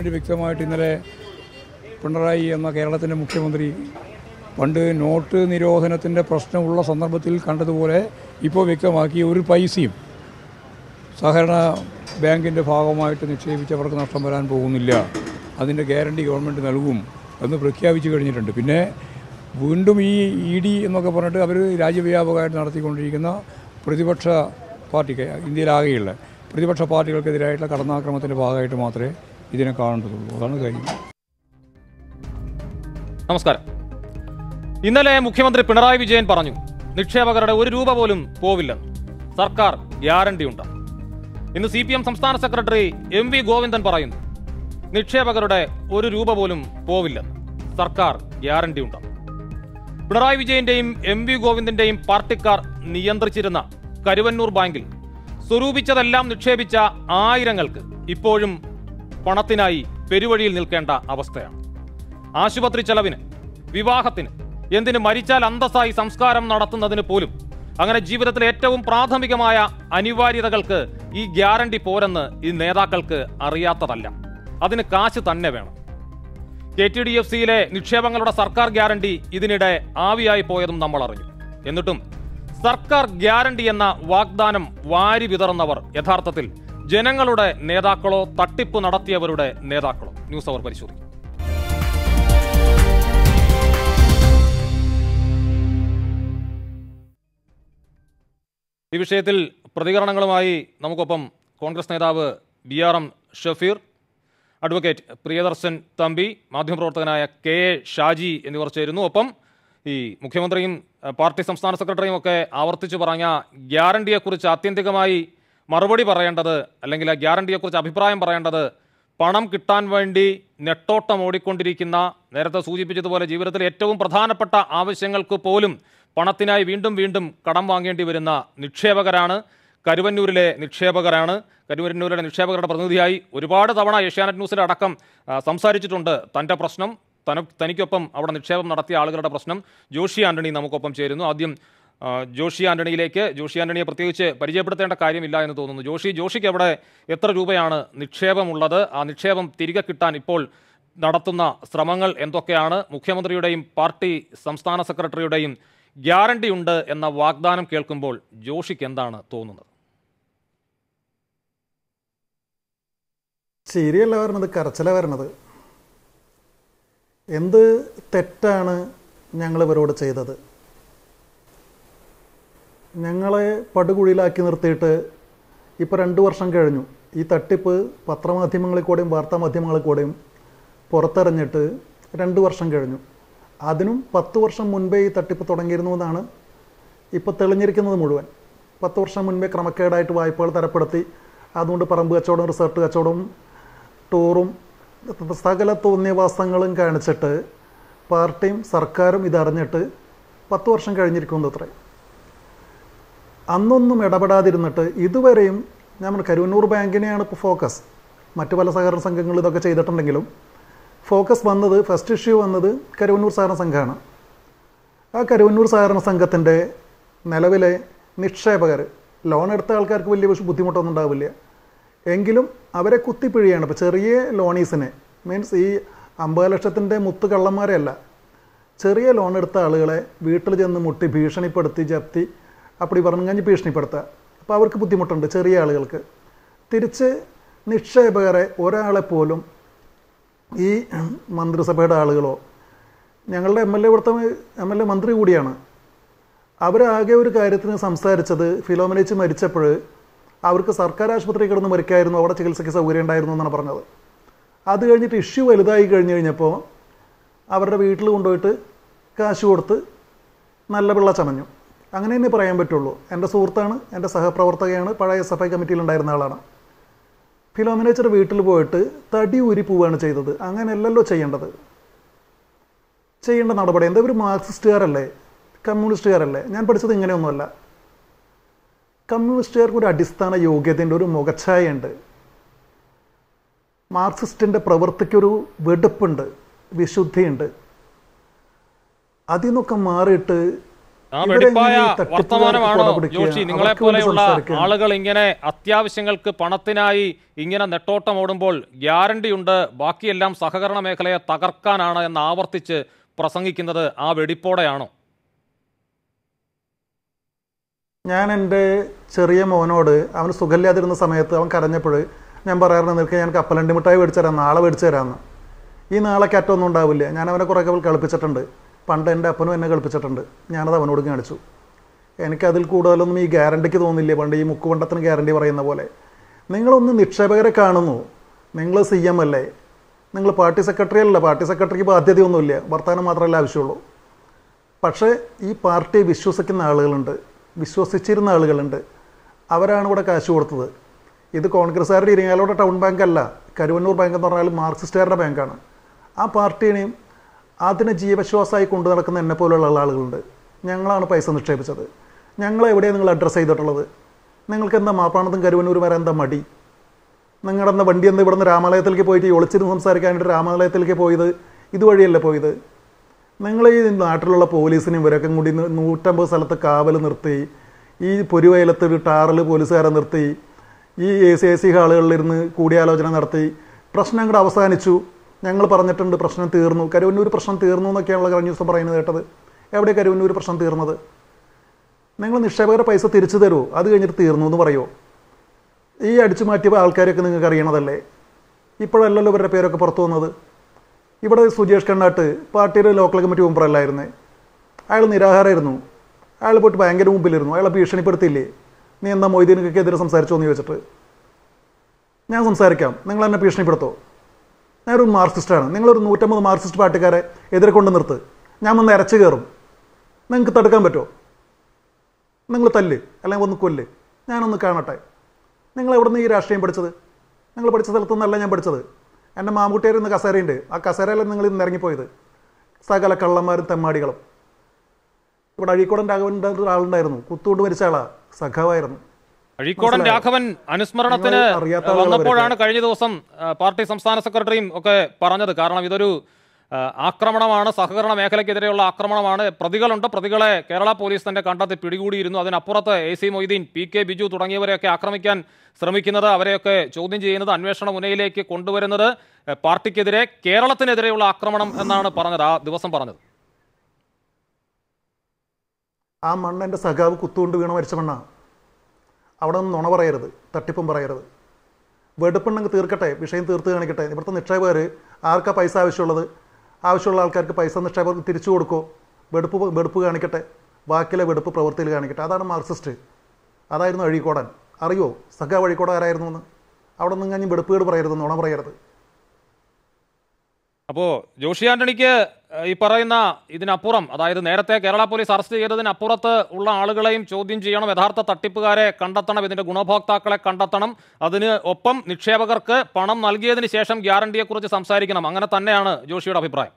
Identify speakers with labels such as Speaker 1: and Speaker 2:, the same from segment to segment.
Speaker 1: Government വ്യക്തമായിട്ട് ഇന്നലെ പിണറായി എന്ന കേരളത്തിൻ്റെ മുഖ്യമന്ത്രി പണ്ട് നോട്ട് നിരോധനത്തിൻ്റെ പ്രശ്നമുള്ള സന്ദർഭത്തിൽ കണ്ടതുപോലെ ഇപ്പോൾ വ്യക്തമാക്കി ഒരു പൈസയും സഹകരണ ബാങ്കിൻ്റെ ഭാഗമായിട്ട് നിക്ഷേപിച്ചവർക്ക് നഷ്ടം വരാൻ പോകുന്നില്ല അതിൻ്റെ ഗ്യാരണ്ടി ഗവൺമെൻറ് നൽകും എന്ന് പ്രഖ്യാപിച്ചു കഴിഞ്ഞിട്ടുണ്ട് പിന്നെ വീണ്ടും ഈ ഇ ഡി എന്നൊക്കെ പറഞ്ഞിട്ട് അവർ രാജ്യവ്യാപകമായിട്ട് നടത്തിക്കൊണ്ടിരിക്കുന്ന പ്രതിപക്ഷ പാർട്ടിക്ക് ഇന്ത്യയിലാകെയുള്ള പ്രതിപക്ഷ പാർട്ടികൾക്കെതിരായിട്ടുള്ള കടന്നാക്രമണത്തിൻ്റെ ഭാഗമായിട്ട് മാത്രമേ ഇതിനെ കാണേണ്ടതുള്ളൂ അതാണ് കാര്യം
Speaker 2: നമസ്കാരം ഇന്നലെ മുഖ്യമന്ത്രി പിണറായി വിജയൻ പറഞ്ഞു നിക്ഷേപകരുടെ ഒരു രൂപ പോലും പോവില്ലെന്ന് സർക്കാർ ഗ്യാരണ്ടി ഉണ്ട് ഇന്ന് സി പി എം സംസ്ഥാന സെക്രട്ടറി എം വി ഗോവിന്ദൻ പറയുന്നു നിക്ഷേപകരുടെ ഒരു രൂപ പോലും പോവില്ലെന്ന് സർക്കാർ ഗ്യാരണ്ടി ഉണ്ട് പിണറായി വിജയന്റെയും എം വി ഗോവിന്ദന്റെയും പാർട്ടിക്കാർ നിയന്ത്രിച്ചിരുന്ന കരുവന്നൂർ ബാങ്കിൽ സ്വരൂപിച്ചതെല്ലാം നിക്ഷേപിച്ച ആയിരങ്ങൾക്ക് ഇപ്പോഴും പണത്തിനായി പെരുവഴിയിൽ നിൽക്കേണ്ട അവസ്ഥയാണ് ആശുപത്രി ചെലവിന് വിവാഹത്തിന് എന്തിന് മരിച്ചാൽ അന്തസ്സായി സംസ്കാരം നടത്തുന്നതിന് പോലും അങ്ങനെ ജീവിതത്തിലെ ഏറ്റവും പ്രാഥമികമായ അനിവാര്യതകൾക്ക് ഈ ഗ്യാരണ്ടി പോരെന്ന് ഈ നേതാക്കൾക്ക് അറിയാത്തതല്ല അതിന് കാശ് തന്നെ വേണം കെ ടി ഡി എഫ് സിയിലെ നിക്ഷേപങ്ങളുടെ സർക്കാർ ഗ്യാരണ്ടി ഇതിനിടെ ആവിയായി പോയതും നമ്മൾ അറിഞ്ഞു എന്നിട്ടും സർക്കാർ ഗ്യാരണ്ടി എന്ന വാഗ്ദാനം വാരി വിതറുന്നവർ യഥാർത്ഥത്തിൽ ജനങ്ങളുടെ നേതാക്കളോ തട്ടിപ്പ് നടത്തിയവരുടെ നേതാക്കളോ ന്യൂസ് അവർ പരിശോധിക്കും ഈ വിഷയത്തിൽ പ്രതികരണങ്ങളുമായി നമുക്കൊപ്പം കോൺഗ്രസ് നേതാവ് B R M Shafeer advocate Priyadarshan Thampi മാധ്യമപ്രവർത്തകനായ കെ എ ഷാജി എന്നിവർ ചേരുന്നു ഒപ്പം ഈ മുഖ്യമന്ത്രിയും അഹ്, പാർട്ടി സംസ്ഥാന സെക്രട്ടറിയും ഒക്കെ ആവർത്തിച്ചു പറഞ്ഞ ഗ്യാരണ്ടിയെക്കുറിച്ച് ആത്യന്തികമായി മറുപടി പറയേണ്ടത് അല്ലെങ്കിൽ ആ ഗ്യാരണ്ടിയെക്കുറിച്ച് അഭിപ്രായം പറയേണ്ടത് പണം കിട്ടാൻ വേണ്ടി നെട്ടോട്ടം ഓടിക്കൊണ്ടിരിക്കുന്ന നേരത്തെ സൂചിപ്പിച്ചതുപോലെ ജീവിതത്തിൽ ഏറ്റവും പ്രധാനപ്പെട്ട ആവശ്യങ്ങൾക്ക് പോലും പണത്തിനായി വീണ്ടും വീണ്ടും കടം വാങ്ങേണ്ടി വരുന്ന നിക്ഷേപകരാണ് കരുവന്നൂരിലെ നിക്ഷേപകരാണ് കരുവന്നൂരിലെ നിക്ഷേപകരുടെ പ്രതിനിധിയായി ഒരുപാട് തവണ ഏഷ്യാനെറ്റ് ന്യൂസിൽ അടക്കം ആ, സംസാരിച്ചിട്ടുണ്ട് തൻ്റെ പ്രശ്നം തന തനിക്കൊപ്പം അവിടെ നിക്ഷേപം നടത്തിയ ആളുകളുടെ പ്രശ്നം ജോഷി ആന്റണി നമുക്കൊപ്പം ചേരുന്നു ആദ്യം ആ, ജോഷി ആന്റണിയിലേക്ക് ജോഷി ആന്റണിയെ പ്രത്യേകിച്ച് പരിചയപ്പെടുത്തേണ്ട കാര്യമില്ല എന്ന് തോന്നുന്നു ജോഷി ജോഷിക്ക് അവിടെ എത്ര രൂപയാണ് നിക്ഷേപമുള്ളത് ആ നിക്ഷേപം തിരികെ കിട്ടാൻ ഇപ്പോൾ നടത്തുന്ന ശ്രമങ്ങൾ എന്തൊക്കെയാണ് മുഖ്യമന്ത്രിയുടെയും പാർട്ടി സംസ്ഥാന സെക്രട്ടറിയുടെയും ഗ്യാരണ്ടി ഉണ്ട് എന്ന വാഗ്ദാനം കേൾക്കുമ്പോൾ ജോഷിക്ക് എന്താണ് തോന്നുന്നത്
Speaker 3: ചിരിയല്ല വരണത് കരച്ചില വരണത് എന്ത് തെറ്റാണ് ഞങ്ങൾ ഇവരോട് ചെയ്തത് ഞങ്ങളെ പടുകുഴിയിലാക്കി നിർത്തിയിട്ട് ഇപ്പോൾ രണ്ട് വർഷം കഴിഞ്ഞു ഈ തട്ടിപ്പ് പത്രമാധ്യമങ്ങളിൽ കൂടെയും വാർത്താ മാധ്യമങ്ങളിൽ കൂടെയും പുറത്തെറിഞ്ഞിട്ട് രണ്ട് വർഷം കഴിഞ്ഞു അതിനും പത്ത് വർഷം മുൻപേ ഈ തട്ടിപ്പ് തുടങ്ങിയിരുന്നു എന്നാണ് ഇപ്പോൾ തെളിഞ്ഞിരിക്കുന്നത് മുഴുവൻ പത്ത് വർഷം മുൻപേ ക്രമക്കേടായിട്ട് വായ്പകൾ തരപ്പെടുത്തി അതുകൊണ്ട് പറമ്പ് കച്ചവടം റിസോർട്ട് കച്ചവടവും ടൂറും സകല തോന്നിയവാസങ്ങളും കാണിച്ചിട്ട് പാർട്ടിയും സർക്കാരും ഇതറിഞ്ഞിട്ട് പത്ത് വർഷം കഴിഞ്ഞിരിക്കുന്നു അത്രേ അന്നൊന്നും ഇടപെടാതിരുന്നിട്ട് ഇതുവരെയും നമ്മൾ കരുവന്നൂർ ബാങ്കിനെയാണ് ഇപ്പോൾ ഫോക്കസ് മറ്റു പല സഹകരണ സംഘങ്ങൾ ഇതൊക്കെ ചെയ്തിട്ടുണ്ടെങ്കിലും ഫോക്കസ് വന്നത് ഫസ്റ്റ് ഇഷ്യൂ വന്നത് കരുവന്നൂർ സഹകരണ സംഘമാണ് ആ കരുവന്നൂർ സഹകരണ സംഘത്തിൻ്റെ നിലവിലെ നിക്ഷേപകർ ലോൺ എടുത്ത ആൾക്കാർക്ക് വലിയ ബുഷ് ബുദ്ധിമുട്ടൊന്നും ഉണ്ടാവില്ല എങ്കിലും അവരെ കുത്തിപ്പിഴിയാണ് ഇപ്പോൾ ചെറിയ ലോണീസിനെ മീൻസ് ഈ അമ്പത് ലക്ഷത്തിൻ്റെ മുത്ത് കള്ളന്മാരെയല്ല ചെറിയ ലോൺ എടുത്ത ആളുകളെ വീട്ടിൽ ചെന്ന് മുട്ടി ഭീഷണിപ്പെടുത്തി ജപ്തി അപ്പടി പറഞ്ഞു കഴിഞ്ഞ് ഭീഷണിപ്പെടുത്തുക അപ്പോൾ അവർക്ക് ബുദ്ധിമുട്ടുണ്ട് ചെറിയ ആളുകൾക്ക് തിരിച്ച് നിക്ഷേപകരെ ഒരാളെ പോലും ഈ മന്ത്രിസഭയുടെ ആളുകളോ ഞങ്ങളുടെ എം എൽ എ ഇവിടുത്തെ എം എൽ എ മന്ത്രി കൂടിയാണ് അവരാകെ ഒരു കാര്യത്തിന് സംസാരിച്ചത് ഫിലോമിനേച്ച് മരിച്ചപ്പോൾ അവർക്ക് സർക്കാർ ആശുപത്രി കിടന്ന് മരിക്കായിരുന്നു അവിടെ ചികിത്സയ്ക്ക് സൗകര്യം ഉണ്ടായിരുന്നു എന്നാണ് പറഞ്ഞത് അത് കഴിഞ്ഞിട്ട് ഇഷ്യൂ വലുതായി കഴിഞ്ഞ് കഴിഞ്ഞപ്പോൾ അവരുടെ വീട്ടിൽ കൊണ്ടുപോയിട്ട് കാശ് കൊടുത്ത് നല്ല പിള്ള ചമഞ്ഞു അങ്ങനെ തന്നെ പറയാൻ പറ്റുള്ളൂ എൻ്റെ സുഹൃത്താണ് എൻ്റെ സഹപ്രവർത്തകയാണ് പഴയ എസ് എഫ് ഐ കമ്മിറ്റിയിലുണ്ടായിരുന്ന ആളാണ് ഫിലോമിനേച്ചർ വീട്ടിൽ പോയിട്ട് തടി ഊരി പോവുകയാണ് ചെയ്തത് അങ്ങനെയല്ലല്ലോ ചെയ്യേണ്ടത് ചെയ്യേണ്ട നടപടി എന്താ ഒരു മാർക്സിസ്റ്റുകാരല്ലേ കമ്മ്യൂണിസ്റ്റുകാരല്ലേ ഞാൻ പഠിച്ചത് ഇങ്ങനെയൊന്നുമല്ല കമ്മ്യൂണിസ്റ്റുകാർക്ക് ഒരു അടിസ്ഥാന യോഗ്യതയുണ്ട് ഒരു മുഖച്ഛായയുണ്ട് മാർക്സിസ്റ്റിൻ്റെ പ്രവൃത്തിക്കൊരു വെടുപ്പുണ്ട് വിശുദ്ധിയുണ്ട് അതിൽ നിന്നൊക്കെ മാറിയിട്ട്
Speaker 2: ആ
Speaker 3: ഇവരെങ്ങനെ
Speaker 2: വെടിപ്പായ
Speaker 3: ഈ തട്ടിപ്പുകാർക്ക്
Speaker 2: വർത്തമാനമാണോ
Speaker 3: കൊടപിടിക്കുക?
Speaker 2: ജോഷി നിങ്ങളെ
Speaker 3: അവർക്ക് വേണ്ടി
Speaker 2: പോലെയുള്ള
Speaker 3: സംസാരിക്കുക?
Speaker 2: ആളുകൾ ഇങ്ങനെ അത്യാവശ്യങ്ങൾക്ക് പണത്തിനായി ഇങ്ങനെ നെട്ടോട്ടം ഓടുമ്പോൾ ഗ്യാരണ്ടി ഉണ്ട് ബാക്കിയെല്ലാം സഹകരണ മേഖലയെ തകർക്കാനാണ് എന്ന് ആവർത്തിച്ച് പ്രസംഗിക്കുന്നത് ആ വെടിപ്പോടെയാണോ
Speaker 3: ഞാൻ എൻ്റെ ചെറിയ മോനോട് അവന് സുഖമില്ലാതിരുന്ന സമയത്ത് അവൻ കരഞ്ഞപ്പോൾ ഞാൻ പറയാറുണ്ട് നിനക്ക് ഞാൻ കപ്പലണ്ടി മിഠായി മേടിച്ചു തരാം നാളെ മേടിച്ചു തരാമെന്ന് ഈ നാളെ കയറ്റമൊന്നും ഉണ്ടാവില്ല ഞാൻ അവനെ കുറേ കളിപ്പിച്ചിട്ടുണ്ട് പണ്ട് എൻ്റെ അപ്പനും എന്നെ കളിപ്പിച്ചിട്ടുണ്ട് ഞാനത് അവനോട് കാണിച്ചു എനിക്കതിൽ കൂടുതലൊന്നും ഈ ഗ്യാരണ്ടിക്ക് തോന്നില്ല പണ്ട് ഈ മുക്കുകൊണ്ടത്തിന് ഗ്യാരണ്ടി പറയുന്ന പോലെ നിങ്ങളൊന്ന് നിക്ഷേപകരെ കാണുന്നു നിങ്ങൾ സി എം അല്ലേ നിങ്ങൾ പാർട്ടി സെക്രട്ടറി അല്ല പാർട്ടി സെക്രട്ടറിക്ക് ബാധ്യതയൊന്നുമില്ല വർത്തമാനം മാത്രമല്ല ആവശ്യമുള്ളൂ പക്ഷേ ഈ പാർട്ടിയെ വിശ്വസിക്കുന്ന ആളുകളുണ്ട് വിശ്വസിച്ചിരുന്ന ആളുകളുണ്ട് അവരാണ് ഇവിടെ കാശ് കൊടുത്തത് ഇത് കോൺഗ്രസ്സുകാരുടെ ഇരിങ്ങാലോടെ ടൗൺ ബാങ്ക് അല്ല കരുവന്നൂർ ബാങ്ക് എന്ന് പറഞ്ഞാൽ മാർക്സിസ്റ്റുകാരുടെ ബാങ്കാണ് ആ പാർട്ടിനെയും അതിനെ ജീവശ്വാസമായി കൊണ്ടു നടക്കുന്ന എന്നെ പോലുള്ള ആളുകളുണ്ട് ഞങ്ങളാണ് പൈസ നിക്ഷേപിച്ചത് ഞങ്ങളെ എവിടെയാണ് നിങ്ങൾ അഡ്രസ്സ് ചെയ്തിട്ടുള്ളത് നിങ്ങൾക്ക് എന്താ മാപ്പാണത്തും കരുവന്നൂർ വരാൻ എന്താ മടി നിങ്ങളുടെ എന്താ വണ്ടി എന്താ ഇവിടുന്ന് രാമാലയത്തിലേക്ക് പോയിട്ട് ഈ ഒളിച്ചിരുന്ന് സംസാരിക്കാനായിട്ട് രാമാലയത്തിലേക്ക് പോയത് ഇതുവഴിയല്ലേ പോയത് നിങ്ങൾ ഈ നാട്ടിലുള്ള പോലീസിനും ഇവരൊക്കെ കൂടി ന- നൂറ്റമ്പത് സ്ഥലത്ത് കാവൽ നിർത്തി ഈ പൊരുവയലത്ത് ഒരു ടാറിൽ പോലീസുകാരെ നിർത്തി ഈ എ സി എ സി ഹാളുകളിലിരുന്ന് കൂടിയാലോചന നടത്തി പ്രശ്നം അങ്ങോട്ട് അവസാനിച്ചു ഞങ്ങൾ പറഞ്ഞിട്ടുണ്ട് പ്രശ്നം തീർന്നു കരുവന്നൂർ പ്രശ്നം തീർന്നു എന്നൊക്കെയാണല്ലോ കഴിഞ്ഞ ദിവസം പറയുന്നത് കേട്ടത് എവിടെ കരുവന്നൂർ പ്രശ്നം തീർന്നത് നിങ്ങൾ നിക്ഷേപകരുടെ പൈസ തിരിച്ചു തരുമോ അത് കഴിഞ്ഞിട്ട് തീർന്നു എന്ന് പറയുമോ ഈ അടിച്ചു മാറ്റിയ ആൾക്കാരൊക്കെ നിങ്ങൾക്ക് അറിയണതല്ലേ ഇപ്പോഴല്ലല്ലോ ഇവരുടെ പേരൊക്കെ പുറത്തു വന്നത് ഇവിടെ സുജേഷ് കണ്ണാട്ട് പാർട്ടിയുടെ ലോക്കൽ കമ്മിറ്റി മെമ്പറല്ലായിരുന്നേ അയാൾ നിരാഹാരമായിരുന്നു അയാൾ പോയിട്ട് ഭയങ്കര മുമ്പിലിരുന്നു അയാളെ ഭീഷണിപ്പെടുത്തിയില്ലേ നീ എന്താ മൊയ്തീനൊക്കെ എതിരെ സംസാരിച്ചോ എന്ന് ചോദിച്ചിട്ട് ഞാൻ സംസാരിക്കാം നിങ്ങൾ എന്നെ ഭീഷണിപ്പെടുത്തോ ഞാനൊരു മാർക്സിസ്റ്റാണ് നിങ്ങളൊരു നൂറ്റമ്പത് മാർക്സിസ്റ്റ് പാർട്ടിക്കാരെ എതിരെ കൊണ്ട് നിർത്ത് ഞാൻ വന്ന് ഇരച്ചു കയറും നിങ്ങൾക്ക് തടുക്കാൻ പറ്റുമോ നിങ്ങൾ തല്ല് അല്ലെങ്കിൽ ഒന്ന് കൊല്ല് ഞാനൊന്ന് കാണട്ടെ നിങ്ങൾ എവിടെ നിന്ന് ഈ രാഷ്ട്രീയം പഠിച്ചത് നിങ്ങൾ പഠിച്ച സ്ഥലത്തൊന്നല്ല ഞാൻ പഠിച്ചത് എൻ്റെ മാമ്പുട്ടിയാർ ഇന്ന് കസേരയുണ്ട് ആ കസേരയിലാണ് നിങ്ങൾ ഇന്ന് ഇറങ്ങിപ്പോയത് സകല കള്ളന്മാരും തെമ്മാടികളും ഇവിടെ അഴീക്കോടൻ രാഘവൻ്റെ ഒരാളുണ്ടായിരുന്നു കുത്തുകൊണ്ട് മരിച്ച ആളാ സഖാവായിരുന്നു
Speaker 2: അഴീക്കോടൻ
Speaker 3: മനസ്സിലായോ?
Speaker 2: രാഘവൻ അനുസ്മരണത്തിന്
Speaker 3: നിങ്ങൾ അറിയാത്ത ആളുകൾ
Speaker 2: വന്നപ്പോഴാണ് കഴിഞ്ഞ ദിവസം ആ, പാർട്ടി സംസ്ഥാന സെക്രട്ടറിയും ഒക്കെ പറഞ്ഞത് കാരണം ഇതൊരു ആ, ആക്രമണമാണ് സഹകരണ മേഖലയ്ക്കെതിരെയുള്ള ആക്രമണമാണ് പ്രതികളുണ്ട് പ്രതികളെ കേരള പോലീസ് തന്നെ കണ്ടെത്തി പിടികൂടിയിരുന്നു അതിനപ്പുറത്ത് A C Moideen P K Biju തുടങ്ങിയവരെയൊക്കെ ആക്രമിക്കാൻ ശ്രമിക്കുന്നത് അവരെയൊക്കെ ചോദ്യം ചെയ്യുന്നത് അന്വേഷണ മുനയിലേക്ക് കൊണ്ടുവരുന്നത് ആ, പാർട്ടിക്കെതിരെ കേരളത്തിനെതിരെയുള്ള ആക്രമണം എന്നാണ് പറഞ്ഞത് ആ ദിവസം പറഞ്ഞത്
Speaker 3: ആ മണ്ണ് എൻ്റെ സഖാവ് കുത്തുകൊണ്ട് വീണ് മരിച്ച മണ്ണാ അവിടെ നിന്ന് നുണ പറയരുത് തട്ടിപ്പും പറയരുത് വെടുപ്പുണ്ടെങ്കിൽ തീർക്കട്ടെ വിഷയം തീർത്ത് കാണിക്കട്ടെ ഇവിടുത്തെ നിക്ഷേപകർ ആർക്കാ പൈസ ആവശ്യമുള്ളത് ആവശ്യമുള്ള ആൾക്കാർക്ക് പൈസ നിക്ഷേപകർക്ക് തിരിച്ചു കൊടുക്കോ വെടുപ്പ് വെടുപ്പ് കാണിക്കട്ടെ ബാക്കിലെ വെടുപ്പ് പ്രവൃത്തിയിൽ കാണിക്കട്ടെ അതാണ് മാർക്സിസ്റ്റ് അതായിരുന്നു അഴീക്കോടൻ അറിയോ സഖാവ് അഴീക്കോടൻ ആരായിരുന്നു എന്ന് അവിടെ നിന്ന് കഴിഞ്ഞ് വെടുപ്പുകേട് പറയരുത് നുണ പറയരുത്
Speaker 2: അപ്പോൾ ജോഷി ആന്റണിക്ക് ഏഹ്, ഈ പറയുന്ന ഇതിനപ്പുറം അതായത് നേരത്തെ കേരള പോലീസ് അറസ്റ്റ് ചെയ്തതിനപ്പുറത്ത് ഉള്ള ആളുകളെയും ചോദ്യം ചെയ്യണം യഥാർത്ഥ തട്ടിപ്പുകാരെ കണ്ടെത്തണം ഇതിന്റെ ഗുണഭോക്താക്കളെ കണ്ടെത്തണം അതിന് ഒപ്പം നിക്ഷേപകർക്ക് പണം നൽകിയതിന് ശേഷം ഗ്യാരണ്ടിയെക്കുറിച്ച് സംസാരിക്കണം അങ്ങനെ തന്നെയാണ് ജോഷിയുടെ അഭിപ്രായം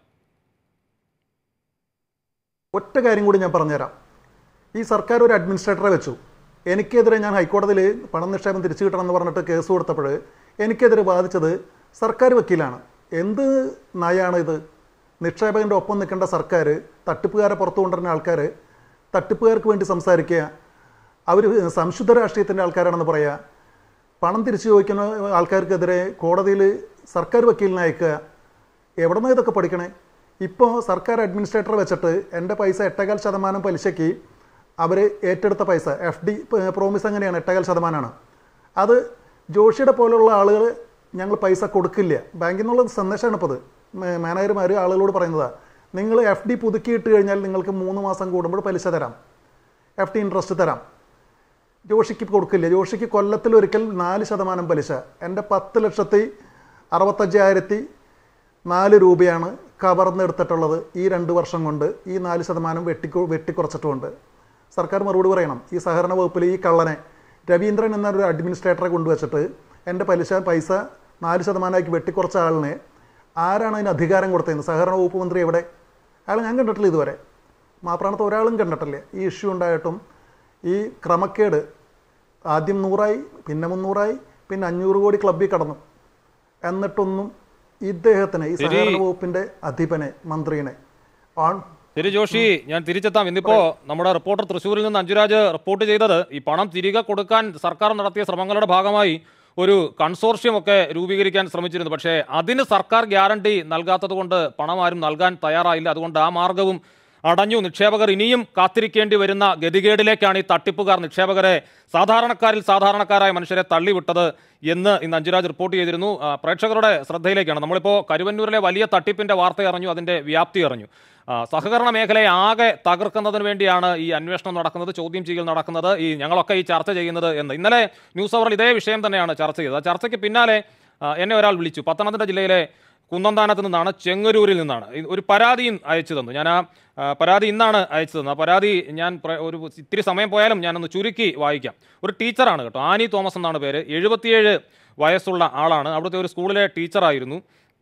Speaker 3: ഒറ്റ കാര്യം കൂടി ഞാൻ പറഞ്ഞുതരാം ഈ സർക്കാർ ഒരു അഡ്മിനിസ്ട്രേറ്ററെ വെച്ചു എനിക്കെതിരെ ഞാൻ ഹൈക്കോടതിയിൽ പണം നിക്ഷേപം തിരിച്ചു കിട്ടണമെന്ന് പറഞ്ഞിട്ട് കേസ് കൊടുത്തപ്പോൾ എനിക്കെതിരെ ബാധിച്ചത് സർക്കാർ വക്കീലാണ് എന്ത് നയാണ് ഇത് നിക്ഷേപകൻ്റെ ഒപ്പം നിൽക്കേണ്ട സർക്കാർ തട്ടിപ്പുകാരെ പുറത്തു കൊണ്ടുവരുന്ന ആൾക്കാർ തട്ടിപ്പുകാർക്ക് വേണ്ടി സംസാരിക്കുക അവർ സംശുദ്ധ രാഷ്ട്രീയത്തിൻ്റെ ആൾക്കാരാണെന്ന് പറയുക പണം തിരിച്ചു ചോദിക്കുന്ന ആൾക്കാർക്കെതിരെ കോടതിയിൽ സർക്കാർ വക്കീലിനെ അയക്കുക എവിടെ നിന്ന് ഇതൊക്കെ പഠിക്കണേ ഇപ്പോൾ സർക്കാർ അഡ്മിനിസ്ട്രേറ്റർ വെച്ചിട്ട് എൻ്റെ പൈസ എട്ടേകാൽ ശതമാനം പലിശയ്ക്ക് അവർ ഏറ്റെടുത്ത പൈസ എഫ് ഡി പ്രോമിസ് എങ്ങനെയാണ് എട്ടേകാൽ ശതമാനമാണ് അത് ജോഷിയുടെ പോലുള്ള ആളുകൾ ഞങ്ങൾ പൈസ കൊടുക്കില്ല ബാങ്കിൽ നിന്നുള്ള സന്ദേശമാണ് ഇപ്പോൾ ഇത് മേ- മാനേജർമാർ ആളുകളോട് പറയുന്നതാണ് നിങ്ങൾ എഫ് ഡി പുതുക്കിയിട്ട് കഴിഞ്ഞാൽ നിങ്ങൾക്ക് മൂന്ന് മാസം കൂടുമ്പോൾ പലിശ തരാം എഫ് ഡി ഇൻട്രസ്റ്റ് തരാം ജോഷിക്ക് കൊടുക്കില്ല ജോഷിക്ക് കൊല്ലത്തിൽ ഒരിക്കൽ നാല് ശതമാനം പലിശ എൻ്റെ പത്ത് ലക്ഷത്തി അറുപത്തഞ്ചായിരത്തി നാല് രൂപയാണ് കവർന്നെടുത്തിട്ടുള്ളത് ഈ രണ്ട് വർഷം കൊണ്ട് ഈ നാല് ശതമാനം വെട്ടി വെട്ടിക്കുറച്ചിട്ടുമുണ്ട് സർക്കാർ മറുപടി പറയണം ഈ സഹകരണ വകുപ്പിൽ ഈ കള്ളനെ രവീന്ദ്രൻ എന്നൊരു അഡ്മിനിസ്ട്രേറ്ററെ കൊണ്ടുവച്ചിട്ട് എൻ്റെ പലിശ പൈസ നാല് ശതമാനമാക്കി വെട്ടിക്കുറച്ച ആളിനെ ആരാണ് അതിന് അധികാരം കൊടുത്തതെന്ന് സഹകരണ വകുപ്പ് മന്ത്രി എവിടെ അയാൾ ഞാൻ കണ്ടിട്ടില്ല ഇതുവരെ മാപ്രാണത്ത് ഒരാളും കണ്ടിട്ടില്ല ഈ ഇഷ്യൂ ഉണ്ടായിട്ടും ഈ ക്രമക്കേട് ആദ്യം നൂറായി പിന്നെ മുന്നൂറായി പിന്നെ അഞ്ഞൂറ് കോടി ക്ലബിൽ കടന്നു എന്നിട്ടൊന്നും ഇദ്ദേഹത്തിന് ഈ
Speaker 2: ശരി.
Speaker 3: സഹകരണ വകുപ്പിന്റെ അധിപനെ മന്ത്രിനെ ഓൺ
Speaker 2: ശരി ജോഷി ഞാൻ തിരിച്ചെത്താം ഇന്നിപ്പോ നമ്മുടെ റിപ്പോർട്ടർ തൃശ്ശൂരിൽ നിന്ന് അഞ്ജുരാജ് റിപ്പോർട്ട് ചെയ്തത് ഈ പണം തിരികെ കൊടുക്കാൻ സർക്കാർ നടത്തിയ ശ്രമങ്ങളുടെ ഭാഗമായി ഒരു കൺസോർഷ്യം ഒക്കെ രൂപീകരിക്കാൻ ശ്രമിച്ചിരുന്നു പക്ഷേ അതിന് സർക്കാർ ഗ്യാരണ്ടി നൽകാത്തത് കൊണ്ട് പണം ആരും നൽകാൻ തയ്യാറായില്ല അതുകൊണ്ട് ആ മാർഗവും അടഞ്ഞു നിക്ഷേപകർ ഇനിയും കാത്തിരിക്കേണ്ടി വരുന്ന ഗതികേടിലേക്കാണ് ഈ തട്ടിപ്പുകാർ നിക്ഷേപകരെ സാധാരണക്കാരിൽ സാധാരണക്കാരായ മനുഷ്യരെ തള്ളിവിട്ടത് എന്ന് ഇന്ന് അഞ്ജുരാജ് റിപ്പോർട്ട് ചെയ്തിരുന്നു ആ, പ്രേക്ഷകരുടെ ശ്രദ്ധയിലേക്കാണ് നമ്മളിപ്പോൾ കരുവന്നൂരിലെ വലിയ തട്ടിപ്പിന്റെ വാർത്ത അറിഞ്ഞു അതിന്റെ വ്യാപ്തി അറിഞ്ഞു ആ, സഹകരണ മേഖലയെ ആകെ തകർക്കുന്നതിന് വേണ്ടിയാണ് ഈ അന്വേഷണം നടക്കുന്നത് ചോദ്യം ചെയ്യൽ നടക്കുന്നത് ഈ ഞങ്ങളൊക്കെ ഈ ചർച്ച ചെയ്യുന്നത് എന്ന് ഇന്നലെ ന്യൂസ് അവറിൽ ഇതേ വിഷയം തന്നെയാണ് ചർച്ച ചെയ്തത് ആ ചർച്ചയ്ക്ക് പിന്നാലെ ആ, എന്നെ ഒരാൾ വിളിച്ചു പത്തനംതിട്ട ജില്ലയിലെ കുന്നന്താനത്ത് നിന്നാണ് ചെങ്ങന്നൂരിൽ നിന്നാണ് ഇത് ഒരു പരാതിയും അയച്ചു തന്നു ഞാൻ ആ ആ, പരാതി ഇന്നാണ് അയച്ചു തന്നത് ആ പരാതി ഞാൻ പ്ര- ഒരു ഇത്തിരി സമയം പോയാലും ഞാനൊന്ന് ചുരുക്കി വായിക്കാം ഒരു ടീച്ചറാണ് കേട്ടോ ആനി തോമസ് എന്നാണ് പേര് എഴുപത്തിയേഴ് വയസ്സുള്ള ആളാണ് അവിടുത്തെ ഒരു സ്കൂളിലെ ടീച്ചറായിരുന്നു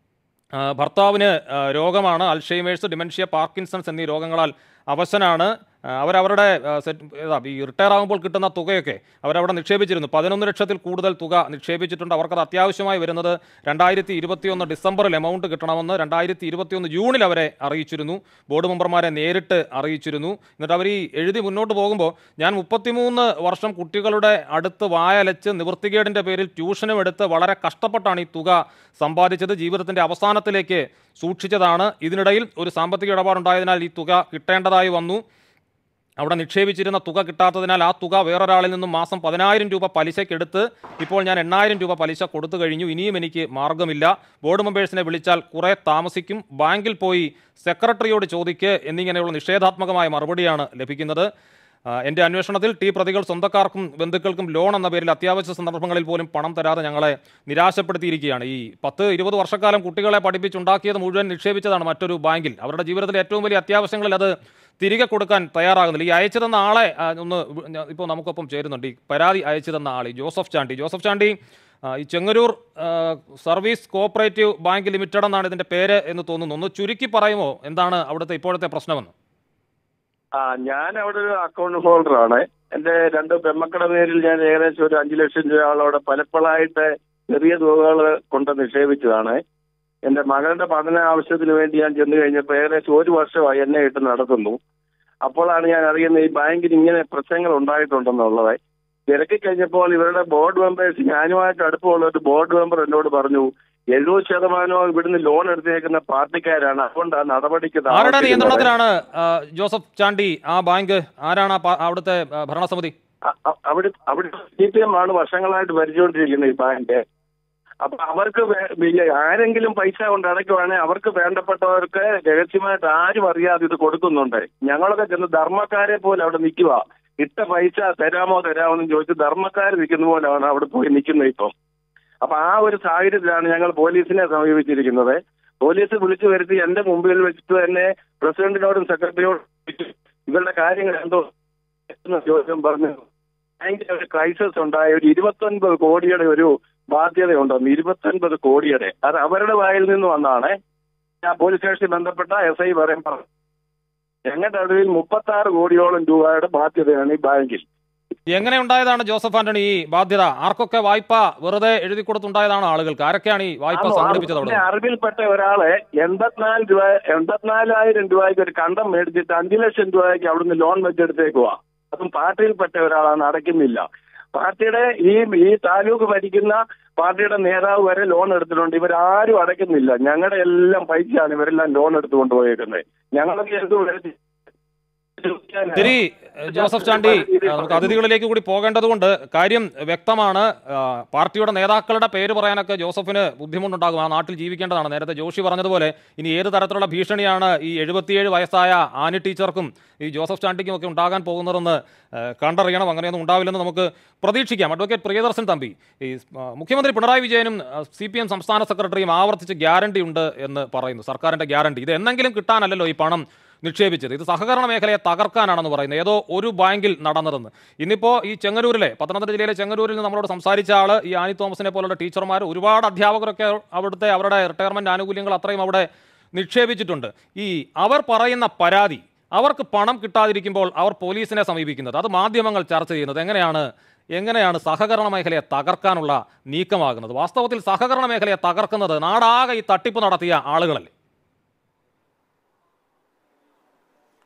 Speaker 2: ആ, ഭർത്താവിന് ആ, രോഗമാണ് അൽഷൈമേഴ്സ് ഡിമെൻഷ്യ പാർക്കിൻസൺസ് എന്നീ രോഗങ്ങളാൽ അവശനാണ് ആ, അവരവരുടെ ആ, സെറ്റ് ഏതാ ഈ റിട്ടയർ ആകുമ്പോൾ കിട്ടുന്ന തുകയൊക്കെ അവരവിടെ നിക്ഷേപിച്ചിരുന്നു പതിനൊന്ന് ലക്ഷത്തിൽ കൂടുതൽ തുക നിക്ഷേപിച്ചിട്ടുണ്ട് അവർക്കത് അത്യാവശ്യമായി വരുന്നത് രണ്ടായിരത്തി ഇരുപത്തിയൊന്ന് ഡിസംബറിൽ എമൗണ്ട് കിട്ടണമെന്ന് രണ്ടായിരത്തി ഇരുപത്തിയൊന്ന് ജൂണിൽ അവരെ അറിയിച്ചിരുന്നു ബോർഡ് മെമ്പർമാരെ നേരിട്ട് അറിയിച്ചിരുന്നു എന്നിട്ട് അവർ ഈ എഴുതി മുന്നോട്ട് പോകുമ്പോൾ ഞാൻ മുപ്പത്തിമൂന്ന് വർഷം കുട്ടികളുടെ അടുത്ത് വായലച്ച് നിവൃത്തികേടിൻ്റെ പേരിൽ ട്യൂഷനും എടുത്ത് വളരെ കഷ്ടപ്പെട്ടാണ് ഈ തുക സമ്പാദിച്ചത് ജീവിതത്തിൻ്റെ അവസാനത്തിലേക്ക് സൂക്ഷിച്ചതാണ് ഇതിനിടയിൽ ഒരു സാമ്പത്തിക ഇടപാടുണ്ടായതിനാൽ ഈ തുക കിട്ടേണ്ടതായി വന്നു അവിടെ നിക്ഷേപിച്ചിരുന്ന തുക കിട്ടാത്തതിനാൽ ആ തുക വേറൊരാളിൽ നിന്നും മാസം പതിനായിരം രൂപ പലിശയ്ക്കെടുത്ത് ഇപ്പോൾ ഞാൻ എണ്ണായിരം രൂപ പലിശ കൊടുത്തു കഴിഞ്ഞു ഇനിയും എനിക്ക് മാർഗമില്ല ബോർഡ് മെമ്പേഴ്സിനെ വിളിച്ചാൽ കുറേ താമസിക്കും ബാങ്കിൽ പോയി സെക്രട്ടറിയോട് ചോദിക്ക് എന്നിങ്ങനെയുള്ള നിഷേധാത്മകമായ മറുപടിയാണ് ലഭിക്കുന്നത് ആ, എൻ്റെ അന്വേഷണത്തിൽ ടി പ്രതികൾ സ്വന്തക്കാർക്കും ബന്ധുക്കൾക്കും ലോൺ എന്ന പേരിൽ അത്യാവശ്യ സന്ദർഭങ്ങളിൽ പോലും പണം തരാതെ ഞങ്ങളെ നിരാശപ്പെടുത്തിയിരിക്കുകയാണ് ഈ പത്ത് ഇരുപത് വർഷക്കാലം കുട്ടികളെ പഠിപ്പിച്ചുണ്ടാക്കിയത് മുഴുവൻ നിക്ഷേപിച്ചതാണ് മറ്റൊരു ബാങ്കിൽ അവരുടെ ജീവിതത്തിലെ ഏറ്റവും വലിയ അത്യാവശ്യങ്ങളിൽ അത് തിരികെ കൊടുക്കാൻ തയ്യാറാകുന്നില്ല ഈ അയച്ചു തന്ന ആളെ ആ, ഒന്ന് ഇപ്പോൾ നമുക്കൊപ്പം ചേരുന്നുണ്ട് ഈ പരാതി അയച്ചു തന്ന ആൾ ഈ ജോസഫ് ചാണ്ടി ജോസഫ് ചാണ്ടി ആ, ഈ ചെങ്ങന്നൂർ ആ, സർവീസ് കോഓപ്പറേറ്റീവ് ബാങ്ക് ലിമിറ്റഡ് എന്നാണ് ഇതിന്റെ പേര് എന്ന് തോന്നുന്നു ഒന്ന് ചുരുക്കി പറയുമോ എന്താണ് അവിടുത്തെ ഇപ്പോഴത്തെ പ്രശ്നമെന്ന്
Speaker 4: ആ ഞാൻ അവിടെ ഒരു അക്കൗണ്ട് ഹോൾഡർ ആണ് എന്റെ രണ്ട് പെമ്മക്കളുടെ പേരിൽ ഞാൻ ഏകദേശം ഒരു അഞ്ചു ലക്ഷം രൂപയോളം പലപ്പോഴായിട്ട് ചെറിയ തുകകൾ കൊണ്ട് നിക്ഷേപിച്ചതാണ് എന്റെ മകളുടെ പഠന ആവശ്യത്തിന് വേണ്ടി ഞാൻ ചെന്ന് കഴിഞ്ഞപ്പോൾ ഏകദേശം ഒരു വർഷമായി എന്നെ ഇട്ട് നടത്തുന്നു അപ്പോഴാണ് ഞാൻ അറിയുന്നത് ഈ ബാങ്കിന് ഇങ്ങനെ പ്രശ്നങ്ങൾ ഉണ്ടായിട്ടുണ്ടെന്നുള്ളത് തിരക്കി കഴിഞ്ഞപ്പോൾ ഇവരുടെ ബോർഡ് മെമ്പേഴ്സ് ഞാനുമായിട്ട് അടുപ്പമുള്ള ഒരു ബോർഡ് മെമ്പർ എന്നോട് പറഞ്ഞു എഴുപത് ശതമാനവും ഇവിടുന്ന് ലോൺ എടുത്തേക്കുന്ന പാർട്ടിക്കാരാണ് അതുകൊണ്ട് ആ നടപടിക്ക്
Speaker 2: ആരുടെ
Speaker 4: താമസിക്കുന്നത്.
Speaker 2: നിയന്ത്രണത്തിലാണ് ആ, ജോസഫ് ചാണ്ടി ആ ബാങ്ക് ആരാണ് ആ പാ- അവിടുത്തെ ആ, ഭരണസമിതി
Speaker 4: അ- അ- അവിടെ അവിടെ സി പി എം ആണ് വർഷങ്ങളായിട്ട് ഭരിച്ചുകൊണ്ടിരിക്കുന്നത് ഈ ബാങ്ക് അപ്പൊ അവർക്ക് വേ- ഇല്ല, ആരെങ്കിലും പൈസ കൊണ്ട് അടയ്ക്കുവാണെങ്കിൽ അവർക്ക് വേണ്ടപ്പെട്ടവർക്ക് രഹസ്യമായിട്ട് ആരും അറിയാതെ ഇത് കൊടുക്കുന്നുണ്ട് ഞങ്ങളൊക്കെ ചെന്ന് ധർമ്മക്കാരെ പോലെ അവിടെ നിൽക്കുക ഇട്ട പൈസ തരാമോ തരാമോ എന്ന് ചോദിച്ച് ധർമ്മക്കാർ നിൽക്കുന്ന പോലെയാണ് അവിടെ പോയി നിൽക്കുന്നത് ഇപ്പം അപ്പൊ ആ ഒരു സാഹചര്യത്തിലാണ് ഞങ്ങൾ പോലീസിനെ സമീപിച്ചിരിക്കുന്നത് പോലീസ് വിളിച്ചു വരുത്തി എന്റെ മുമ്പിൽ വെച്ചിട്ട് തന്നെ പ്രസിഡന്റിനോടും സെക്രട്ടറിയോടും ചോദിച്ചു, ഇവരുടെ കാര്യങ്ങൾ എന്തോ എന്ന് ചോദ്യം പറഞ്ഞു ബാങ്കിന് ഒരു ക്രൈസിസ് ഉണ്ടായ ഒരു ഇരുപത്തൊൻപത് കോടിയുടെ ഒരു ബാധ്യതയുണ്ടെന്ന് ഇരുപത്തൊൻപത് കോടിയുടെ അത് അവരുടെ വായിൽ നിന്ന് വന്നാണ് ഞാൻ പോലീസ് സ്റ്റേഷനിൽ ബന്ധപ്പെട്ട എസ് ഐ പറയാൻ പറഞ്ഞു ഞങ്ങളുടെ അടുവിൽ മുപ്പത്തി ആറ് കോടിയോളം രൂപയുടെ ബാധ്യതയാണ് ഈ ബാങ്കിൽ
Speaker 2: എങ്ങനെ ഉണ്ടായതാണ് ജോസഫ് ആന്റണി ഈ ബാധ്യത ആർക്കൊക്കെ വായ്പ വെറുതെ എഴുതി കൊടുത്തുണ്ടായതാണ് ആളുകൾക്ക് ആരൊക്കെയാണ് ഈ വായ്പ
Speaker 4: ആണോ?
Speaker 2: സംഘടിപ്പിച്ചത് അവിടെ
Speaker 4: എന്റെ അറിവിൽപ്പെട്ട ഒരാളെ എൺപത്തിനാല് രൂപ എൺപത്തിനാലായിരം രൂപയ്ക്ക് ഒരു കണ്ടം മേടിച്ചിട്ട് അഞ്ചു ലക്ഷം രൂപയ്ക്ക് അവിടുന്ന് ലോൺ വെച്ചെടുത്തേക്കുവാ അതും പാർട്ടിയിൽപ്പെട്ട ഒരാളാണ് അടയ്ക്കുന്നില്ല പാർട്ടിയുടെ ഈ ഈ താലൂക്ക് ഭരിക്കുന്ന പാർട്ടിയുടെ നേതാവ് വരെ ലോൺ എടുത്തിട്ടുണ്ട് ഇവരാരും അടയ്ക്കുന്നില്ല ഞങ്ങളുടെ എല്ലാം പൈസയാണ് ഇവരെല്ലാം ലോൺ എടുത്തുകൊണ്ട് പോയേക്കുന്നത് ഞങ്ങളൊക്കെ എന്ത് വിളിച്ച്
Speaker 2: ശരി ജോസഫ് ചാണ്ടി ആ, നമുക്ക് അതിഥികളിലേക്ക് കൂടി പോകേണ്ടതുകൊണ്ട് കാര്യം വ്യക്തമാണ് ആ, പാർട്ടിയുടെ നേതാക്കളുടെ പേര് പറയാനൊക്കെ ജോസഫിന് ബുദ്ധിമുട്ടുണ്ടാകും ആ നാട്ടിൽ ജീവിക്കേണ്ടതാണ് നേരത്തെ ജോഷി പറഞ്ഞതുപോലെ ഇനി ഏത് തരത്തിലുള്ള ഭീഷണിയാണ് ഈ എഴുപത്തിയേഴ് വയസ്സായ ആനി ടീച്ചർക്കും ഈ ജോസഫ് ചാണ്ടിക്കും ഒക്കെ ഉണ്ടാകാൻ പോകുന്നതെന്ന് ആ, കണ്ടറിയണം അങ്ങനെയൊന്നും ഉണ്ടാവില്ലെന്ന് നമുക്ക് പ്രതീക്ഷിക്കാം അഡ്വക്കേറ്റ് പ്രിയദർശൻ തമ്പി ഈ ആ, മുഖ്യമന്ത്രി പിണറായി വിജയനും സി പി എം സംസ്ഥാന സെക്രട്ടറിയും ആവർത്തിച്ച് ഗ്യാരണ്ടി ഉണ്ട് എന്ന് പറയുന്നു സർക്കാരിന്റെ ഗ്യാരണ്ടി ഇത് എന്നെങ്കിലും കിട്ടാനല്ലല്ലോ ഈ പണം നിക്ഷേപിച്ചത് ഇത് സഹകരണ മേഖലയെ തകർക്കാനാണെന്ന് പറയുന്നത് ഏതോ ഒരു ബാങ്കിൽ നടന്നതെന്ന് ഇന്നിപ്പോൾ ഈ ചെങ്ങന്നൂരിലെ പത്തനംതിട്ട ജില്ലയിലെ ചെങ്ങന്നൂരിൽ നിന്ന് നമ്മളോട് സംസാരിച്ച ആൾ ഈ ആനി തോമസിനെ പോലുള്ള ടീച്ചർമാർ ഒരുപാട് അധ്യാപകരൊക്കെ അവിടുത്തെ അവരുടെ റിട്ടയർമെന്റ് ആനുകൂല്യങ്ങൾ അത്രയും അവിടെ നിക്ഷേപിച്ചിട്ടുണ്ട് ഈ അവർ പറയുന്ന പരാതി അവർക്ക് പണം കിട്ടാതിരിക്കുമ്പോൾ അവർ പോലീസിനെ സമീപിക്കുന്നത് അത് മാധ്യമങ്ങൾ ചർച്ച ചെയ്യുന്നത് എങ്ങനെയാണ് എങ്ങനെയാണ് സഹകരണ മേഖലയെ തകർക്കാനുള്ള നീക്കമാകുന്നത് വാസ്തവത്തിൽ സഹകരണ മേഖലയെ തകർക്കുന്നത് നാടാകെ ഈ തട്ടിപ്പ് നടത്തിയ ആളുകളല്ലേ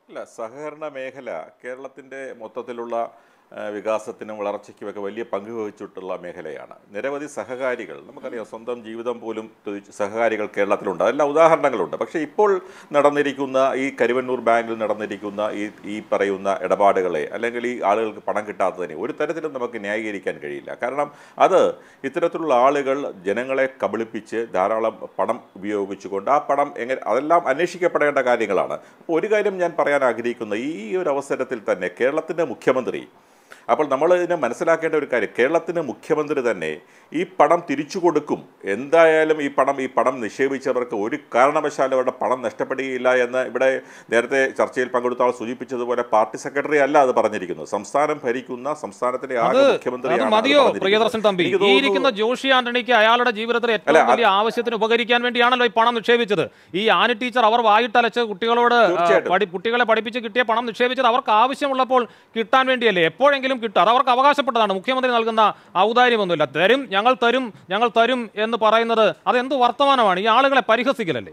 Speaker 5: അല്ല സഹകരണ മേഖല കേരളത്തിൻ്റെ മൊത്തത്തിലുള്ള ആ, വികാസത്തിനും വളർച്ചയ്ക്കുമൊക്കെ വലിയ പങ്ക് വഹിച്ചിട്ടുള്ള മേഖലയാണ് നിരവധി സഹകാരികൾ നമുക്കറിയാം സ്വന്തം ജീവിതം പോലും ത്യജിച്ച സഹകാരികൾ കേരളത്തിലുണ്ട് അതെല്ലാം ഉദാഹരണങ്ങളുണ്ട് പക്ഷേ ഇപ്പോൾ നടന്നിരിക്കുന്ന ഈ കരുവന്നൂർ ബാങ്കിൽ നടന്നിരിക്കുന്ന ഈ ഈ പറയുന്ന ഇടപാടുകളെ അല്ലെങ്കിൽ ഈ ആളുകൾക്ക് പണം കിട്ടാത്തതിനെ ഒരു തരത്തിലും നമുക്ക് ന്യായീകരിക്കാൻ കഴിയില്ല കാരണം അത് ഇത്തരത്തിലുള്ള ആളുകൾ ജനങ്ങളെ കബളിപ്പിച്ച് ധാരാളം പണം ഉപയോഗിച്ചുകൊണ്ട് ആ പണം എങ്ങനെ അതെല്ലാം അന്വേഷിക്കപ്പെടേണ്ട കാര്യങ്ങളാണ് അപ്പോൾ ഒരു കാര്യം ഞാൻ പറയാൻ ആഗ്രഹിക്കുന്ന ഈ ഒരു അവസരത്തിൽ തന്നെ കേരളത്തിൻ്റെ മുഖ്യമന്ത്രി അപ്പോൾ നമ്മൾ ഇതിനെ മനസ്സിലാക്കേണ്ട ഒരു കാര്യം കേരളത്തിന് മുഖ്യമന്ത്രി തന്നെ ഈ പണം തിരിച്ചു കൊടുക്കും എന്തായാലും ഈ പണം ഈ പണം നിക്ഷേപിച്ചവർക്ക് ഒരു കാരണവശാലും അവരുടെ പണം നഷ്ടപ്പെടുകയില്ല എന്ന് ഇവിടെ നേരത്തെ ചർച്ചയിൽ പങ്കെടുത്ത ആൾ സൂചിപ്പിച്ചതുപോലെ പാർട്ടി സെക്രട്ടറി അല്ല അത് പറഞ്ഞിരിക്കുന്നത് സംസ്ഥാനം ഭരിക്കുന്ന സംസ്ഥാനത്തിന്റെ
Speaker 2: അത്
Speaker 5: ആകെ
Speaker 2: അത്
Speaker 5: മുഖ്യമന്ത്രിയാണ് അത്
Speaker 2: മതിയോ
Speaker 5: പറഞ്ഞിരിക്കുന്നത്.
Speaker 2: പ്രിയദർശൻ തമ്പി
Speaker 5: എനിക്ക്
Speaker 2: ഈ
Speaker 5: തോന്നുന്നു
Speaker 2: ഇരിക്കുന്ന ജോഷി ആന്റണിക്ക് അയാളുടെ ജീവിതത്തിൽ
Speaker 5: അല്ല,
Speaker 2: ഏറ്റവും
Speaker 5: അത്
Speaker 2: വലിയ ആവശ്യത്തിന് ഉപകരിക്കാൻ വേണ്ടിയാണല്ലോ ഈ പണം നിക്ഷേപിച്ചത് ഈ ആനി ടീച്ചർ അവർ വായിട്ടലച്ച് കുട്ടികളോട് ആ,
Speaker 5: തീർച്ചയായിട്ടും.
Speaker 2: പഠി- കുട്ടികളെ പഠിപ്പിച്ച് കിട്ടിയ പണം നിക്ഷേപിച്ചത് അവർക്ക് ആവശ്യമുള്ളപ്പോൾ കിട്ടാൻ വേണ്ടിയല്ലേ എപ്പോഴെങ്കിലും കിട്ടും അത് അവർക്ക് അവകാശപ്പെട്ടതാണ് മുഖ്യമന്ത്രി നൽകുന്ന ഔദാര്യമൊന്നുമില്ല തരും ഞങ്ങൾ തരും ഞങ്ങൾ തരും എന്ന് പറയുന്നത് അത് എന്ത് വർത്തമാനമാണ് ഈ ആളുകളെ പരിഹസിക്കലല്ലേ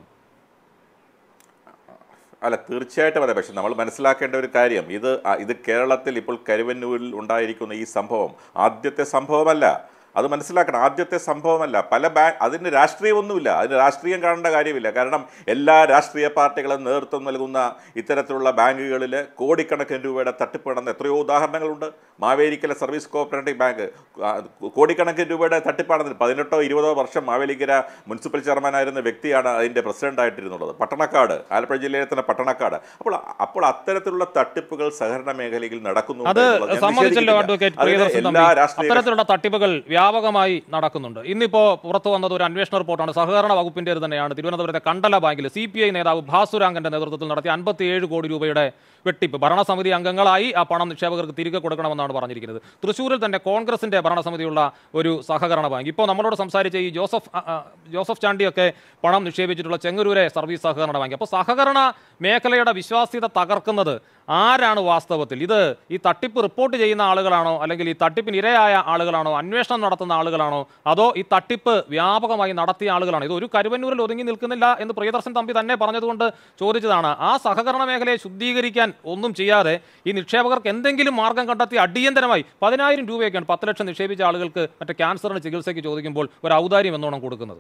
Speaker 5: അല്ല തീർച്ചയായിട്ടും അതെ പക്ഷെ നമ്മൾ മനസ്സിലാക്കേണ്ട ഒരു കാര്യം ഇത് ആ- ഇത് കേരളത്തിൽ ഇപ്പോൾ കരുവന്നൂരിൽ ഉണ്ടായിരിക്കുന്ന ഈ സംഭവം ആദ്യത്തെ സംഭവമല്ല അത് മനസ്സിലാക്കണം ആദ്യത്തെ സംഭവമല്ല പല ബാങ്ക് അതിന് രാഷ്ട്രീയമൊന്നുമില്ല അതിന് രാഷ്ട്രീയം കാണേണ്ട കാര്യമില്ല കാരണം എല്ലാ രാഷ്ട്രീയ പാർട്ടികളും നേതൃത്വം നൽകുന്ന ഇത്തരത്തിലുള്ള ബാങ്കുകളിൽ കോടിക്കണക്കിന് രൂപയുടെ തട്ടിപ്പ് നടന്ന എത്രയോ ഉദാഹരണങ്ങളുണ്ട് മാവേലിക്കര സർവീസ് കോഓപ്പറേറ്റീവ് ബാങ്ക് ആ, കോടിക്കണക്കിന് രൂപയുടെ തട്ടിപ്പാണെന്ന് പതിനെട്ടോ ഇരുപതോ വർഷം മാവേലിക്കര മുനിസിപ്പൽ ചെയർമാനായിരുന്ന വ്യക്തിയാണ് അതിൻ്റെ പ്രസിഡന്റായിട്ടിരുന്നുള്ളത് പട്ടണക്കാട് ആലപ്പുഴ ജില്ലയിലെ തന്നെ പട്ടണക്കാട് അപ്പോൾ അപ്പോൾ അത്തരത്തിലുള്ള തട്ടിപ്പുകൾ സഹകരണ മേഖലയിൽ നടക്കുന്നു
Speaker 2: അത്
Speaker 5: എന്നുള്ളത് ഞാൻ
Speaker 2: സമ്മതിച്ചല്ലോ
Speaker 5: നിഷേധിക്കുന്നില്ല.
Speaker 2: അഡ്വക്കേറ്റ്
Speaker 5: അതിന്
Speaker 2: പ്രിയദർശൻ
Speaker 5: എല്ലാ
Speaker 2: തമ്പി
Speaker 5: രാഷ്ട്രീയ
Speaker 2: അത്തരത്തിലുള്ള തട്ടിപ്പുകൾ വ്യാപകമായി നടക്കുന്നുണ്ട് ഇന്നിപ്പോ പുറത്തു വന്നത് ഒരു അന്വേഷണ റിപ്പോർട്ടാണ് സഹകരണ വകുപ്പിന്റെ തന്നെയാണ് തിരുവനന്തപുരത്തെ കണ്ടല ബാങ്കിൽ സി പി ഐ നേതാവ് ഭാസുരാങ്കന്റെ നേതൃത്വത്തിൽ നടത്തിയ അൻപത്തിയേഴ് കോടി രൂപയുടെ വെട്ടിപ്പ് ഭരണസമിതി അംഗങ്ങളായി ആ പണം നിക്ഷേപകർക്ക് തിരികെ കൊടുക്കണമെന്നാണ് പറഞ്ഞിരിക്കുന്നത് തൃശ്ശൂരിൽ തന്നെ കോൺഗ്രസിന്റെ ഭരണസമിതിയുള്ള ഒരു സഹകരണ ബാങ്ക് ഇപ്പോൾ നമ്മളോട് സംസാരിച്ച ഈ ജോസഫ് ആ, ആ, ജോസഫ് ചാണ്ടിയൊക്കെ പണം നിക്ഷേപിച്ചിട്ടുള്ള ചെങ്ങന്നൂരെ സർവീസ് സഹകരണ ബാങ്ക് അപ്പോൾ സഹകരണ മേഖലയുടെ വിശ്വാസ്യത തകർക്കുന്നത് ആരാണ് വാസ്തവത്തിൽ ഇത് ഈ തട്ടിപ്പ് റിപ്പോർട്ട് ചെയ്യുന്ന ആളുകളാണോ അല്ലെങ്കിൽ ഈ തട്ടിപ്പിന് ഇരയായ ആളുകളാണോ അന്വേഷണം നടത്തുന്ന ആളുകളാണോ അതോ ഈ തട്ടിപ്പ് വ്യാപകമായി നടത്തിയ ആളുകളാണോ ഇത് ഒരു കരുവന്നൂരിൽ ഒതുങ്ങി നിൽക്കുന്നില്ല എന്ന് പ്രിയദർശൻ തമ്പി തന്നെ പറഞ്ഞതുകൊണ്ട് ചോദിച്ചതാണ് ആ സഹകരണ മേഖലയെ ശുദ്ധീകരിക്കാൻ ഒന്നും ചെയ്യാതെ ഈ നിക്ഷേപകർക്ക് എന്തെങ്കിലും മാർഗം കണ്ടെത്തി അടിയന്തരമായി പതിനായിരം രൂപയൊക്കെയാണ് പത്ത് ലക്ഷം നിക്ഷേപിച്ച ആളുകൾക്ക് മറ്റേ ക്യാൻസറിന് ചികിത്സയ്ക്ക് ചോദിക്കുമ്പോൾ ഒരു ഔദാര്യം എന്നോണം കൊടുക്കുന്നത്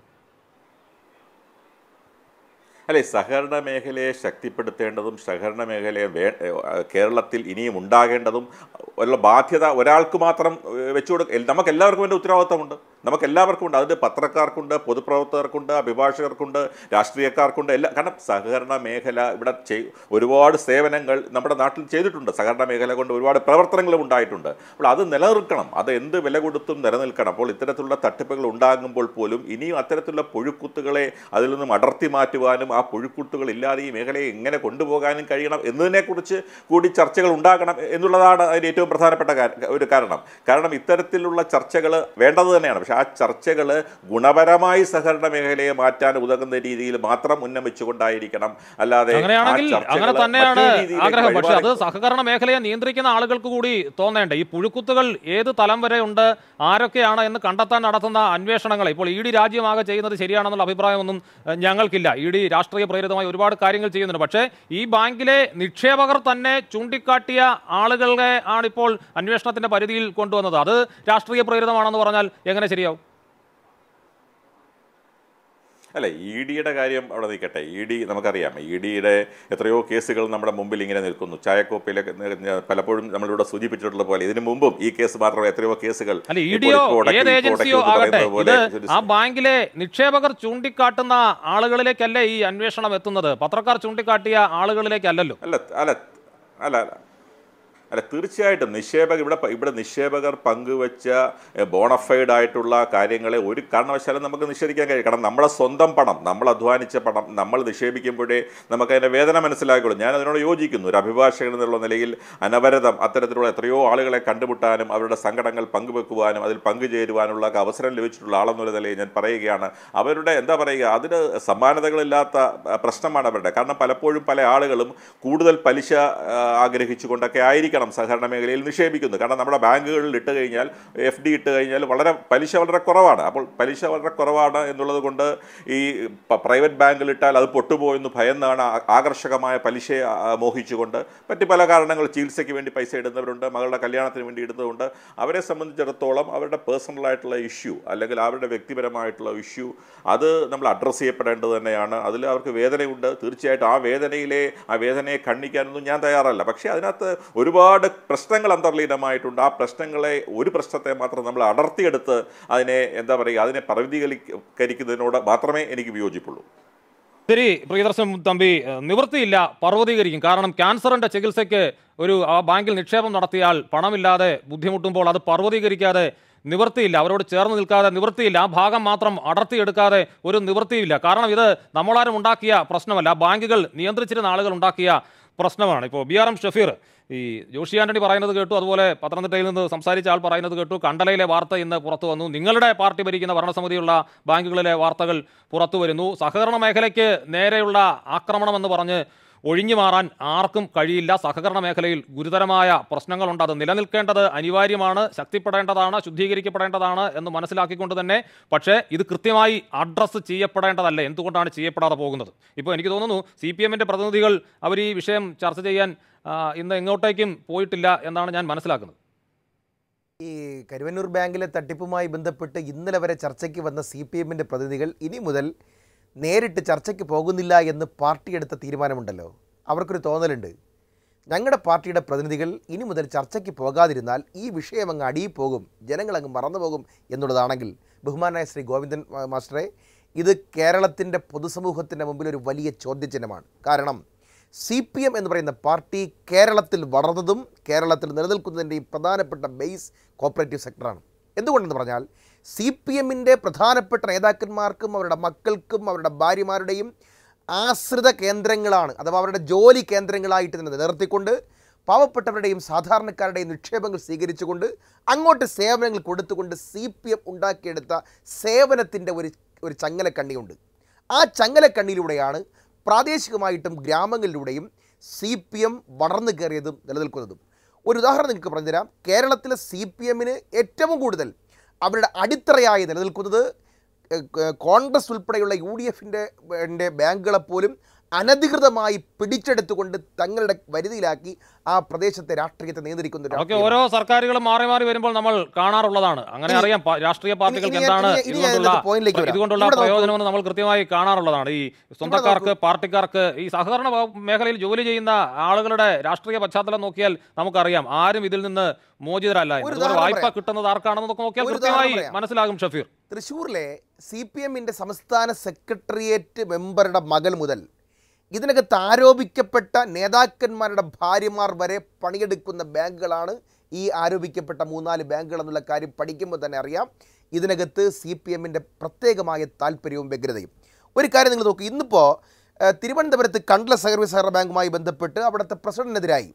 Speaker 5: അല്ലെ സഹകരണ മേഖലയെ ശക്തിപ്പെടുത്തേണ്ടതും സഹകരണ മേഖലയെ വേ ഏഹ് കേരളത്തിൽ ഇനിയും ഉണ്ടാകേണ്ടതും ഉള്ള ബാധ്യത ഒരാൾക്ക് മാത്രം ഏഹ് വെച്ചു കൊടുക്ക നമുക്ക് എല്ലാവർക്കും വേണ്ട ഉത്തരവാദിത്തമുണ്ട് നമുക്ക് എല്ലാവർക്കും ഉണ്ട് അതിന് പത്രക്കാർക്കുണ്ട് പൊതുപ്രവർത്തകർക്കുണ്ട് അഭിഭാഷകർക്കുണ്ട് രാഷ്ട്രീയക്കാർക്കുണ്ട് എല്ലാ കാരണം സഹകരണ മേഖല ഇവിടെ ചെയ് ഒരുപാട് സേവനങ്ങൾ നമ്മുടെ നാട്ടിൽ ചെയ്തിട്ടുണ്ട് സഹകരണ മേഖല കൊണ്ട് ഒരുപാട് പ്രവർത്തനങ്ങളും ഉണ്ടായിട്ടുണ്ട് അപ്പോൾ അത് നിലനിൽക്കണം അത് എന്ത് വില കൊടുത്തും നിലനിൽക്കണം അപ്പോൾ ഇത്തരത്തിലുള്ള തട്ടിപ്പുകൾ ഉണ്ടാകുമ്പോൾ പോലും ഇനിയും അത്തരത്തിലുള്ള പുഴുക്കുത്തുകളെ അതിൽ നിന്നും അടർത്തി മാറ്റുവാനും ആ പുഴുക്കുത്തുകൾ ഇല്ലാതെ ഈ മേഖലയെ എങ്ങനെ കൊണ്ടുപോകാനും കഴിയണം എന്നതിനെക്കുറിച്ച് കൂടി ചർച്ചകൾ ഉണ്ടാകണം എന്നുള്ളതാണ് അതിൻ്റെ ഏറ്റവും പ്രധാനപ്പെട്ട കാര- ഒരു കാരണം കാരണം ഇത്തരത്തിലുള്ള ചർച്ചകൾ വേണ്ടത് തന്നെയാണ് പക്ഷേ ആ ചർച്ചകൾ ഗുണപരമായി സഹകരണ മേഖലയെ മാറ്റാൻ ഉതകുന്ന രീതിയിൽ മാത്രം ഉന്നമിച്ചുകൊണ്ടായിരിക്കണം അല്ലാതെ ആ
Speaker 2: അങ്ങനെയാണെങ്കിൽ
Speaker 5: ചർച്ചകള്
Speaker 2: അങ്ങനെ തന്നെയാണ്
Speaker 5: മറ്റൊരു രീതിയിലേക്ക്
Speaker 2: ആഗ്രഹം പക്ഷെ അത്
Speaker 5: വഴിമാറി-
Speaker 2: സഹകരണ മേഖലയെ നിയന്ത്രിക്കുന്ന ആളുകൾക്ക് കൂടി തോന്നേണ്ടേ ഈ പുഴുക്കുത്തുകൾ ഏത് തലം വരെ ഉണ്ട് ആരൊക്കെയാണ് എന്ന് കണ്ടെത്താൻ നടത്തുന്ന അന്വേഷണങ്ങൾ ഇപ്പോൾ ഇ ഡി രാജ്യമാകെ ചെയ്യുന്നത് ശരിയാണെന്നുള്ള അഭിപ്രായമൊന്നും ഏഹ്, ഞങ്ങൾക്കില്ല ഇ ഡി രാഷ്ട്രീയ പ്രേരിതമായി ഒരുപാട് കാര്യങ്ങൾ ചെയ്യുന്നുണ്ട് പക്ഷേ ഈ ബാങ്കിലെ നിക്ഷേപകർ തന്നെ ചൂണ്ടിക്കാട്ടിയ ആളുകളെ ആണിപ്പോൾ അന്വേഷണത്തിന്റെ പരിധിയിൽ കൊണ്ടുവന്നത് അത് രാഷ്ട്രീയ പ്രേരിതമാണെന്ന് പറഞ്ഞാൽ എങ്ങനെ ശരിയാവും
Speaker 5: അല്ല ഇ ഡിയുടെ കാര്യം അവിടെ നിൽക്കട്ടെ ഇ ഡി നമുക്കറിയാം ഇ ഡിയുടെ എത്രയോ കേസുകൾ നമ്മുടെ മുമ്പിൽ ഇങ്ങനെ നിൽക്കുന്നു ചായക്കോപ്പയിലൊക്കെ നി- പലപ്പോഴും നമ്മളിവിടെ സൂചിപ്പിച്ചിട്ടുള്ള പോലെ ഇതിനു മുമ്പും ഈ കേസ് മാത്രമല്ല എത്രയോ കേസുകൾ
Speaker 2: അല്ല ഇ
Speaker 5: ഇപ്പോൾ
Speaker 2: ഡിയോ
Speaker 5: കോടതി-
Speaker 2: ഏത്
Speaker 5: കോടതി
Speaker 2: ഏജൻസിയോ
Speaker 5: എന്ന്
Speaker 2: ആകട്ടെ
Speaker 5: പറയുന്നത് പോലെ
Speaker 2: ഇത്
Speaker 5: ഒരു
Speaker 2: ആ ബാങ്കിലെ നിക്ഷേപകർ ചൂണ്ടിക്കാട്ടുന്ന ആളുകളിലേക്കല്ലേ ഈ അന്വേഷണം എത്തുന്നത് പത്രക്കാർ ചൂണ്ടിക്കാട്ടിയ ആളുകളിലേക്കല്ലല്ലോ
Speaker 5: അല്ല അല്ല അല്ല അല്ല അല്ല തീർച്ചയായിട്ടും നിക്ഷേപകർ ഇവിടെ പ- ഇവിടെ നിക്ഷേപകർ പങ്കുവെച്ച ബോണഫൈഡ് ആയിട്ടുള്ള കാര്യങ്ങളെ ഒരു കാരണവശാലും നമുക്ക് നിഷേധിക്കാൻ കഴിയും കാരണം നമ്മുടെ സ്വന്തം പണം നമ്മൾ അധ്വാനിച്ച പണം നമ്മൾ നിക്ഷേപിക്കുമ്പോഴേ നമുക്ക് അതിൻ്റെ വേദന മനസ്സിലാക്കുള്ളൂ ഞാൻ അതിനോട് യോജിക്കുന്നു ഒരു അഭിഭാഷകൻ എന്നുള്ള നിലയിൽ അനവരതം അത്തരത്തിലുള്ള എത്രയോ ആളുകളെ കണ്ടുമുട്ടാനും അവരുടെ സങ്കടങ്ങൾ പങ്കുവെക്കുവാനും അതിൽ പങ്കുചേരുവാനുള്ള ഒക്കെ അവസരം ലഭിച്ചിട്ടുള്ള ആളെന്നുള്ള നിലയിൽ ഞാൻ പറയുകയാണ് അവരുടെ എന്താ പറയുക അതിന് സമാനതകളില്ലാത്ത അഹ്, പ്രശ്നമാണ് അവരുടെ കാരണം പലപ്പോഴും പല ആളുകളും കൂടുതൽ പലിശ ആ, ആഗ്രഹിച്ചുകൊണ്ടൊക്കെ ആയിരിക്കണം വേണം സഹകരണ മേഖലയിൽ നിക്ഷേപിക്കുന്നത് കാരണം നമ്മുടെ ബാങ്കുകളിൽ ഇട്ട് കഴിഞ്ഞാൽ എഫ് ഡി ഇട്ട് കഴിഞ്ഞാൽ വളരെ പലിശ വളരെ കുറവാണ് അപ്പോൾ പലിശ വളരെ കുറവാണ് എന്നുള്ളത് കൊണ്ട് ഈ പ- പ്രൈവറ്റ് ബാങ്കിൽ ഇട്ടാൽ അത് പൊട്ടുപോയെന്ന് ഭയന്നാണ് ആ- ആകർഷകമായ പലിശയെ ആ, ആ, മോഹിച്ചുകൊണ്ട് മറ്റ് പല കാരണങ്ങൾ ചികിത്സയ്ക്ക് വേണ്ടി പൈസ ഇടുന്നവരുണ്ട് മകളുടെ കല്യാണത്തിന് വേണ്ടി ഇടുന്നതുകൊണ്ട് അവരെ സംബന്ധിച്ചിടത്തോളം അവരുടെ പേഴ്സണൽ ആയിട്ടുള്ള ഇഷ്യൂ അല്ലെങ്കിൽ അവരുടെ വ്യക്തിപരമായിട്ടുള്ള ഇഷ്യൂ അത് നമ്മൾ അഡ്രസ്സ് ചെയ്യപ്പെടേണ്ടത് തന്നെയാണ് അതിൽ അവർക്ക് വേദനയുണ്ട് തീർച്ചയായിട്ടും ആ വേദനയിലെ ആ വേദനയെ ഖണ്ഡിക്കാനൊന്നും ഞാൻ തയ്യാറല്ല പക്ഷേ അതിനകത്ത് ഒരുപാട് പ്രശ്നങ്ങൾ അന്തർലീനമായിട്ടുണ്ട് ആ പ്രശ്നങ്ങളെ ഒരു പ്രശ്നത്തെ മാത്രം നമ്മൾ അടർത്തിയെടുത്ത് അതിനെ എന്താ പറയുക അതിനെ പർവ്വതീകരിക്കുന്നതിനോട് മാത്രമേ എനിക്ക് വിയോജിപ്പുള്ളൂ
Speaker 2: ശരി പ്രിയദർശൻ തമ്പി ഏഹ്, നിവൃത്തിയില്ല പർവ്വതീകരിക്കും കാരണം ക്യാൻസറിന്റെ ചികിത്സയ്ക്ക് ഒരു ആ ബാങ്കിൽ നിക്ഷേപം നടത്തിയാൽ പണമില്ലാതെ ബുദ്ധിമുട്ടുമ്പോൾ അത് പർവ്വതീകരിക്കാതെ നിവൃത്തിയില്ല അവരോട് ചേർന്ന് നിൽക്കാതെ നിവൃത്തിയില്ല ആ ഭാഗം മാത്രം അടർത്തിയെടുക്കാതെ ഒരു നിവൃത്തിയില്ല കാരണം ഇത് നമ്മളാരും ഉണ്ടാക്കിയ പ്രശ്നമല്ല ബാങ്കുകൾ നിയന്ത്രിച്ചിരുന്ന ആളുകൾ ഉണ്ടാക്കിയ പ്രശ്നമാണ് ഇപ്പോൾ ബി ആർ എം ഷഫീർ ഈ ജോഷി ആന്റണി പറയുന്നത് കേട്ടു അതുപോലെ പത്തനംതിട്ടയിൽ നിന്ന് സംസാരിച്ച ആൾ പറയുന്നത് കേട്ടു കണ്ടലയിലെ വാർത്ത ഇന്ന് പുറത്തു വന്നു നിങ്ങളുടെ പാർട്ടി ഭരിക്കുന്ന ഭരണസമിതിയുള്ള ബാങ്കുകളിലെ വാർത്തകൾ പുറത്തു വരുന്നു സഹകരണ മേഖലയ്ക്ക് നേരെയുള്ള ആക്രമണം എന്ന് പറഞ്ഞ് ഒഴിഞ്ഞു മാറാൻ ആർക്കും കഴിയില്ല സഹകരണ മേഖലയിൽ ഗുരുതരമായ പ്രശ്നങ്ങളുണ്ട് അത് നിലനിൽക്കേണ്ടത് അനിവാര്യമാണ് ശക്തിപ്പെടേണ്ടതാണ് ശുദ്ധീകരിക്കപ്പെടേണ്ടതാണ് എന്ന് മനസ്സിലാക്കിക്കൊണ്ട് തന്നെ പക്ഷേ ഇത് കൃത്യമായി അഡ്രസ്സ് ചെയ്യപ്പെടേണ്ടതല്ല എന്തുകൊണ്ടാണ് ചെയ്യപ്പെടാതെ പോകുന്നത് ഇപ്പോൾ എനിക്ക് തോന്നുന്നു സി പി എമ്മിൻ്റെ പ്രതിനിധികൾ അവർ ഈ വിഷയം ചർച്ച ചെയ്യാൻ ആ, ഇന്ന് എങ്ങോട്ടേക്കും പോയിട്ടില്ല എന്നാണ് ഞാൻ മനസ്സിലാക്കുന്നത്
Speaker 6: ഈ കരുവന്നൂർ ബാങ്കിലെ തട്ടിപ്പുമായി ബന്ധപ്പെട്ട് ഇന്നലെ വരെ ചർച്ചയ്ക്ക് വന്ന സി പി എമ്മിൻ്റെ പ്രതിനിധികൾ ഇനി മുതൽ നേരിട്ട് ചർച്ചയ്ക്ക് പോകുന്നില്ല എന്ന് പാർട്ടി എടുത്ത തീരുമാനമുണ്ടല്ലോ അവർക്കൊരു തോന്നലുണ്ട് ഞങ്ങളുടെ പാർട്ടിയുടെ പ്രതിനിധികൾ ഇനി മുതൽ ചർച്ചയ്ക്ക് പോകാതിരുന്നാൽ ഈ വിഷയം അങ്ങ് അടിയിൽ പോകും ജനങ്ങൾ അങ്ങ് മറന്നു പോകും എന്നുള്ളതാണെങ്കിൽ ബഹുമാനായ ശ്രീ ഗോവിന്ദൻ ആ, മാസ്റ്ററെ ഇത് കേരളത്തിൻ്റെ പൊതുസമൂഹത്തിൻ്റെ മുമ്പിൽ ഒരു വലിയ ചോദ്യചിഹ്നമാണ് കാരണം സി പി എം എന്ന് പറയുന്ന പാർട്ടി കേരളത്തിൽ വളർന്നതും കേരളത്തിൽ നിലനിൽക്കുന്നതിൻ്റെയും പ്രധാനപ്പെട്ട ബേസ് കോപ്പറേറ്റീവ് സെക്ടറാണ് എന്തുകൊണ്ടെന്ന് പറഞ്ഞാൽ സി പി എമ്മിൻ്റെ പ്രധാനപ്പെട്ട നേതാക്കന്മാർക്കും അവരുടെ മക്കൾക്കും അവരുടെ ഭാര്യമാരുടെയും ആശ്രിത കേന്ദ്രങ്ങളാണ് അഥവാ അവരുടെ ജോലി കേന്ദ്രങ്ങളായിട്ട് തന്നെ നിലനിർത്തിക്കൊണ്ട് പാവപ്പെട്ടവരുടെയും സാധാരണക്കാരുടെയും നിക്ഷേപങ്ങൾ സ്വീകരിച്ചുകൊണ്ട് അങ്ങോട്ട് സേവനങ്ങൾ കൊടുത്തുകൊണ്ട് സി പി എം ഉണ്ടാക്കിയെടുത്ത സേവനത്തിൻ്റെ ഒരു ഒരു ചങ്ങലക്കണ്ണിയുണ്ട് ആ ചങ്ങലക്കണ്ണിയിലൂടെയാണ് പ്രാദേശികമായിട്ടും ഗ്രാമങ്ങളിലൂടെയും സി പി എം വളർന്നു കയറിയതും നിലനിൽക്കുന്നതും ഒരു ഉദാഹരണം നിങ്ങൾക്ക് പറഞ്ഞുതരാം കേരളത്തിലെ സി പി എമ്മിന് ഏറ്റവും കൂടുതൽ അവരുടെ അടിത്തറയായി നിലനിൽക്കുന്നത് ഏഹ്, ഏഹ്, കോൺഗ്രസ് ഉൾപ്പെടെയുള്ള യു ഡി എഫിൻ്റെ ബാങ്കുകളെപ്പോലും അനധികൃതമായി പിടിച്ചെടുത്തുകൊണ്ട് തങ്ങളുടെ വരുതിയിലാക്കി ആ പ്രദേശത്തെ രാഷ്ട്രീയത്തെ നിയന്ത്രിക്കുന്ന ഒരു
Speaker 2: അതൊക്കെ
Speaker 6: രാഷ്ട്രീയമാണ്.
Speaker 2: ഓരോ സർക്കാരുകളും മാറി മാറി വരുമ്പോൾ നമ്മൾ കാണാറുള്ളതാണ് അങ്ങനെ
Speaker 6: ഇനി-
Speaker 2: അറിയാം പ- രാഷ്ട്രീയ പാർട്ടികൾക്ക്
Speaker 6: ഇനി ഞാൻ-
Speaker 2: എന്താണ്
Speaker 6: ഇനി ഞാൻ
Speaker 2: ഇതുകൊണ്ടുള്ള
Speaker 6: ഇതിന്റെ പോയിന്റിലേക്ക് വരാം.
Speaker 2: ഇതുകൊണ്ടുള്ള
Speaker 6: ഇവിടെ നോക്കൂ.
Speaker 2: പ്രയോജനമെന്ന് നമ്മൾ കൃത്യമായി കാണാറുള്ളതാണ് ഈ സ്വന്തക്കാർക്ക് പാർട്ടിക്കാർക്ക് ഈ സഹകരണ വകുപ്പ് മേഖലയിൽ ജോലി ചെയ്യുന്ന ആളുകളുടെ രാഷ്ട്രീയ പശ്ചാത്തലം നോക്കിയാൽ നമുക്കറിയാം ആരും ഇതിൽ നിന്ന് മോചിതരല്ല എന്ന്.
Speaker 6: ഒരു
Speaker 2: അതുപോലെ
Speaker 6: ഉദാഹരണം
Speaker 2: വായ്പ
Speaker 6: പറയാം.
Speaker 2: കിട്ടുന്നത് ആർക്കാണെന്ന് നോക്കിയാൽ
Speaker 6: ഒരു
Speaker 2: കൃത്യമായി
Speaker 6: ഉദാഹരണം പറയാം.
Speaker 2: മനസ്സിലാകും ഷഫീർ
Speaker 6: തൃശ്ശൂരിലെ സി പി എമ്മിൻ്റെ സംസ്ഥാന സെക്രട്ടേറിയറ്റ് മെമ്പറുടെ മകൾ മുതൽ ഇതിനകത്ത് ആരോപിക്കപ്പെട്ട നേതാക്കന്മാരുടെ ഭാര്യമാർ വരെ പണിയെടുക്കുന്ന ബാങ്കുകളാണ് ഈ ആരോപിക്കപ്പെട്ട മൂന്നാല് ബാങ്കുകൾ എന്നുള്ള കാര്യം പഠിക്കുമ്പോൾ തന്നെ അറിയാം ഇതിനകത്ത് സി പി എമ്മിൻ്റെ പ്രത്യേകമായ താല്പര്യവും വ്യഗ്രതയും ഒരു കാര്യം നിങ്ങൾ നോക്കൂ ഇന്നിപ്പോൾ ഏഹ്, തിരുവനന്തപുരത്ത് കണ്ടല സർവീസ് സഹകരണ ബാങ്കുമായി ബന്ധപ്പെട്ട് അവിടുത്തെ പ്രസിഡന്റിനെതിരായി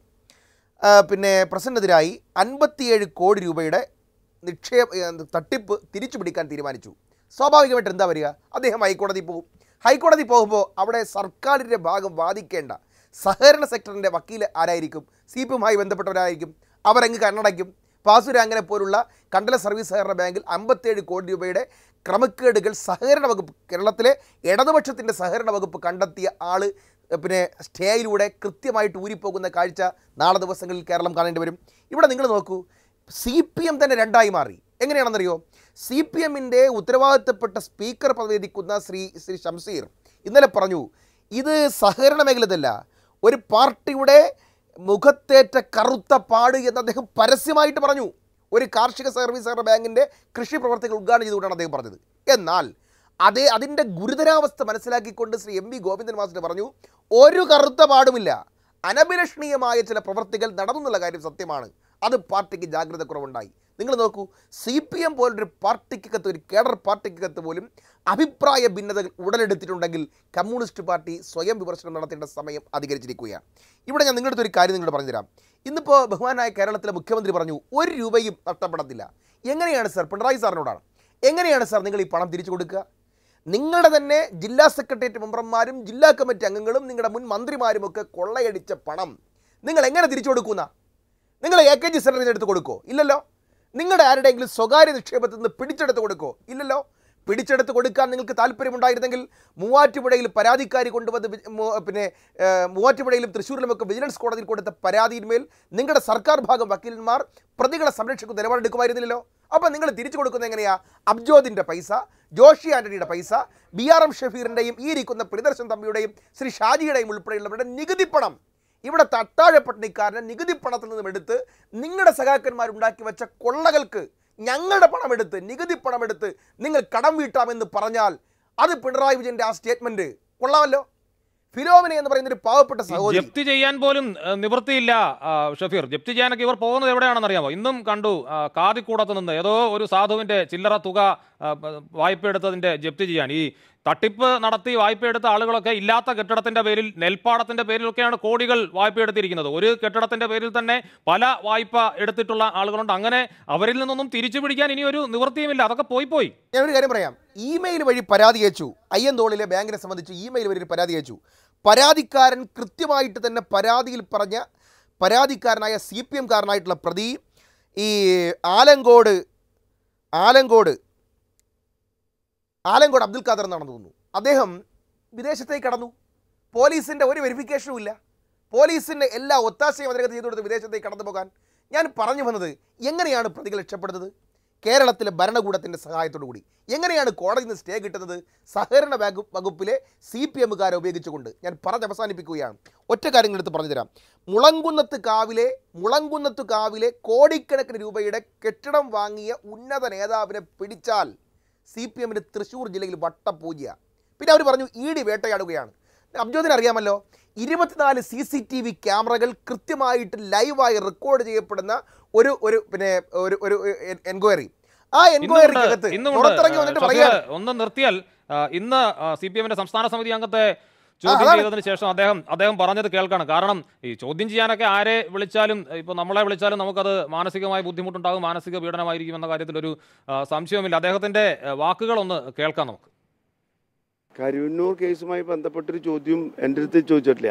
Speaker 6: ആ, പിന്നെ പ്രസിഡന്റിനെതിരായി അൻപത്തിയേഴ് കോടി രൂപയുടെ നിക്ഷേപ ഏ, തട്ടിപ്പ് തിരിച്ചു പിടിക്കാൻ തീരുമാനിച്ചു സ്വാഭാവികമായിട്ട് എന്താ വരിക അദ്ദേഹം ഹൈക്കോടതി പോകും ഹൈക്കോടതി പോകുമ്പോൾ അവിടെ സർക്കാരിൻ്റെ ഭാഗം വാദിക്കേണ്ട സഹകരണ സെക്ടറിൻ്റെ വക്കീൽ ആരായിരിക്കും സി പി എമ്മുമായി ബന്ധപ്പെട്ടവരായിരിക്കും അവരങ്ങ് കണ്ണടയ്ക്കും പാസുരാങ്ങനെ പോലുള്ള കണ്ടല സർവീസ് സഹകരണ ബാങ്കിൽ അമ്പത്തേഴ് കോടി രൂപയുടെ ക്രമക്കേടുകൾ സഹകരണ വകുപ്പ് കേരളത്തിലെ ഇടതുപക്ഷത്തിൻ്റെ സഹകരണ വകുപ്പ് കണ്ടെത്തിയ ആൾ പിന്നെ സ്റ്റേയിലൂടെ കൃത്യമായിട്ട് ഊരിപ്പോകുന്ന കാഴ്ച നാളെ ദിവസങ്ങളിൽ കേരളം കാണേണ്ടി വരും ഇവിടെ നിങ്ങൾ നോക്കൂ സി പി എം തന്നെ രണ്ടായി മാറി എങ്ങനെയാണെന്നറിയോ സി പി എമ്മിൻ്റെ ഉത്തരവാദിത്തപ്പെട്ട സ്പീക്കർ പദവിയിരിക്കുന്ന ശ്രീ ശ്രീ ഷംസീർ ഇന്നലെ പറഞ്ഞു ഇത് സഹകരണ മേഖലതല്ല ഒരു പാർട്ടിയുടെ മുഖത്തേറ്റ കറുത്ത പാട് എന്ന് അദ്ദേഹം പരസ്യമായിട്ട് പറഞ്ഞു ഒരു കാർഷിക സർവീസ് സഹകരണ ബാങ്കിൻ്റെ കൃഷി പ്രവർത്തികൾ ഉദ്ഘാടനം ചെയ്തുകൊണ്ടാണ് അദ്ദേഹം പറഞ്ഞത് എന്നാൽ അതേ അതിൻ്റെ ഗുരുതരാവസ്ഥ മനസ്സിലാക്കിക്കൊണ്ട് Shri M V Govindan master പറഞ്ഞു ഒരു കറുത്ത പാടുമില്ല അനഭിലഷണീയമായ ചില പ്രവർത്തികൾ നടന്നെന്നുള്ള കാര്യം സത്യമാണ് അത് പാർട്ടിക്ക് ജാഗ്രത കുറവുണ്ടായി നിങ്ങൾ നോക്കൂ സി പി എം പോലൊരു പാർട്ടിക്കകത്ത് ഒരു കേഡർ പാർട്ടിക്കകത്ത് പോലും അഭിപ്രായ ഭിന്നതകൾ ഉടലെടുത്തിട്ടുണ്ടെങ്കിൽ കമ്മ്യൂണിസ്റ്റ് പാർട്ടി സ്വയം വിമർശനം നടത്തേണ്ട സമയം അധികരിച്ചിരിക്കുകയാണ് ഇവിടെ ഞാൻ നിങ്ങളുടെ അടുത്ത് ഒരു കാര്യം നിങ്ങളോട് പറഞ്ഞുതരാം ഇന്നിപ്പോൾ ബഹുമാനായ കേരളത്തിലെ മുഖ്യമന്ത്രി പറഞ്ഞു ഒരു രൂപയും നഷ്ടപ്പെടത്തില്ല എങ്ങനെയാണ് സാർ പിണറായി സാറിനോടാണ് എങ്ങനെയാണ് സാർ നിങ്ങൾ ഈ പണം തിരിച്ചു കൊടുക്കുക നിങ്ങളുടെ തന്നെ ജില്ലാ സെക്രട്ടേറിയറ്റ് മെമ്പർമാരും ജില്ലാ കമ്മിറ്റി അംഗങ്ങളും നിങ്ങളുടെ മുൻ മന്ത്രിമാരും ഒക്കെ കൊള്ളയടിച്ച പണം നിങ്ങൾ എങ്ങനെ തിരിച്ചു കൊടുക്കുന്ന നിങ്ങൾ എ കെ ജി സെൻറ്ററിൽ നിന്ന് എടുത്ത് കൊടുക്കോ ഇല്ലല്ലോ നിങ്ങളുടെ ആരുടെയെങ്കിലും സ്വകാര്യ നിക്ഷേപത്തിൽ നിന്ന് പിടിച്ചെടുത്ത് കൊടുക്കോ ഇല്ലല്ലോ പിടിച്ചെടുത്ത് കൊടുക്കാൻ നിങ്ങൾക്ക് താല്പര്യമുണ്ടായിരുന്നെങ്കിൽ മൂവാറ്റുപുഴയിൽ പരാതിക്കാരി കൊണ്ടുവന്ന് വി- മൂ- പിന്നെ ഏഹ്, മൂവാറ്റുപുഴയിലും തൃശ്ശൂരിലുമൊക്കെ വിജിലൻസ് കോടതിയിൽ കൊടുത്ത പരാതിയിന്മേൽ നിങ്ങളുടെ സർക്കാർ ഭാഗം വക്കീലന്മാർ പ്രതികളെ സംരക്ഷിക്കുന്ന നിലപാടെടുക്കുമായിരുന്നില്ലല്ലോ അപ്പം നിങ്ങൾ തിരിച്ചു കൊടുക്കുന്നത് എങ്ങനെയാ അബ്ജോദിൻ്റെ പൈസ ജോഷി ആന്റണിയുടെ പൈസ ബി ആർ എം ഷഫീറിൻ്റെയും ഈ ഇരിക്കുന്ന പ്രിയദർശൻ തമ്പിയുടെയും ശ്രീ ഷാജിയുടെയും ഉൾപ്പെടെയുള്ളവരുടെ നികുതി പണം ഇവിടെ തട്ടാഴ പട്ടിണിക്കാരനെ നികുതി പണത്തിൽ നിന്നും എടുത്ത് നിങ്ങളുടെ സഖാക്കന്മാരുണ്ടാക്കി വെച്ച കൊള്ളകൾക്ക് ഞങ്ങളുടെ പണമെടുത്ത് നികുതി പണമെടുത്ത് നിങ്ങൾ കടം വീട്ടാമെന്ന് പറഞ്ഞാൽ അത് പിണറായി വിജയന്റെ ആ സ്റ്റേറ്റ്മെന്റ് കൊള്ളാമല്ലോ ഫിലോമിന എന്ന് പറയുന്ന ഒരു പാവപ്പെട്ട സഹോദരി
Speaker 2: ജപ്തി ചെയ്യാൻ പോലും ഏഹ്, നിവൃത്തിയില്ല ആ, ഷഫീർ ജപ്തി ചെയ്യാനൊക്കെ ഇവർ പോകുന്നത് എവിടെയാണെന്ന് അറിയാമോ ഇന്നും കണ്ടു ആ, കാതിക്കൂടത്ത് നിന്ന് ഏതോ ഒരു സാധുവിന്റെ ചില്ലറ തുക ആ, ബ- വായ്പ എടുത്തതിന്റെ ജപ്തി ചെയ്യാൻ ഈ തട്ടിപ്പ് നടത്തി വായ്പ എടുത്ത ആളുകളൊക്കെ ഇല്ലാത്ത കെട്ടിടത്തിന്റെ പേരിൽ നെൽപ്പാടത്തിന്റെ പേരിലൊക്കെയാണ് കോടികൾ വായ്പ എടുത്തിരിക്കുന്നത് ഒരു കെട്ടിടത്തിന്റെ പേരിൽ തന്നെ പല വായ്പ എടുത്തിട്ടുള്ള ആളുകളുണ്ട് അങ്ങനെ അവരിൽ നിന്നൊന്നും തിരിച്ചു പിടിക്കാൻ ഇനി ഒരു നിവൃത്തിയുമില്ല അതൊക്കെ പോയി പോയി
Speaker 6: ഞാൻ ഒരു കാര്യം പറയാം ഇമെയിൽ വഴി പരാതി അയച്ചു അയ്യന്തോളിലെ ബാങ്കിനെ സംബന്ധിച്ച് ഇമെയിൽ വഴി ഒരു പരാതി അയച്ചു പരാതിക്കാരൻ കൃത്യമായിട്ട് തന്നെ പരാതിയിൽ പറഞ്ഞ പരാതിക്കാരനായ സി പി എംകാരനായിട്ടുള്ള പ്രതി ഈ ആലങ്കോട് ആലങ്കോട് ആലങ്കോട് അബ്ദുൽ ഖാദർ എന്നാണ് തോന്നുന്നു അദ്ദേഹം വിദേശത്തേക്ക് കടന്നു പോലീസിൻ്റെ ഒരു വെരിഫിക്കേഷനും ഇല്ല പോലീസിൻ്റെ എല്ലാ ഒത്താശയും അതിനകത്ത് ചെയ്തു കൊടുത്ത് വിദേശത്തേക്ക് കടന്നു പോകാൻ ഞാൻ പറഞ്ഞു വന്നത് എങ്ങനെയാണ് പ്രതികൾ രക്ഷപ്പെടുന്നത് കേരളത്തിലെ ഭരണകൂടത്തിൻ്റെ സഹായത്തോടു കൂടി എങ്ങനെയാണ് കോടതിയിൽ നിന്ന് സ്റ്റേ കിട്ടുന്നത് സഹകരണ വകു വകുപ്പിലെ സി പി എമ്മുകാരെ ഉപയോഗിച്ചുകൊണ്ട് ഞാൻ പറഞ്ഞ് അവസാനിപ്പിക്കുകയാണ് ഒറ്റ കാര്യങ്ങൾ എടുത്ത് പറഞ്ഞു തരാം മുളങ്കുന്നത്ത് കാവിലെ മുളങ്കുന്നത്ത് കാവിലെ കോടിക്കണക്കിന് രൂപയുടെ കെട്ടിടം വാങ്ങിയ ഉന്നത നേതാവിനെ പിടിച്ചാൽ സി പി എമ്മിന് തൃശ്ശൂർ ജില്ലയിൽ വട്ടപൂജ പിന്നെ അവർ പറഞ്ഞു ഇ ഡി വേട്ടയാടുകയാണ് അബ്ജോദിന് അറിയാമല്ലോ ഇരുപത്തിനാല് സി സി ടി വി ക്യാമറകൾ കൃത്യമായിട്ട് ലൈവായി റെക്കോർഡ് ചെയ്യപ്പെടുന്ന ഒരു ഒരു പിന്നെ ഒരു ഒരു എൻക്വയറി ആ
Speaker 2: ഇന്നുമുണ്ട്
Speaker 6: എൻക്വയറിക്കകത്ത്
Speaker 2: ഇന്നുമുണ്ട്
Speaker 6: പുറത്തിറങ്ങി വന്നിട്ട്
Speaker 2: ഷഫീർ,
Speaker 6: പറയാം
Speaker 2: ഒന്ന് നിർത്തിയാൽ ആ, ഇന്ന് സി പി എമ്മിന്റെ സംസ്ഥാന സമിതി അംഗത്തെ ചോദ്യം
Speaker 6: അതാണ്.
Speaker 2: ചെയ്തതിന് ശേഷം അദ്ദേഹം അദ്ദേഹം പറഞ്ഞത് കേൾക്കാണ് കാരണം ഈ ചോദ്യം ചെയ്യാനൊക്കെ ആരെ വിളിച്ചാലും ഇപ്പൊ നമ്മളെ വിളിച്ചാലും നമുക്കത് മാനസികമായ ബുദ്ധിമുട്ടുണ്ടാകും മാനസിക പീഡനമായിരിക്കും എന്ന കാര്യത്തിൽ ഒരു ആ, സംശയവുമില്ല അദ്ദേഹത്തിന്റെ ആ, വാക്കുകളൊന്ന് കേൾക്കാം നമുക്ക്
Speaker 7: കരുവന്നൂർ കേസുമായി ബന്ധപ്പെട്ടൊരു ചോദ്യം എൻ്റെ അടുത്ത് ചോദിച്ചിട്ടില്ല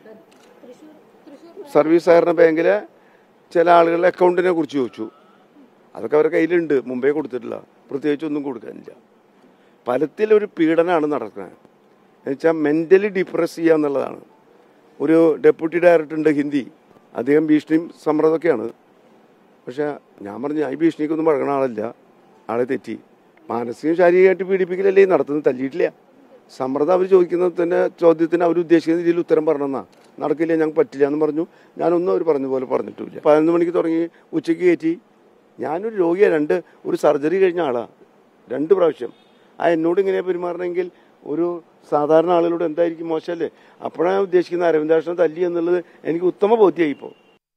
Speaker 7: സർവീസ് സഹകരണ ബാങ്കിലെ ചില ആളുകളുടെ അക്കൗണ്ടിനെ കുറിച്ച് ചോദിച്ചു അതൊക്കെ അവരുടെ കയ്യിലുണ്ട് മുമ്പേ കൊടുത്തിട്ടില്ല പ്രത്യേകിച്ച് ഒന്നും കൊടുക്കാനില്ല ഫലത്തിലൊരു പീഡനമാണ് നടക്കുന്നത് എന്നുവെച്ചാൽ മെൻ്റലി ഡിപ്രസ് ചെയ്യുക എന്നുള്ളതാണ് ഒരു ഡെപ്യൂട്ടി ഡയറക്ടർ ഉണ്ട് ഹിന്ദി അദ്ദേഹം ഭീഷണിയും സമ്മർദ്ദമൊക്കെയാണ് പക്ഷെ ഞാൻ പറഞ്ഞു ഞാൻ ഈ ഭീഷണിക്കൊന്നും പഴകണ ആളല്ല ആളെ തെറ്റി മാനസികവും ശാരീരികമായിട്ട് പീഡിപ്പിക്കലല്ലേ ഈ നടത്തുന്നത് തല്ലിയിട്ടില്ല സമ്മർദ്ദം അവർ ചോദിക്കുന്നത് തന്നെ ചോദ്യത്തിന് അവർ ഉദ്ദേശിക്കുന്ന രീതിയിൽ ഉത്തരം പറഞ്ഞെന്നാ നടക്കില്ല ഞങ്ങൾക്ക് പറ്റില്ല എന്ന് പറഞ്ഞു ഞാനൊന്നും അവർ പറഞ്ഞ പോലെ പറഞ്ഞിട്ടില്ല പതിനൊന്ന് മണിക്ക് തുടങ്ങി ഉച്ചയ്ക്ക് കയറ്റി ഞാനൊരു രോഗിയാണ് രണ്ട് ഒരു സർജറി കഴിഞ്ഞ ആളാ രണ്ട് പ്രാവശ്യം ആ എന്നോട് ഇങ്ങനെ പെരുമാറണമെങ്കിൽ ഒരു സാധാരണ ആളുകളോട് എന്തായിരിക്കും മോശമല്ലേ അപ്പോഴാണ് ഞാൻ ഉദ്ദേശിക്കുന്ന അരവിന്ദാക്ഷനെ തല്ലി എന്നുള്ളത് എനിക്ക് ഉത്തമ ബോധ്യമായി ഇപ്പോൾ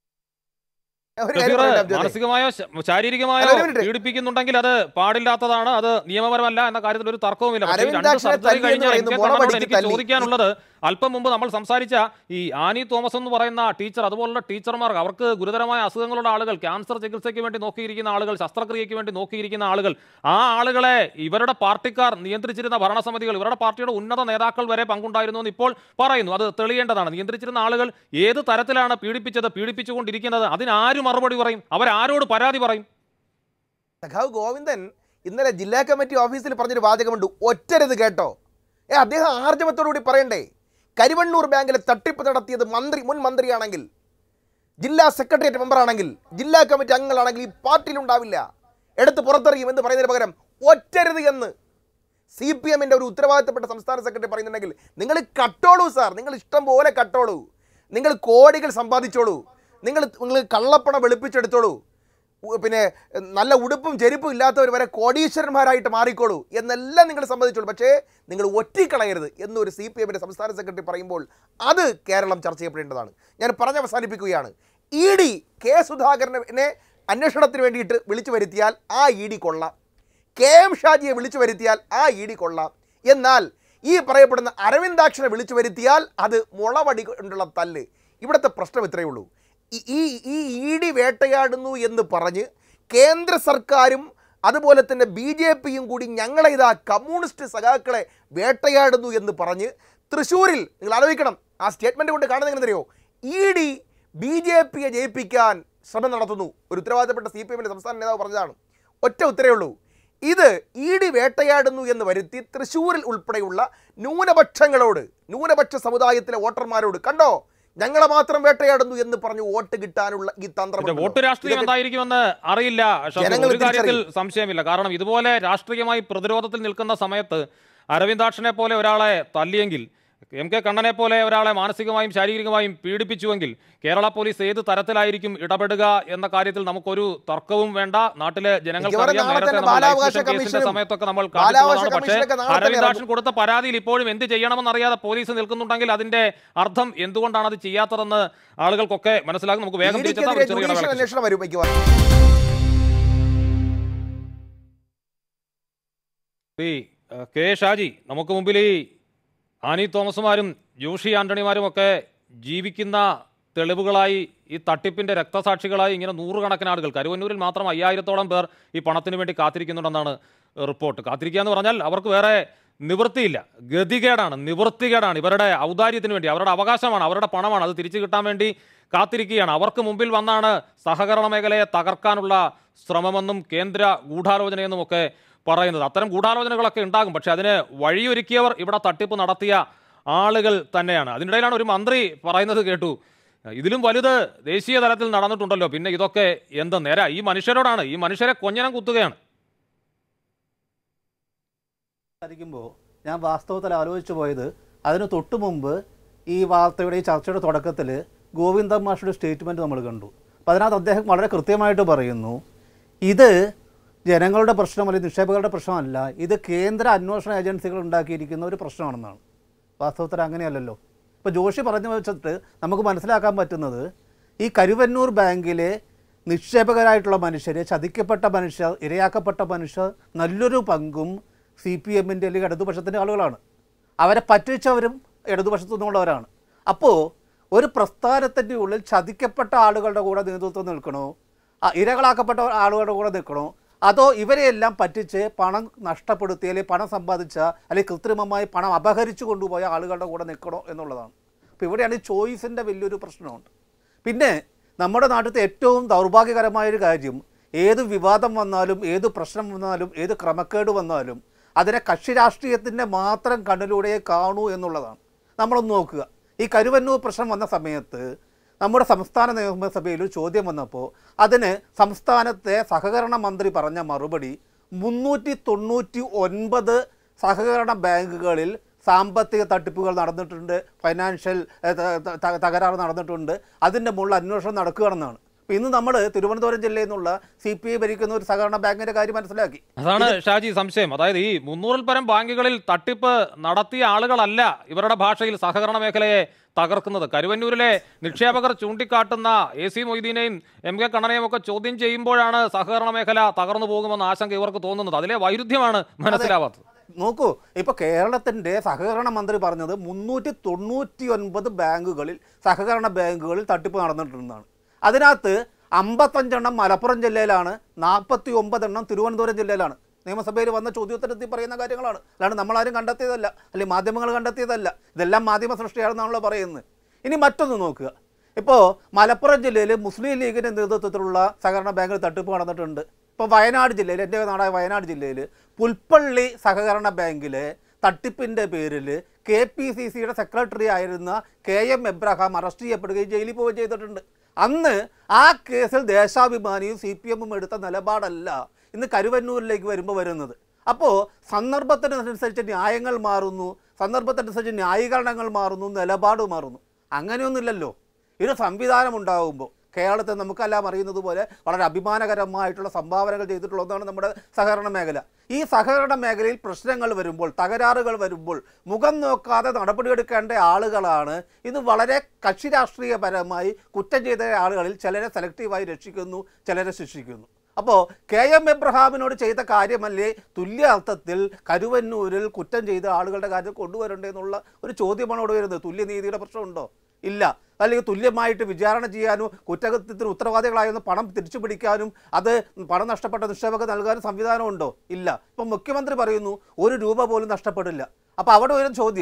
Speaker 6: ഒരു കാര്യം
Speaker 2: ഷഫീർ,
Speaker 6: പറയട്ടെ, അബ്ജോദേ.
Speaker 2: മാനസികമായോ ശ- ശാരീരികമായോ
Speaker 6: അല്ല, ഒരു മിനിറ്റ്.
Speaker 2: പീഡിപ്പിക്കുന്നുണ്ടെങ്കിൽ അത് പാടില്ലാത്തതാണ് അത് നിയമപരമല്ല എന്ന കാര്യത്തിൽ ഒരു തർക്കവുമില്ല പക്ഷേ ഈ രണ്ട്
Speaker 6: അരവിന്ദാക്ഷനെ
Speaker 2: സർജറി
Speaker 6: തല്ലി എന്ന്
Speaker 2: കഴിഞ്ഞ
Speaker 6: പറയുന്നു,
Speaker 2: എം കെ
Speaker 6: മുള
Speaker 2: കണ്ണനോട്
Speaker 6: പഠിച്ച്
Speaker 2: എനിക്ക്
Speaker 6: തല്ലി.
Speaker 2: ചോദിക്കാനുള്ളത് അല്പം മുമ്പ് നമ്മൾ സംസാരിച്ച ഈ ആനി തോമസ് എന്ന് പറയുന്ന ടീച്ചർ അതുപോലുള്ള ടീച്ചർമാർ അവർക്ക് ഗുരുതരമായ അസുഖങ്ങളുള്ള ആളുകൾ ക്യാൻസർ ചികിത്സയ്ക്ക് വേണ്ടി നോക്കിയിരിക്കുന്ന ആളുകൾ ശസ്ത്രക്രിയയ്ക്ക് വേണ്ടി നോക്കിയിരിക്കുന്ന ആളുകൾ ആ ആളുകളെ ഇവരുടെ പാർട്ടിക്കാർ നിയന്ത്രിച്ചിരുന്ന ഭരണസമിതികൾ ഇവരുടെ പാർട്ടിയുടെ ഉന്നത നേതാക്കൾ വരെ പങ്കുണ്ടായിരുന്നു എന്ന് ഇപ്പോൾ പറയുന്നു അത് തെളിയേണ്ടതാണ് നിയന്ത്രിച്ചിരുന്ന ആളുകൾ ഏത് തരത്തിലാണ് പീഡിപ്പിച്ചത് പീഡിപ്പിച്ചുകൊണ്ടിരിക്കുന്നത് അതിനാര് മറുപടി പറയും അവരാരോട് പരാതി പറയും
Speaker 6: സഖാവ് ഗോവിന്ദൻ ഇന്നലെ ജില്ലാ കമ്മിറ്റി ഓഫീസിൽ പറഞ്ഞൊരു വാചകമുണ്ട് ഒറ്റരുത് കേട്ടോ ഏ അദ്ദേഹം ആർജവത്തോടുകൂടി പറയണ്ടേ കരിവണ്ണൂർ ബാങ്കിലെ തട്ടിപ്പ് നടത്തിയത് മന്ത്രി മുൻ മന്ത്രിയാണെങ്കിൽ ജില്ലാ സെക്രട്ടേറിയറ്റ് മെമ്പറാണെങ്കിൽ ജില്ലാ കമ്മിറ്റി അംഗങ്ങളാണെങ്കിൽ ഈ പാർട്ടിയിൽ ഉണ്ടാവില്ല എടുത്ത് പുറത്തെറിയും എന്ന് പറയുന്നതിന് പകരം ഒറ്റരുത് എന്ന് സി പി എമ്മിൻ്റെ ഒരു ഉത്തരവാദിത്തപ്പെട്ട സംസ്ഥാന സെക്രട്ടറി പറയുന്നുണ്ടെങ്കിൽ നിങ്ങൾ കട്ടോളൂ സാർ നിങ്ങൾ ഇഷ്ടം പോലെ കട്ടോളൂ നിങ്ങൾ കോടികൾ സമ്പാദിച്ചോളൂ നിങ്ങൾ നിങ്ങൾ കള്ളപ്പണം വെളുപ്പിച്ചെടുത്തോളൂ ഉ- പിന്നെ നല്ല ഉടുപ്പും ചെരുപ്പും ഇല്ലാത്തവർ വരെ കോടീശ്വരന്മാരായിട്ട് മാറിക്കോളൂ എന്നെല്ലാം നിങ്ങൾ സമ്മതിച്ചോളൂ പക്ഷേ നിങ്ങൾ ഒറ്റിക്കളയരുത് എന്നൊരു സി പി എമ്മിൻ്റെ സംസ്ഥാന സെക്രട്ടറി പറയുമ്പോൾ അത് കേരളം ചർച്ച ചെയ്യപ്പെടേണ്ടതാണ് ഞാൻ പറഞ്ഞ് അവസാനിപ്പിക്കുകയാണ് ഇ ഡി കെ സുധാകരനെ അന്വേഷണത്തിന് വേണ്ടിയിട്ട് വിളിച്ചു വരുത്തിയാൽ ആ ഇ ഡി കൊള്ളാം കെ എം ഷാജിയെ വിളിച്ചു വരുത്തിയാൽ ആ ഇ ഡി കൊള്ളാം എന്നാൽ ഈ പറയപ്പെടുന്ന അരവിന്ദാക്ഷനെ വിളിച്ചു വരുത്തിയാൽ അത് മുളവടി കൊണ്ടുള്ള തല്ല് ഇവിടുത്തെ പ്രശ്നം ഇത്രയേ ഉള്ളൂ ഈ- ഈ ഈ ഇ ഡി വേട്ടയാടുന്നു എന്ന് പറഞ്ഞ് കേന്ദ്ര സർക്കാരും അതുപോലെ തന്നെ ബി ജെ പിയും കൂടി ഞങ്ങളെ ഇതാ കമ്മ്യൂണിസ്റ്റ് സഖാക്കളെ വേട്ടയാടുന്നു എന്ന് പറഞ്ഞ് തൃശ്ശൂരിൽ നിങ്ങൾ ആലോചിക്കണം ആ സ്റ്റേറ്റ്മെന്റ് കൊണ്ട് കാണുന്നത് എങ്ങനെ അറിയോ ഇ ഡി ബി ജെ പിയെ ജയിപ്പിക്കാൻ ശ്രമം നടത്തുന്നു ഒരു ഉത്തരവാദിത്തപ്പെട്ട സി പി എമ്മിൻ്റെ സംസ്ഥാന നേതാവ് പറഞ്ഞതാണ് ഒറ്റ ഉത്തരവേ ഉള്ളൂ ഇത് ഇ ഡി വേട്ടയാടുന്നു എന്ന് വരുത്തി തൃശ്ശൂരിൽ ഉൾപ്പെടെയുള്ള ന്യൂനപക്ഷങ്ങളോട് ന്യൂനപക്ഷ സമുദായത്തിലെ വോട്ടർമാരോട് കണ്ടോ ഞങ്ങളെ മാത്രം വേട്ടയാടുന്നു എന്ന് പറഞ്ഞു വോട്ട് കിട്ടാനുള്ള ഈ തന്ത്രം
Speaker 2: ഇതിന്റെ വോട്ട് രാഷ്ട്രീയം എന്തായിരിക്കുമെന്ന് അറിയില്ല ഷഫീർ.
Speaker 6: ജനങ്ങൾ
Speaker 2: ഒരു കാര്യത്തിൽ
Speaker 6: തിരിച്ചറിയും.
Speaker 2: സംശയമില്ല കാരണം ഇതുപോലെ രാഷ്ട്രീയമായി പ്രതിരോധത്തിൽ നിൽക്കുന്ന സമയത്ത് അരവിന്ദാക്ഷനെ പോലെ ഒരാളെ തല്ലിയെങ്കിൽ എം കെ കണ്ണനെ പോലെ ഒരാളെ മാനസികമായും ശാരീരികമായും പീഡിപ്പിച്ചുവെങ്കിൽ കേരള പോലീസ് ഏത് തരത്തിലായിരിക്കും ഇടപെടുക എന്ന കാര്യത്തിൽ നമുക്കൊരു തർക്കവും വേണ്ട നാട്ടിലെ ജനങ്ങൾക്ക്
Speaker 6: മിക്കവാറും
Speaker 2: അറിയാം
Speaker 6: നാളെ
Speaker 2: നേരത്തെ
Speaker 6: തന്നെ
Speaker 2: നമ്മൾ
Speaker 6: ബാലാവകാശ
Speaker 2: ലൈഫ് മിഷൻ കേസിന്റെ
Speaker 6: കമ്മീഷനും
Speaker 2: സമയത്തൊക്കെ നമ്മൾ
Speaker 6: ബാലാവകാശ
Speaker 2: കാണിച്ചതാണ് പക്ഷേ
Speaker 6: കമ്മീഷനൊക്കെ നാളെ തന്നെ
Speaker 2: അരവിന്ദാക്ഷൻ
Speaker 6: ഇറങ്ങും.
Speaker 2: കൊടുത്ത പരാതിയിൽ ഇപ്പോഴും എന്ത് ചെയ്യണമെന്നറിയാതെ പോലീസ് നിൽക്കുന്നുണ്ടെങ്കിൽ അതിന്റെ അർത്ഥം എന്തുകൊണ്ടാണ് അത് ചെയ്യാത്തതെന്ന് ആളുകൾക്കൊക്കെ മനസ്സിലാകും നമുക്ക് വേഗം തിരിച്ചെത്താം ഒരു
Speaker 6: ഇഡിക്കെതിരെ
Speaker 2: ചെറിയ
Speaker 6: ജുഡീഷ്യൽ
Speaker 2: ഇടവേളയ്ക്ക് ശേഷം.
Speaker 6: അന്വേഷണം വരും മിക്കവാറും
Speaker 2: ഈ ഏഹ്, കെ ഷാജി നമുക്ക് മുമ്പിൽ ഈ ആനി തോമസുമാരും ജോഷി ആന്റണിമാരും ഒക്കെ ജീവിക്കുന്ന തെളിവുകളായി ഈ തട്ടിപ്പിന്റെ രക്തസാക്ഷികളായി ഇങ്ങനെ നൂറുകണക്കിന് ആളുകൾ കരുവന്നൂരിൽ മാത്രം അയ്യായിരത്തോളം പേർ ഈ പണത്തിന് വേണ്ടി കാത്തിരിക്കുന്നുണ്ടെന്നാണ് റിപ്പോർട്ട് കാത്തിരിക്കുക എന്ന് പറഞ്ഞാൽ അവർക്ക് വേറെ നിവൃത്തിയില്ല ഗതികേടാണ് നിവൃത്തികേടാണ് ഇവരുടെ ഔദാര്യത്തിന് വേണ്ടി അവരുടെ അവകാശമാണ് അവരുടെ പണമാണ് അത് തിരിച്ചു കിട്ടാൻ വേണ്ടി കാത്തിരിക്കുകയാണ് അവർക്ക് മുമ്പിൽ വന്നാണ് സഹകരണ മേഖലയെ തകർക്കാനുള്ള ശ്രമമെന്നും കേന്ദ്ര ഗൂഢാലോചനയെന്നും ഒക്കെ പറയുന്നത് അത്തരം ഗൂഢാലോചനകളൊക്കെ ഉണ്ടാകും പക്ഷെ അതിന് വഴിയൊരുക്കിയവർ ഇവിടെ തട്ടിപ്പ് നടത്തിയ ആളുകൾ തന്നെയാണ് അതിനിടയിലാണ് ഒരു മന്ത്രി പറയുന്നത് കേട്ടു ഇതിലും വലുത് ദേശീയ തലത്തിൽ നടന്നിട്ടുണ്ടല്ലോ പിന്നെ ഇതൊക്കെ എന്ത് നേര ഈ മനുഷ്യരോടാണ് ഈ മനുഷ്യരെ കൊഞ്ഞനം കുത്തുകയാണ്
Speaker 8: സംസാരിക്കുമ്പോൾ ഞാൻ വാസ്തവത്തിൽ ആലോചിച്ചു പോയത് അതിന് തൊട്ടു മുമ്പ് ഈ വാർത്തയുടെ ഈ ചർച്ചയുടെ തുടക്കത്തിൽ ഗോവിന്ദ മാഷയുടെ സ്റ്റേറ്റ്മെൻറ്റ് നമ്മൾ കണ്ടു അപ്പോൾ അതിനകത്ത് അദ്ദേഹം വളരെ കൃത്യമായിട്ട് പറയുന്നു ഇത് ജനങ്ങളുടെ പ്രശ്നമല്ല നിക്ഷേപകരുടെ പ്രശ്നമല്ല ഇത് കേന്ദ്ര അന്വേഷണ ഏജൻസികൾ ഉണ്ടാക്കിയിരിക്കുന്ന ഒരു പ്രശ്നമാണെന്നാണ് വാസ്തവത്തിൽ അങ്ങനെയല്ലല്ലോ ഇപ്പോൾ ജോഷി പറഞ്ഞു വെച്ചിട്ട് നമുക്ക് മനസ്സിലാക്കാൻ പറ്റുന്നത് ഈ കരുവന്നൂർ ബാങ്കിലെ നിക്ഷേപകരായിട്ടുള്ള മനുഷ്യരെ ചതിക്കപ്പെട്ട മനുഷ്യർ ഇരയാക്കപ്പെട്ട മനുഷ്യർ നല്ലൊരു പങ്കും സി പി എമ്മിൻ്റെ അല്ലെങ്കിൽ ഇടതുപക്ഷത്തിൻ്റെ ആളുകളാണ് അവരെ പറ്റിച്ചവരും ഇടതുപക്ഷത്തു നിന്നുള്ളവരാണ് അപ്പോൾ ഒരു പ്രസ്ഥാനത്തിൻ്റെ ഉള്ളിൽ ചതിക്കപ്പെട്ട ആളുകളുടെ കൂടെ നേതൃത്വം നിൽക്കണോ ആ ഇരകളാക്കപ്പെട്ട ആളുകളുടെ കൂടെ നിൽക്കണോ അതോ ഇവരെയെല്ലാം പറ്റിച്ച് പണം നഷ്ടപ്പെടുത്തി അല്ലെങ്കിൽ പണം സമ്പാദിച്ച അല്ലെങ്കിൽ കൃത്രിമമായി പണം അപഹരിച്ചു കൊണ്ടുപോയ ആളുകളുടെ കൂടെ നിൽക്കണോ എന്നുള്ളതാണ് അപ്പോൾ ഇവിടെയാണ് ഈ ചോയ്സിൻ്റെ വലിയൊരു പ്രശ്നമുണ്ട് പിന്നെ നമ്മുടെ നാട്ടിലത്തെ ഏറ്റവും ദൗർഭാഗ്യകരമായൊരു കാര്യം ഏത് വിവാദം വന്നാലും ഏത് പ്രശ്നം വന്നാലും ഏത് ക്രമക്കേട് വന്നാലും അതിനെ കക്ഷി രാഷ്ട്രീയത്തിൻ്റെ മാത്രം കണ്ണിലൂടെ കാണൂ എന്നുള്ളതാണ് നമ്മളൊന്ന് നോക്കുക ഈ കരുവന്നൂർ പ്രശ്നം വന്ന സമയത്ത് നമ്മുടെ സംസ്ഥാന നിയമസഭയിൽ ഒരു ചോദ്യം വന്നപ്പോൾ അതിന് സംസ്ഥാനത്തെ സഹകരണ മന്ത്രി പറഞ്ഞ മറുപടി മുന്നൂറ്റി തൊണ്ണൂറ്റി ഒൻപത് സഹകരണ ബാങ്കുകളിൽ സാമ്പത്തിക തട്ടിപ്പുകൾ നടന്നിട്ടുണ്ട് ഫൈനാൻഷ്യൽ ഏഹ്, ത- ത- തകരാറ് നടന്നിട്ടുണ്ട് അതിൻ്റെ മുകളിൽ അന്വേഷണം നടക്കുകയാണെന്നാണ് അപ്പോൾ ഇന്ന് നമ്മൾ തിരുവനന്തപുരം ജില്ലയിൽ നിന്നുള്ള സി പി ഐ ഭരിക്കുന്ന ഒരു സഹകരണ ബാങ്കിൻ്റെ കാര്യം മനസ്സിലാക്കി
Speaker 2: അതാണ് ഷാജി സംശയം അതായത് ഈ മുന്നൂറിൽ പരം ബാങ്കുകളിൽ തട്ടിപ്പ് നടത്തിയ ആളുകളല്ല ഇവരുടെ ഭാഷയിൽ സഹകരണ മേഖലയെ തകർക്കുന്നത് കരുവന്നൂരിലെ നിക്ഷേപകർ ചൂണ്ടിക്കാട്ടുന്ന എ സി മൊയ്തീനെയും എം കെ കണ്ണനെയും ഒക്കെ ചോദ്യം ചെയ്യുമ്പോഴാണ് സഹകരണ മേഖല തകർന്നു പോകുമെന്ന ആശങ്ക ഇവർക്ക് തോന്നുന്നത് അതിലെ വൈരുദ്ധ്യമാണ് മനസ്സിലാവാത്തത്
Speaker 8: നോക്കൂ ഇപ്പൊ കേരളത്തിന്റെ സഹകരണ മന്ത്രി പറഞ്ഞത് മുന്നൂറ്റി തൊണ്ണൂറ്റി ഒൻപത് ബാങ്കുകളിൽ സഹകരണ ബാങ്കുകളിൽ തട്ടിപ്പ് നടന്നിട്ടുണ്ടെന്നാണ് അതിനകത്ത് അമ്പത്തഞ്ചെണ്ണം മലപ്പുറം ജില്ലയിലാണ് നാൽപ്പത്തി ഒമ്പതെണ്ണം തിരുവനന്തപുരം ജില്ലയിലാണ് നിയമസഭയിൽ വന്ന ചോദ്യോത്തരത്തിൽ പറയുന്ന കാര്യങ്ങളാണ് അല്ലാണ്ട് നമ്മളാരും കണ്ടെത്തിയതല്ല അല്ലെങ്കിൽ മാധ്യമങ്ങൾ കണ്ടെത്തിയതല്ല ഇതെല്ലാം മാധ്യമ സൃഷ്ടിയാണെന്നാണല്ലോ പറയുന്നത് ഇനി മറ്റൊന്ന് നോക്കുക ഇപ്പോൾ മലപ്പുറം ജില്ലയിൽ മുസ്ലിം ലീഗിൻ്റെ നേതൃത്വത്തിലുള്ള സഹകരണ ബാങ്കിൽ തട്ടിപ്പ് നടന്നിട്ടുണ്ട് ഇപ്പോൾ വയനാട് ജില്ലയിൽ എൻ്റെ നാടായ വയനാട് ജില്ലയിൽ പുൽപ്പള്ളി സഹകരണ ബാങ്കിലെ തട്ടിപ്പിൻ്റെ പേരിൽ കെ പി സി സിയുടെ സെക്രട്ടറി ആയിരുന്ന കെ എം എബ്രഹാം അറസ്റ്റ് ചെയ്യപ്പെടുകയും ജയിലിൽ പോവുകയും ചെയ്തിട്ടുണ്ട് അന്ന് ആ കേസിൽ ദേശാഭിമാനിയും സി പി എമ്മും എടുത്ത നിലപാടല്ല ഇന്ന് കരുവന്നൂരിലേക്ക് വരുമ്പോൾ വരുന്നത് അപ്പോൾ സന്ദർഭത്തിനനുസരിച്ച് ന്യായങ്ങൾ മാറുന്നു സന്ദർഭത്തിനനുസരിച്ച് ന്യായീകരണങ്ങൾ മാറുന്നു നിലപാട് മാറുന്നു അങ്ങനെയൊന്നുമില്ലല്ലോ ഒരു സംവിധാനം ഉണ്ടാകുമ്പോൾ കേരളത്തിൽ നമുക്കെല്ലാം അറിയുന്നത് പോലെ വളരെ അഭിമാനകരമായിട്ടുള്ള സംഭാവനകൾ ചെയ്തിട്ടുള്ള ഒന്നാണ് നമ്മുടെ സഹകരണ മേഖല ഈ സഹകരണ മേഖലയിൽ പ്രശ്നങ്ങൾ വരുമ്പോൾ തകരാറുകൾ വരുമ്പോൾ മുഖം നോക്കാതെ നടപടിയെടുക്കേണ്ട ആളുകളാണ് ഇത് വളരെ കക്ഷി രാഷ്ട്രീയപരമായി കുറ്റം ചെയ്ത ആളുകളിൽ ചിലരെ സെലക്റ്റീവായി രക്ഷിക്കുന്നു ചിലരെ ശിക്ഷിക്കുന്നു അപ്പോൾ കെ എം എബ്രഹാമിനോട് ചെയ്ത കാര്യമല്ലേ തുല്യ അർത്ഥത്തിൽ കരുവന്നൂരിൽ കുറ്റം ചെയ്ത ആളുകളുടെ കാര്യം കൊണ്ടുവരണ്ടേ എന്നുള്ള ഒരു ചോദ്യമാണ് ഇവിടെ വരുന്നത് തുല്യനീതിയുടെ പ്രശ്നമുണ്ടോ ഇല്ല അല്ലെങ്കിൽ തുല്യമായിട്ട് വിചാരണ ചെയ്യാനും കുറ്റകൃത്യത്തിന് ഉത്തരവാദികളായെന്ന് പണം തിരിച്ചു പിടിക്കാനും അത് പണം നഷ്ടപ്പെട്ട നിക്ഷേപക നൽകാനും സംവിധാനമുണ്ടോ ഇല്ല ഇപ്പം മുഖ്യമന്ത്രി പറയുന്നു ഒരു രൂപ പോലും നഷ്ടപ്പെടില്ല അപ്പോൾ അവിടെ ഒരു ചോദ്യം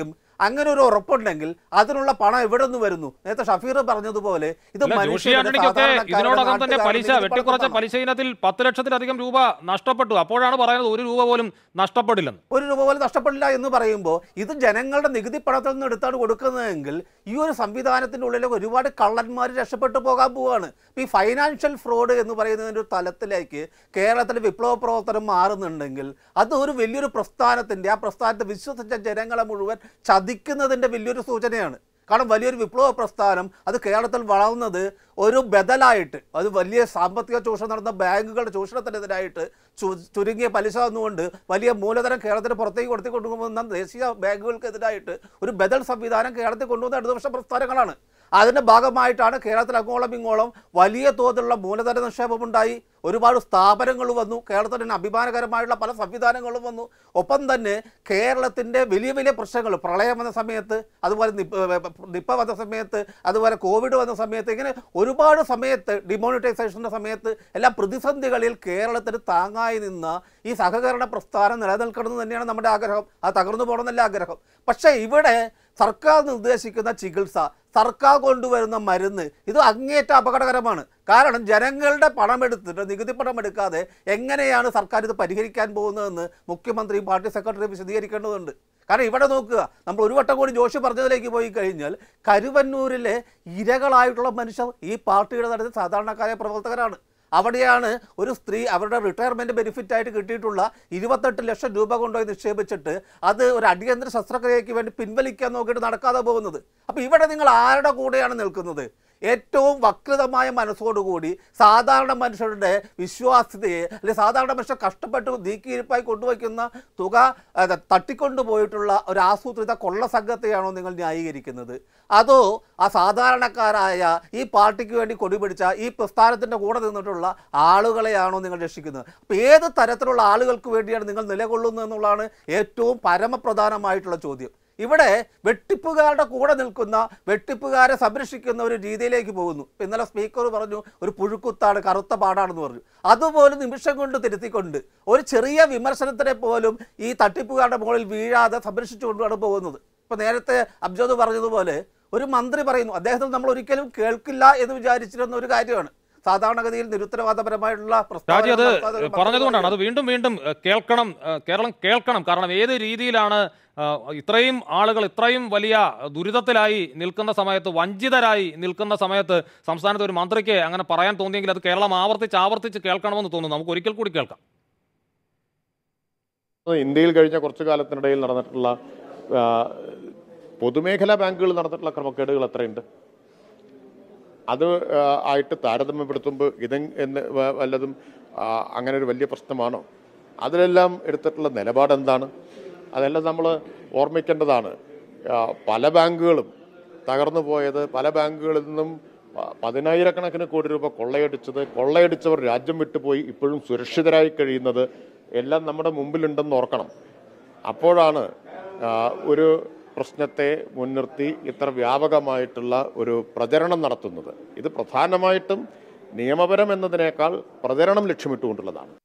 Speaker 8: അങ്ങനെ ഒരു ഉറപ്പുണ്ടെങ്കിൽ അതിനുള്ള പണം എവിടെ നിന്ന് വരുന്നു നേരത്തെ ഷഫീർ പറഞ്ഞതുപോലെ ഇത്
Speaker 2: അല്ല, ജോഷി
Speaker 8: മനുഷ്യരുടെ,
Speaker 2: ആന്റണിക്കൊക്കെ
Speaker 8: സാധാരണക്കാരുടെ,
Speaker 2: ഇതിനോടകം തന്നെ
Speaker 8: നാട്ടുകാരുടെ
Speaker 2: പലിശ
Speaker 8: നികുതി
Speaker 2: വെട്ടിക്കുറച്ച
Speaker 8: പണമാണ്.
Speaker 2: പലിശ ഇനത്തിൽ പത്ത് ലക്ഷത്തിലധികം രൂപ നഷ്ടപ്പെട്ടു അപ്പോഴാണ് പറയുന്നത് ഒരു രൂപ പോലും നഷ്ടപ്പെടില്ലെന്ന്
Speaker 8: ഒരു രൂപ പോലും നഷ്ടപ്പെടില്ല എന്ന് പറയുമ്പോൾ ഇത് ജനങ്ങളുടെ നികുതി പണത്തിൽ നിന്ന് എടുത്താണ് കൊടുക്കുന്നതെങ്കിൽ ഈ ഒരു സംവിധാനത്തിൻ്റെ ഉള്ളിൽ ഒരുപാട് കള്ളന്മാർ രക്ഷപ്പെട്ടു പോകാൻ പോവുകയാണ് ഇപ്പം ഈ ഫൈനാൻഷ്യൽ ഫ്രോഡ് എന്ന് പറയുന്നതിൻ്റെ ഒരു തലത്തിലേക്ക് കേരളത്തിൽ വിപ്ലവ പ്രവർത്തനം മാറുന്നുണ്ടെങ്കിൽ അത് ഒരു വലിയൊരു പ്രസ്ഥാനത്തിൻ്റെ ആ പ്രസ്ഥാനത്തെ വിശ്വസിച്ച ജനങ്ങളെ മുഴുവൻ ചതിക്കുന്നതിൻ്റെ വലിയൊരു സൂചനയാണ് കാരണം വലിയൊരു വിപ്ലവ പ്രസ്ഥാനം അത് കേരളത്തിൽ വളർന്നത് ഒരു ബദലായിട്ട് അത് വലിയ സാമ്പത്തിക ചൂഷണം നടന്ന ബാങ്കുകളുടെ ചൂഷണത്തിനെതിരായിട്ട് ചു- ചുരുങ്ങിയ പലിശ വന്നുകൊണ്ട് വലിയ മൂലധനം കേരളത്തിന് പുറത്തേക്ക് കൊടുത്തി കൊണ്ടുപോകുന്ന ദേശീയ ബാങ്കുകൾക്കെതിരായിട്ട് ഒരു ബദൽ സംവിധാനം കേരളത്തിൽ കൊണ്ടുവന്ന ഇടതുപക്ഷ പ്രസ്ഥാനങ്ങളാണ് അതിൻ്റെ ഭാഗമായിട്ടാണ് കേരളത്തിൽ അങ്ങോളം ഇങ്ങോളം വലിയ തോതിലുള്ള മൂലധന നിക്ഷേപമുണ്ടായി ഒരുപാട് സ്ഥാപനങ്ങൾ വന്നു കേരളത്തിന് അഭിമാനകരമായിട്ടുള്ള പല സംവിധാനങ്ങളും വന്നു ഒപ്പം തന്നെ കേരളത്തിൻ്റെ വലിയ വലിയ പ്രശ്നങ്ങൾ പ്രളയം വന്ന സമയത്ത് അതുപോലെ നിപ്പ നിപ്പ വന്ന സമയത്ത് അതുപോലെ കോവിഡ് വന്ന സമയത്ത് ഇങ്ങനെ ഒരുപാട് സമയത്ത് ഡിമോണിറ്റൈസേഷൻ്റെ സമയത്ത് എല്ലാ പ്രതിസന്ധികളിൽ കേരളത്തിന് താങ്ങായി നിന്ന ഈ സഹകരണ പ്രസ്ഥാനം നിലനിൽക്കണമെന്ന് തന്നെയാണ് നമ്മുടെ ആഗ്രഹം അത് തകർന്നു പോകണമെന്നല്ല ആഗ്രഹം പക്ഷേ ഇവിടെ സർക്കാർ നിർദ്ദേശിക്കുന്ന ചികിത്സ സർക്കാർ കൊണ്ടുവരുന്ന മരുന്ന് ഇത് അങ്ങേറ്റ അപകടകരമാണ് കാരണം ജനങ്ങളുടെ പണം എടുത്തിട്ട് നികുതി പണം എടുക്കാതെ എങ്ങനെയാണ് സർക്കാർ ഇത് പരിഹരിക്കാൻ പോകുന്നതെന്ന് മുഖ്യമന്ത്രിയും പാർട്ടി സെക്രട്ടറിയും വിശദീകരിക്കേണ്ടതുണ്ട് കാരണം ഇവിടെ നോക്കുക നമ്മൾ ഒരു വട്ടം കൂടി ജോഷി പറഞ്ഞതിലേക്ക് പോയി കഴിഞ്ഞാൽ കരുവന്നൂരിലെ ഇരകളായിട്ടുള്ള മനുഷ്യർ ഈ പാർട്ടിയുടെ നടത്തിയ സാധാരണക്കാരായ പ്രവർത്തകരാണ് അവിടെയാണ് ഒരു സ്ത്രീ അവരുടെ റിട്ടയർമെൻറ്റ് ബെനിഫിറ്റ് ആയിട്ട് കിട്ടിയിട്ടുള്ള ഇരുപത്തെട്ട് ലക്ഷം രൂപ കൊണ്ടുപോയി നിക്ഷേപിച്ചിട്ട് അത് ഒരു അടിയന്തര ശസ്ത്രക്രിയയ്ക്ക് വേണ്ടി പിൻവലിക്കാൻ നോക്കിയിട്ട് നടക്കാതെ പോകുന്നത് അപ്പോൾ ഇവിടെ നിങ്ങൾ ആരുടെ കൂടെയാണ് നിൽക്കുന്നത് ഏറ്റവും വക്രതമായ മനസ്സോടുകൂടി സാധാരണ മനുഷ്യരുടെ വിശ്വാസ്യതയെ അല്ലെങ്കിൽ സാധാരണ മനുഷ്യർ കഷ്ടപ്പെട്ട് നീക്കിയിരിപ്പായി കൊണ്ടുവയ്ക്കുന്ന തുക അത് തട്ടിക്കൊണ്ടുപോയിട്ടുള്ള ഒരു ആസൂത്രിത കൊള്ള സംഘത്തെയാണോ നിങ്ങൾ ന്യായീകരിക്കുന്നത് അതോ ആ സാധാരണക്കാരായ ഈ പാർട്ടിക്ക് വേണ്ടി കൊടിപിടിച്ച ഈ പ്രസ്ഥാനത്തിൻ്റെ കൂടെ നിന്നിട്ടുള്ള ആളുകളെയാണോ നിങ്ങൾ രക്ഷിക്കുന്നത് അപ്പോൾ ഏത് തരത്തിലുള്ള ആളുകൾക്ക് വേണ്ടിയാണ് നിങ്ങൾ നിലകൊള്ളുന്നത് എന്നുള്ളതാണ് ഏറ്റവും പരമപ്രധാനമായിട്ടുള്ള ചോദ്യം ഇവിടെ വെട്ടിപ്പുകാരുടെ കൂടെ നിൽക്കുന്ന വെട്ടിപ്പുകാരെ സംരക്ഷിക്കുന്ന ഒരു രീതിയിലേക്ക് പോകുന്നു ഇപ്പൊ ഇന്നലെ സ്പീക്കർ പറഞ്ഞു ഒരു പുഴുക്കുത്താണ് കറുത്ത പാടാണെന്ന് പറഞ്ഞു അതുപോലും നിമിഷം കൊണ്ട് തിരുത്തിക്കൊണ്ട് ഒരു ചെറിയ വിമർശനത്തിനെ പോലും ഈ തട്ടിപ്പുകാരുടെ മുകളിൽ വീഴാതെ സംരക്ഷിച്ചുകൊണ്ടാണ് പോകുന്നത് ഇപ്പൊ നേരത്തെ അബ്ജോദ് പറഞ്ഞതുപോലെ ഒരു മന്ത്രി പറയുന്നു അദ്ദേഹത്തിൽ നമ്മൾ ഒരിക്കലും കേൾക്കില്ല എന്ന് വിചാരിച്ചിരുന്ന ഒരു കാര്യമാണ് സാധാരണഗതിയിൽ നിരുത്തരവാദപരമായിട്ടുള്ള
Speaker 2: രാജി
Speaker 8: പ്രസ്താവനകൾ
Speaker 2: അത്
Speaker 8: നടത്താതെ ഒരു
Speaker 2: പറഞ്ഞതുകൊണ്ടാണ് അത്
Speaker 8: മന്ത്രി
Speaker 2: വീണ്ടും വീണ്ടും ഏഹ്, കേൾക്കണം ഏഹ്, കേരളം കേൾക്കണം കാരണം ഏത് രീതിയിലാണ് ഏഹ്, ഇത്രയും ആളുകൾ ഇത്രയും വലിയ ദുരിതത്തിലായി നിൽക്കുന്ന സമയത്ത് വഞ്ചിതരായി നിൽക്കുന്ന സമയത്ത് സംസ്ഥാനത്ത് ഒരു മന്ത്രിക്ക് അങ്ങനെ പറയാൻ തോന്നിയെങ്കിൽ അത് കേരളം ആവർത്തിച്ച് ആവർത്തിച്ച് കേൾക്കണമെന്ന് തോന്നുന്നു നമുക്ക് ഒരിക്കൽ കൂടി കേൾക്കാം
Speaker 9: ഇന്ത്യയിൽ കഴിഞ്ഞ കുറച്ചു കാലത്തിനിടയിൽ നടന്നിട്ടുള്ള ആ, പൊതുമേഖലാ ബാങ്കുകൾ നടന്നിട്ടുള്ള ക്രമക്കേടുകൾ എത്രയുണ്ട് അത് ആ, ആയിട്ട് താരതമ്യപ്പെടുത്തുമ്പോൾ ഇത് എന്ന് വ- വല്ലതും ആ, അങ്ങനെ ഒരു വലിയ പ്രശ്നമാണോ അതിലെല്ലാം എടുത്തിട്ടുള്ള നിലപാട് എന്താണ് അതെല്ലാം നമ്മൾ ഓർമ്മിക്കേണ്ടതാണ് ആ, പല ബാങ്കുകളും തകർന്നു പോയത് പല ബാങ്കുകളിൽ നിന്നും പ- പതിനായിരക്കണക്കിന് കോടി രൂപ കൊള്ളയടിച്ചത് കൊള്ളയടിച്ചവർ രാജ്യം വിട്ടുപോയി ഇപ്പോഴും സുരക്ഷിതരായി കഴിയുന്നത് എല്ലാം നമ്മുടെ മുമ്പിലുണ്ടെന്ന് ഓർക്കണം അപ്പോഴാണ് ആ, ഒരു പ്രശ്നത്തെ മുൻനിർത്തി ഇത്ര വ്യാപകമായിട്ടുള്ള ഒരു പ്രചരണം നടത്തുന്നത് ഇത് പ്രധാനമായിട്ടും നിയമപരം എന്നതിനേക്കാൾ പ്രചരണം ലക്ഷ്യമിട്ടുകൊണ്ടുള്ളതാണ്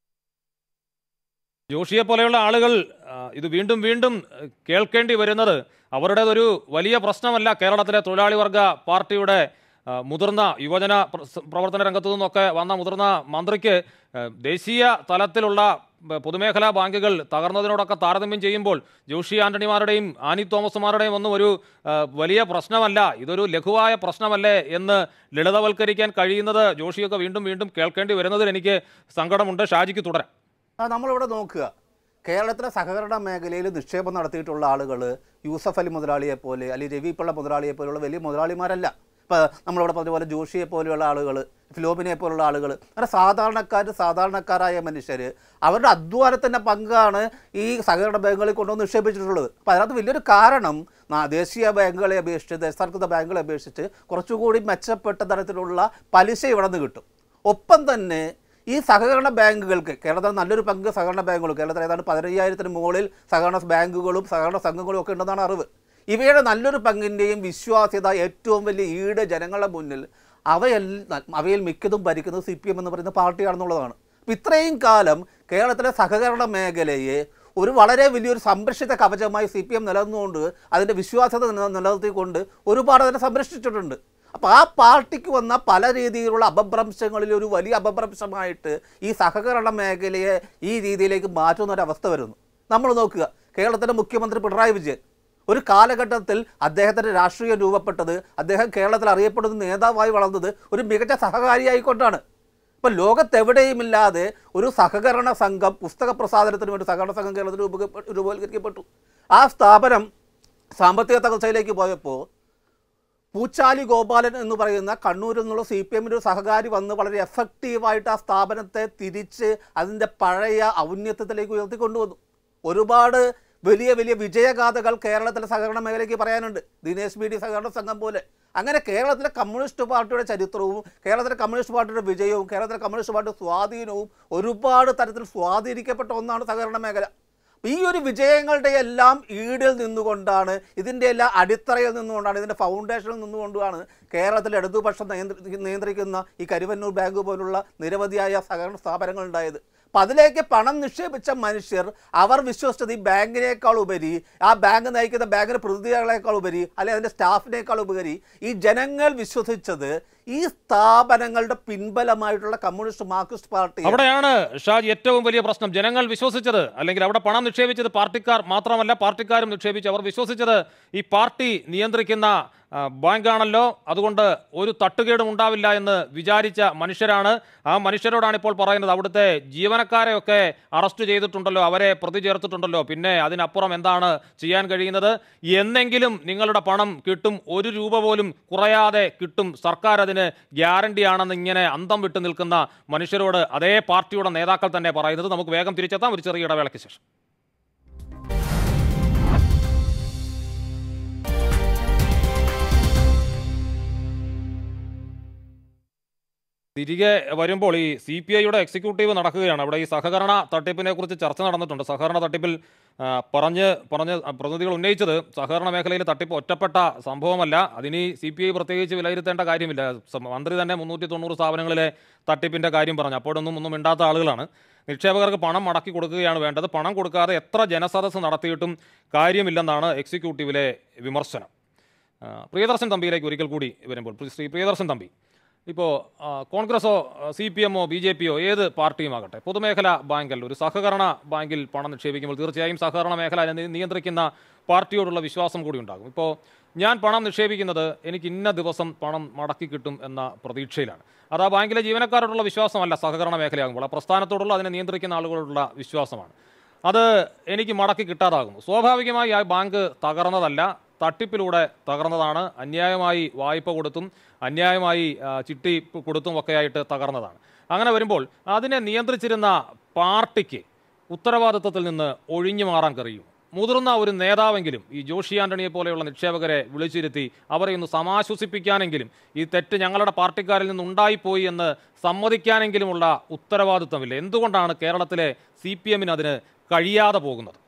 Speaker 2: ജോഷിയെ പോലെയുള്ള ആളുകൾ ആ, ഇത് വീണ്ടും വീണ്ടും ഏഹ്, കേൾക്കേണ്ടി വരുന്നത് അവരുടേതൊരു വലിയ പ്രശ്നമല്ല കേരളത്തിലെ തൊഴിലാളി വർഗ പാർട്ടിയുടെ ആ, മുതിർന്ന യുവജന പ്ര- പ്രവർത്തന രംഗത്തു നിന്നൊക്കെ വന്ന മുതിർന്ന മന്ത്രിക്ക് ഏഹ്, ദേശീയ തലത്തിലുള്ള ബ- പൊതുമേഖലാ ബാങ്കുകൾ തകർന്നതിനോടൊക്കെ താരതമ്യം ചെയ്യുമ്പോൾ ജോഷി ആന്റണിമാരുടെയും ആനി തോമസുമാരുടെയും ഒന്നും ഒരു ആ, വലിയ പ്രശ്നമല്ല ഇതൊരു ലഘുവായ പ്രശ്നമല്ലേ എന്ന് ലളിതവൽക്കരിക്കാൻ കഴിയുന്നത് ജോഷിയൊക്കെ വീണ്ടും വീണ്ടും കേൾക്കേണ്ടി വരുന്നതിൽ എനിക്ക് സങ്കടമുണ്ട് ഷാജിക്ക് തുടരാം
Speaker 8: ആ നമ്മളിവിടെ നോക്കുക കേരളത്തിലെ സഹകരണ മേഖലയിൽ നിക്ഷേപം നടത്തിയിട്ടുള്ള ആളുകൾ യൂസഫ് അലി മുതലാളിയെ പോലെ അല്ലെങ്കിൽ രവി പിള്ള മുതലാളിയെ പോലെയുള്ള വലിയ മുതലാളിമാരല്ല ഇപ്പോൾ നമ്മളിവിടെ പറഞ്ഞ പോലെ ജോഷിയെ പോലെയുള്ള ആളുകൾ ഫിലോമിനെ പോലുള്ള ആളുകൾ അങ്ങനെ സാധാരണക്കാർ സാധാരണക്കാരായ മനുഷ്യർ അവരുടെ അധ്വാനത്തിൻ്റെ പങ്കാണ് ഈ സഹകരണ ബാങ്കുകളിൽ കൊണ്ടുവന്ന് നിക്ഷേപിച്ചിട്ടുള്ളത് അപ്പോൾ അതിനകത്ത് വലിയൊരു കാരണം നാ- ദേശീയ ബാങ്കുകളെ അപേക്ഷിച്ച് ദേശസാൽകൃത ബാങ്കുകളെ അപേക്ഷിച്ച് കുറച്ചുകൂടി മെച്ചപ്പെട്ട തരത്തിലുള്ള പലിശ ഇവിടെ നിന്ന് കിട്ടും ഒപ്പം തന്നെ ഈ സഹകരണ ബാങ്കുകൾക്ക് കേരളത്തിൽ നല്ലൊരു പങ്ക് സഹകരണ ബാങ്കുകൾ കേരളത്തിൽ ഏതാണ്ട് പതിനയ്യായിരത്തിന് മുകളിൽ സഹകരണ ബാങ്കുകളും സഹകരണ സംഘങ്ങളും ഒക്കെ ഉണ്ടെന്നാണ് അറിവ് ഇവയുടെ നല്ലൊരു പങ്കിൻ്റെയും വിശ്വാസ്യത ഏറ്റവും വലിയ ഈട് ജനങ്ങളുടെ മുന്നിൽ അവയെല്ലാം അവയിൽ മിക്കതും ഭരിക്കുന്നത് സി പി എം എന്ന് പറയുന്ന പാർട്ടിയാണെന്നുള്ളതാണ് അപ്പം ഇത്രയും കാലം കേരളത്തിലെ സഹകരണ മേഖലയെ ഒരു വളരെ വലിയൊരു സംരക്ഷിത കവചമായി സി പി എം നിലനിന്നുകൊണ്ട് അതിൻ്റെ വിശ്വാസ്യത നില- നിലനിർത്തിക്കൊണ്ട് ഒരുപാട് അതിനെ സംരക്ഷിച്ചിട്ടുണ്ട് അപ്പോൾ ആ പാർട്ടിക്ക് വന്ന പല രീതിയിലുള്ള അപഭ്രംശങ്ങളിൽ ഒരു വലിയ അപഭ്രംശമായിട്ട് ഈ സഹകരണ മേഖലയെ ഈ രീതിയിലേക്ക് മാറ്റുന്ന ഒരു അവസ്ഥ വരുന്നു നമ്മൾ നോക്കുക കേരളത്തിൻ്റെ മുഖ്യമന്ത്രി പിണറായി വിജയൻ ഒരു കാലഘട്ടത്തിൽ അദ്ദേഹത്തിൻ്റെ രാഷ്ട്രീയം രൂപപ്പെട്ടത് അദ്ദേഹം കേരളത്തിൽ അറിയപ്പെടുന്ന നേതാവായി വളർന്നത് ഒരു മികച്ച സഹകാരിയായിക്കൊണ്ടാണ് ഇപ്പം ലോകത്തെവിടെയുമില്ലാതെ ഒരു സഹകരണ സംഘം പുസ്തക പ്രസാദനത്തിന് വേണ്ടി സഹകരണ സംഘം കേരളത്തിൽ രൂപ- രൂപവത്കരിക്കപ്പെട്ടു ആ സ്ഥാപനം സാമ്പത്തിക തകർച്ചയിലേക്ക് പോയപ്പോൾ പൂച്ചാലി ഗോപാലൻ എന്ന് പറയുന്ന കണ്ണൂരിൽ നിന്നുള്ള സി പി എമ്മിൻ്റെ ഒരു സഹകാരി വന്ന് വളരെ എഫക്റ്റീവായിട്ട് ആ സ്ഥാപനത്തെ തിരിച്ച് അതിൻ്റെ പഴയ ഔന്നത്യത്തിലേക്ക് ഉയർത്തിക്കൊണ്ടുവന്നു ഒരുപാട് വലിയ വലിയ വിജയഗാഥകൾ കേരളത്തിലെ സഹകരണ മേഖലയ്ക്ക് പറയാനുണ്ട് ദിനേശ് ബി ഡി സഹകരണ സംഘം പോലെ അങ്ങനെ കേരളത്തിലെ കമ്മ്യൂണിസ്റ്റ് പാർട്ടിയുടെ ചരിത്രവും കേരളത്തിലെ കമ്മ്യൂണിസ്റ്റ് പാർട്ടിയുടെ വിജയവും കേരളത്തിലെ കമ്മ്യൂണിസ്റ്റ് പാർട്ടിയുടെ സ്വാധീനവും ഒരുപാട് തരത്തിൽ സ്വാധീനിക്കപ്പെട്ട ഒന്നാണ് സഹകരണ മേഖല ഈ ഒരു വിജയങ്ങളുടെ എല്ലാം ഈടിൽ നിന്നുകൊണ്ടാണ് ഇതിൻ്റെ എല്ലാം അടിത്തറയിൽ നിന്നുകൊണ്ടാണ് ഇതിൻ്റെ ഫൗണ്ടേഷനിൽ നിന്നുകൊണ്ടാണ് കേരളത്തിൽ ഇടതുപക്ഷം നിയന്ത്രി നിയന്ത്രിക്കുന്ന ഈ കരുവന്നൂർ ബാങ്ക് പോലുള്ള നിരവധിയായ സഹകരണ സ്ഥാപനങ്ങൾ ഉണ്ടായത് അപ്പം അതിലേക്ക് പണം നിക്ഷേപിച്ച മനുഷ്യർ അവർ വിശ്വസിച്ചത് ഈ ബാങ്കിനേക്കാൾ ഉപരി ആ ബാങ്ക് നയിക്കുന്ന ബാങ്കിന്റെ പ്രതിനിധികളെക്കാൾ ഉപരി അല്ലെങ്കിൽ അതിൻ്റെ സ്റ്റാഫിനേക്കാൾ ഉപരി ഈ ജനങ്ങൾ വിശ്വസിച്ചത് ഈ സ്ഥാപനങ്ങളുടെ പിൻബലമായിട്ടുള്ള കമ്മ്യൂണിസ്റ്റ് മാർക്സിസ്റ്റ് പാർട്ടി
Speaker 2: അവിടെയാണ് ഷാജ് ഏറ്റവും വലിയ പ്രശ്നം ജനങ്ങൾ വിശ്വസിച്ചത് അല്ലെങ്കിൽ അവിടെ പണം നിക്ഷേപിച്ചത് പാർട്ടിക്കാർ മാത്രമല്ല പാർട്ടിക്കാരും നിക്ഷേപിച്ചു അവർ വിശ്വസിച്ചത് ഈ പാർട്ടി നിയന്ത്രിക്കുന്ന ആ, ബാങ്കാണല്ലോ അതുകൊണ്ട് ഒരു തട്ടുകേടും ഉണ്ടാവില്ല എന്ന് വിചാരിച്ച മനുഷ്യരാണ് ആ മനുഷ്യരോടാണ് ഇപ്പോൾ പറയുന്നത് അവിടുത്തെ ജീവനക്കാരെയൊക്കെ അറസ്റ്റ് ചെയ്തിട്ടുണ്ടല്ലോ അവരെ പ്രതി ചേർത്തിട്ടുണ്ടല്ലോ പിന്നെ അതിനപ്പുറം എന്താണ് ചെയ്യാൻ കഴിയുന്നത് എന്നെങ്കിലും നിങ്ങളുടെ പണം കിട്ടും ഒരു രൂപ പോലും കുറയാതെ കിട്ടും സർക്കാർ അതിന് ഗ്യാരണ്ടിയാണെന്ന് ഇങ്ങനെ അന്തം വിട്ട് നിൽക്കുന്ന മനുഷ്യരോട് അതേ പാർട്ടിയുടെ നേതാക്കൾ തന്നെ പറയുന്നത് നമുക്ക് വേഗം തിരിച്ചെത്താം ഒരു ചെറിയ ഇടവേളയ്ക്ക് ശേഷം തിരികെ വരുമ്പോൾ ഈ സി പി ഐയുടെ എക്സിക്യൂട്ടീവ് നടക്കുകയാണ് അവിടെ ഈ സഹകരണ തട്ടിപ്പിനെ കുറിച്ച് ചർച്ച നടന്നിട്ടുണ്ട് സഹകരണ തട്ടിപ്പിൽ ആ, പറഞ്ഞ് പറഞ്ഞ് പ്രതിനിധികൾ ഉന്നയിച്ചത് സഹകരണ മേഖലയിൽ തട്ടിപ്പ് ഒറ്റപ്പെട്ട സംഭവമല്ല അതിനി സി പി ഐ പ്രത്യേകിച്ച് വിലയിരുത്തേണ്ട കാര്യമില്ല സ- മന്ത്രി തന്നെ മുന്നൂറ്റി തൊണ്ണൂറ് സ്ഥാപനങ്ങളിലെ തട്ടിപ്പിന്റെ കാര്യം പറഞ്ഞു അപ്പോഴൊന്നും ഒന്നും മിണ്ടാത്ത ആളുകളാണ് നിക്ഷേപകർക്ക് പണം മടക്കി കൊടുക്കുകയാണ് വേണ്ടത് പണം കൊടുക്കാതെ എത്ര ജനസദസ്സ് നടത്തിയിട്ടും കാര്യമില്ലെന്നാണ് എക്സിക്യൂട്ടീവിലെ വിമർശനം ആ, പ്രിയദർശൻ തമ്പിയിലേക്ക് ഒരിക്കൽ കൂടി വരുമ്പോൾ ശ്രീ പ്രിയദർശൻ തമ്പി ഇപ്പോൾ കോൺഗ്രസോ സി പി എമ്മോ ബി ജെ പിയോ ഏത് പാർട്ടിയുമാകട്ടെ പൊതുമേഖലാ ബാങ്കിൽ ഒരു സഹകരണ ബാങ്കിൽ പണം നിക്ഷേപിക്കുമ്പോൾ തീർച്ചയായും സഹകരണ മേഖല അതിനെ നിയന്ത്രിക്കുന്ന പാർട്ടിയോടുള്ള വിശ്വാസം കൂടി ഉണ്ടാകും ഇപ്പോൾ ഞാൻ പണം നിക്ഷേപിക്കുന്നത് എനിക്ക് ഇന്ന ദിവസം പണം മടക്കി കിട്ടും എന്ന പ്രതീക്ഷയിലാണ് അത് ആ ബാങ്കിലെ ജീവനക്കാരോടുള്ള വിശ്വാസമല്ല സഹകരണ മേഖലയാകുമ്പോൾ ആ പ്രസ്ഥാനത്തോടുള്ള അതിനെ നിയന്ത്രിക്കുന്ന ആളുകളോടുള്ള വിശ്വാസമാണ് അത് എനിക്ക് മടക്കി കിട്ടാതാകുന്നു സ്വാഭാവികമായി ആ ബാങ്ക് തകർന്നതല്ല തട്ടിപ്പിലൂടെ തകർന്നതാണ് അന്യായമായി വായ്പ കൊടുത്തും അന്യായമായി ആ, ചിട്ടി കൊടുത്തും ഒക്കെയായിട്ട് തകർന്നതാണ് അങ്ങനെ വരുമ്പോൾ അതിനെ നിയന്ത്രിച്ചിരുന്ന പാർട്ടിക്ക് ഉത്തരവാദിത്വത്തിൽ നിന്ന് ഒഴിഞ്ഞു മാറാൻ കഴിയും മുതിർന്ന ഒരു നേതാവെങ്കിലും ഈ ജോഷി ആന്റണിയെ പോലെയുള്ള നിക്ഷേപകരെ വിളിച്ചിരുത്തി അവരെ ഒന്ന് സമാശ്വസിപ്പിക്കാനെങ്കിലും ഈ തെറ്റ് ഞങ്ങളുടെ പാർട്ടിക്കാരിൽ നിന്ന് ഉണ്ടായിപ്പോയി എന്ന് സമ്മതിക്കാനെങ്കിലുമുള്ള ഉത്തരവാദിത്വമില്ല എന്തുകൊണ്ടാണ് കേരളത്തിലെ സി പി എമ്മിന് അതിന് കഴിയാതെ പോകുന്നത്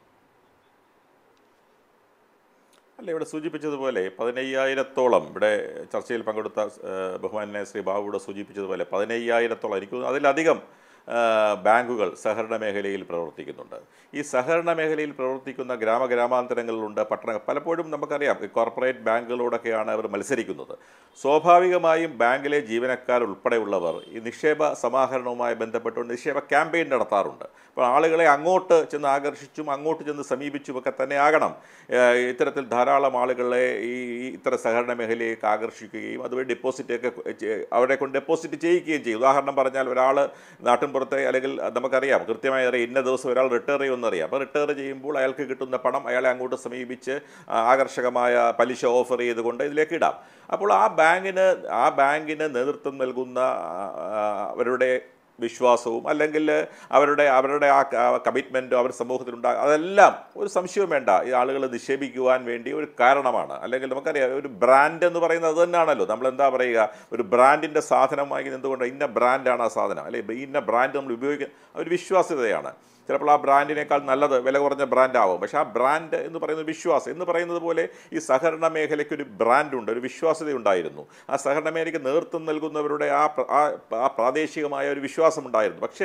Speaker 5: അല്ല ഇവിടെ സൂചിപ്പിച്ചതുപോലെ പതിനയ്യായിരത്തോളം ഇവിടെ ചർച്ചയിൽ പങ്കെടുത്ത ഏഹ്, ബഹുമാന്യ ശ്രീ ബാബു ഇവിടെ സൂചിപ്പിച്ചതുപോലെ പതിനയ്യായിരത്തോളം എനിക്ക് തോന്നുന്നു അതിലധികം ഏഹ്, ബാങ്കുകൾ സഹകരണ മേഖലയിൽ പ്രവർത്തിക്കുന്നുണ്ട് ഈ സഹകരണ മേഖലയിൽ പ്രവർത്തിക്കുന്ന ഗ്രാമ ഗ്രാമാന്തരങ്ങളിലുണ്ട് പട്ടണ പലപ്പോഴും നമുക്കറിയാം ഈ കോർപ്പറേറ്റ് ബാങ്കുകളോടൊക്കെയാണ് അവർ മത്സരിക്കുന്നത് സ്വാഭാവികമായും ബാങ്കിലെ ജീവനക്കാർ ഉൾപ്പെടെയുള്ളവർ ഈ നിക്ഷേപ സമാഹരണവുമായി ബന്ധപ്പെട്ടുകൊണ്ട് നിക്ഷേപ ക്യാമ്പയിൻ നടത്താറുണ്ട് അപ്പോൾ ആളുകളെ അങ്ങോട്ട് ചെന്ന് ആകർഷിച്ചും അങ്ങോട്ട് ചെന്ന് സമീപിച്ചുമൊക്കെ തന്നെ ആകണം ഏഹ് ഇത്തരത്തിൽ ധാരാളം ആളുകളെ ഈ ഈ ഇത്തരം സഹകരണ മേഖലയിലേക്ക് ആകർഷിക്കുകയും അതുവഴി ഡെപ്പോസിറ്റ് ഒക്കെ ചെ- അവരെ കൊണ്ട് ഡെപ്പോസിറ്റ് ചെയ്യിക്കുകയും ചെയ്യും ഉദാഹരണം പറഞ്ഞാൽ ഒരാൾ നാട്ടിൻപുറത്തെ അല്ലെങ്കിൽ നമുക്കറിയാം കൃത്യമായി അറിയാം ഇന്ന ദിവസം ഒരാൾ റിട്ടയർ ചെയ്യുമെന്നറിയാം അപ്പോൾ റിട്ടയർ ചെയ്യുമ്പോൾ അയാൾക്ക് കിട്ടുന്ന പണം അയാളെ അങ്ങോട്ട് സമീപിച്ച് ആ, ആകർഷകമായ പലിശ ഓഫർ ചെയ്തുകൊണ്ട് ഇതിലേക്ക് ഇടാം അപ്പോൾ ആ ബാങ്കിന് ആ ബാങ്കിന് നേതൃത്വം നൽകുന്ന ആ, ആ, അവരുടെ വിശ്വാസവും അല്ലെങ്കിൽ അവരുടെ അവരുടെ ആ കമ്മിറ്റ്മെൻറ്റോ അവർ സമൂഹത്തിലുണ്ടാ അതെല്ലാം ഒരു സംശയവും വേണ്ട ഈ ആളുകൾ നിക്ഷേപിക്കുവാൻ വേണ്ടി ഒരു കാരണമാണ് അല്ലെങ്കിൽ നമുക്കറിയാം ഒരു ബ്രാൻഡ് എന്ന് പറയുന്നത് അത് തന്നെയാണല്ലോ നമ്മൾ എന്താ പറയുക ഒരു ബ്രാൻഡിൻ്റെ സാധനം വാങ്ങിക്കുന്നത് എന്തുകൊണ്ട് ഇന്ന ബ്രാൻഡാണ് ആ സാധനം അല്ലെ ഇന്ന ബ്രാൻഡ് നമ്മൾ ഉപയോഗിക്കുന്ന ഒരു വിശ്വാസ്യതയാണ് ചിലപ്പോൾ ആ ബ്രാൻഡിനേക്കാൾ നല്ലത് വില കുറഞ്ഞ ബ്രാൻഡാവും പക്ഷേ ആ ബ്രാൻഡ് എന്ന് പറയുന്നത് വിശ്വാസം എന്ന് പറയുന്നത് പോലെ ഈ സഹകരണ മേഖലയ്ക്ക് ഒരു ബ്രാൻഡുണ്ട് ഒരു വിശ്വാസ്യത ഉണ്ടായിരുന്നു ആ സഹകരണ മേഖലയ്ക്ക് നേതൃത്വം നൽകുന്നവരുടെ ആ പ്ര- ആ ആ പ്രാദേശികമായ ഒരു വിശ്വാസം ഉണ്ടായിരുന്നു പക്ഷേ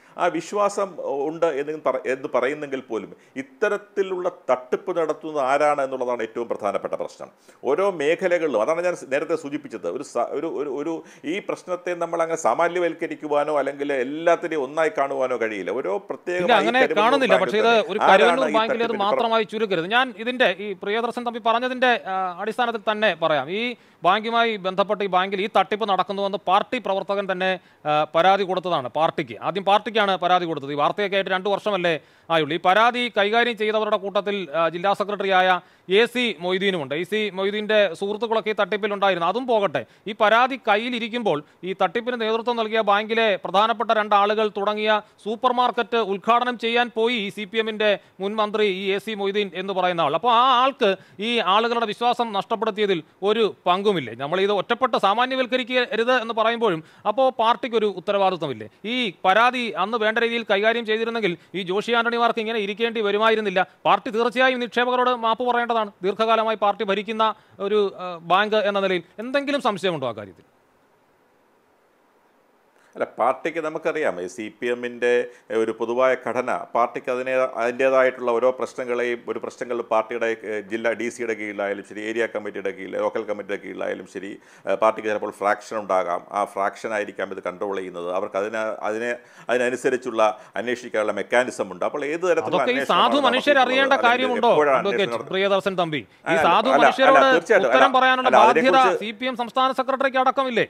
Speaker 5: ആ വിശ്വാസം ഉണ്ട് എന്ന് പറ- എന്ന് പറയുന്നെങ്കിൽ പോലും ഇത്തരത്തിലുള്ള തട്ടിപ്പ് നടത്തുന്നത് ആരാണ് എന്നുള്ളതാണ് ഏറ്റവും പ്രധാനപ്പെട്ട പ്രശ്നം ഓരോ മേഖലകളിലും അതാണ് ഞാൻ നേരത്തെ സൂചിപ്പിച്ചത് ഒരു സ- ഒരു ഒരു ഒരു ഈ പ്രശ്നത്തെ നമ്മൾ അങ്ങനെ സാമാന്യവൽക്കരിക്കുവാനോ അല്ലെങ്കിൽ എല്ലാത്തിനെയും ഒന്നായി കാണുവാനോ കഴിയില്ല ഓരോ
Speaker 2: ഇല്ല
Speaker 5: പ്രത്യേക
Speaker 2: അങ്ങനെ കാണുന്നില്ല പക്ഷേ ഇത് ഒരു കരുവന്നൂർ ബാങ്കിലെ അത് മാത്രമായി ചുരുക്കരുത് ഞാൻ ഇതിന്റെ ഈ പ്രിയദർശൻ തമ്പി പറഞ്ഞതിന്റെ ആ, അടിസ്ഥാനത്തിൽ തന്നെ പറയാം ഈ ബാങ്കുമായി ബന്ധപ്പെട്ട് ഈ ബാങ്കിൽ ഈ തട്ടിപ്പ് നടക്കുന്നുവെന്ന് പാർട്ടി പ്രവർത്തകൻ തന്നെ ആ, പരാതി കൊടുത്തതാണ് പാർട്ടിക്ക് ആദ്യം പാർട്ടിക്കാണ് പരാതി കൊടുത്തത് ഈ വാർത്തയൊക്കെ ആയിട്ട് രണ്ടു വർഷമല്ലേ ആയുള്ളൂ ഈ പരാതി കൈകാര്യം ചെയ്തവരുടെ കൂട്ടത്തിൽ ആ, ജില്ലാ സെക്രട്ടറിയായ എ സി മൊയ്തീനുമുണ്ട് എ സി മൊയ്തീൻ്റെ സുഹൃത്തുക്കളൊക്കെ ഈ തട്ടിപ്പിലുണ്ടായിരുന്നു അതും പോകട്ടെ ഈ പരാതി കയ്യിലിരിക്കുമ്പോൾ ഈ തട്ടിപ്പിന് നേതൃത്വം നൽകിയ ബാങ്കിലെ പ്രധാനപ്പെട്ട രണ്ടാളുകൾ തുടങ്ങിയ സൂപ്പർ മാർക്കറ്റ് ഉദ്ഘാടനം ചെയ്യാൻ പോയി ഈ സി പി എമ്മിൻ്റെ മുൻ മന്ത്രി ഈ എ സി മൊയ്തീൻ എന്ന് പറയുന്ന ആൾ അപ്പോൾ ആ ആൾക്ക് ഈ ആളുകളുടെ വിശ്വാസം നഷ്ടപ്പെടുത്തിയതിൽ ഒരു പങ്കുമില്ലേ നമ്മൾ ഇത് ഒറ്റപ്പെട്ട് സാമാന്യവൽക്കരിക്കരുത് എന്ന് പറയുമ്പോഴും അപ്പോൾ പാർട്ടിക്ക് ഒരു ഉത്തരവാദിത്വമില്ലേ ഈ പരാതി അന്ന് വേണ്ട രീതിയിൽ കൈകാര്യം ചെയ്തിരുന്നെങ്കിൽ ഈ ജോഷി ആന്റണിമാർക്ക് ഇങ്ങനെ ഇരിക്കേണ്ടി വരുമായിരുന്നില്ല പാർട്ടി തീർച്ചയായും നിക്ഷേപകരോട് മാപ്പ് പറയേണ്ടതാണ് ദീർഘകാലമായി പാർട്ടി ഭരിക്കുന്ന ഒരു ആ, ബാങ്ക് എന്ന നിലയിൽ എന്തെങ്കിലും സംശയമുണ്ടോ ആ കാര്യത്തിൽ
Speaker 5: അല്ല പാർട്ടിക്ക് നമുക്കറിയാം സി പി എമ്മിൻ്റെ ഒരു പൊതുവായ ഘടന പാർട്ടിക്ക് അതിനെ അതിൻ്റേതായിട്ടുള്ള ഓരോ പ്രശ്നങ്ങളെയും ഒരു പ്രശ്നങ്ങൾ പാർട്ടിയുടെ ഏഹ്, ജില്ലാ ഡി സിയുടെ കീഴിലായാലും ശരി ഏരിയ കമ്മിറ്റിയുടെ കീഴിൽ ലോക്കൽ കമ്മിറ്റിയുടെ കീഴിലായാലും ശരി ഏഹ്, പാർട്ടിക്ക് ചിലപ്പോൾ ഫ്രാക്ഷൻ ഉണ്ടാകാം ആ ഫ്രാക്ഷൻ ആയിരിക്കാം ഇത് കൺട്രോൾ ചെയ്യുന്നത് അവർക്ക് അതിന് അതിനെ അതിനനുസരിച്ചുള്ള അന്വേഷിക്കാനുള്ള മെക്കാനിസം ഉണ്ട് അപ്പോൾ ഏത് തരത്തിലുള്ള
Speaker 2: അതൊക്കെ ഈ
Speaker 5: അന്വേഷണമാണ്
Speaker 2: സാധു മനുഷ്യർ
Speaker 5: നടത്തിയിട്ടുള്ളത്?
Speaker 2: അറിയേണ്ട
Speaker 5: അല്ലെങ്കിൽ
Speaker 2: കാര്യമുണ്ടോ
Speaker 5: എപ്പോഴാണ്
Speaker 2: അഡ്വക്കേറ്റ്
Speaker 5: അന്വേഷണം നടത്തുന്നത്?
Speaker 2: പ്രിയദർശൻ തമ്പി ഈ
Speaker 5: അല്ല,
Speaker 2: സാധു
Speaker 5: അല്ല,
Speaker 2: മനുഷ്യരോട്
Speaker 5: അല്ല, തീർച്ചയായിട്ടും.
Speaker 2: ഉത്തരം
Speaker 5: അല്ല,
Speaker 2: പറയാനുള്ള
Speaker 5: അല്ല,
Speaker 2: ബാധ്യത
Speaker 5: അതിനെക്കുറിച്ച്
Speaker 2: സി പി എം സംസ്ഥാന സെക്രട്ടറിക്ക് അടക്കമില്ലേ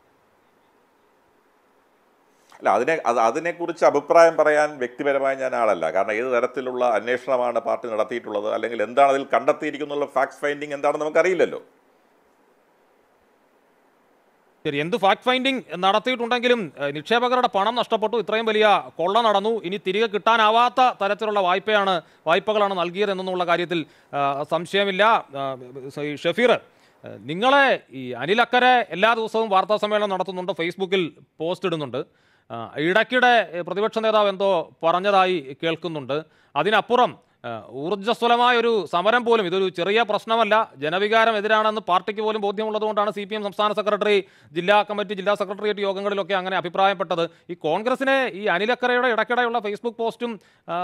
Speaker 5: അല്ല അതിനെ അത് അതിനെക്കുറിച്ച് അഭിപ്രായം പറയാൻ വ്യക്തിപരമായി ഞാൻ ആളല്ല കാരണം ഏത് തരത്തിലുള്ള അന്വേഷണമാണ് പാർട്ടി നടത്തിയിട്ടുള്ളത് അല്ലെങ്കിൽ എന്താണ് അതിൽ കണ്ടെത്തിയിരിക്കുന്നുള്ള ഫാക്ട് ഫൈൻഡിങ് എന്താണെന്ന് നമുക്കറിയില്ലല്ലോ
Speaker 2: ശരി എന്ത് ഫാക്ട് ഫൈൻഡിങ് നടത്തിയിട്ടുണ്ടെങ്കിലും ഏഹ്, നിക്ഷേപകരുടെ പണം നഷ്ടപ്പെട്ടു ഇത്രയും വലിയ കൊള്ള നടന്നു ഇനി തിരികെ കിട്ടാനാവാത്ത തരത്തിലുള്ള വായ്പയാണ് വായ്പകളാണ് നൽകിയത് എന്നുള്ള കാര്യത്തിൽ ആ, സംശയമില്ല ആ, ഈ ഷഫീർ ഏഹ്, നിങ്ങളെ ഈ അനിലക്കരെ എല്ലാ ദിവസവും വാർത്താ സമ്മേളനം നടത്തുന്നുണ്ട് ഫേസ്ബുക്കിൽ പോസ്റ്റ് ഇടുന്നുണ്ട് ആ, ഇടയ്ക്കിടെ ഏഹ്, പ്രതിപക്ഷ നേതാവ് എന്തോ പറഞ്ഞതായി കേൾക്കുന്നുണ്ട് അതിനപ്പുറം ആ, ഊർജ്ജസ്വലമായ ഒരു സമരം പോലും ഇതൊരു ചെറിയ പ്രശ്നമല്ല ജനവികാരം എതിരാണെന്ന് പാർട്ടിക്ക് പോലും ബോധ്യമുള്ളതുകൊണ്ടാണ് സി പി എം സംസ്ഥാന സെക്രട്ടറി ജില്ലാ കമ്മിറ്റി ജില്ലാ സെക്രട്ടേറിയറ്റ് യോഗങ്ങളിലൊക്കെ അങ്ങനെ അഭിപ്രായപ്പെട്ടത് ഈ കോൺഗ്രസിനെ ഈ അനിലക്കരയുടെ ഇടയ്ക്കിടെയുള്ള ഫേസ്ബുക്ക് പോസ്റ്റും ആ,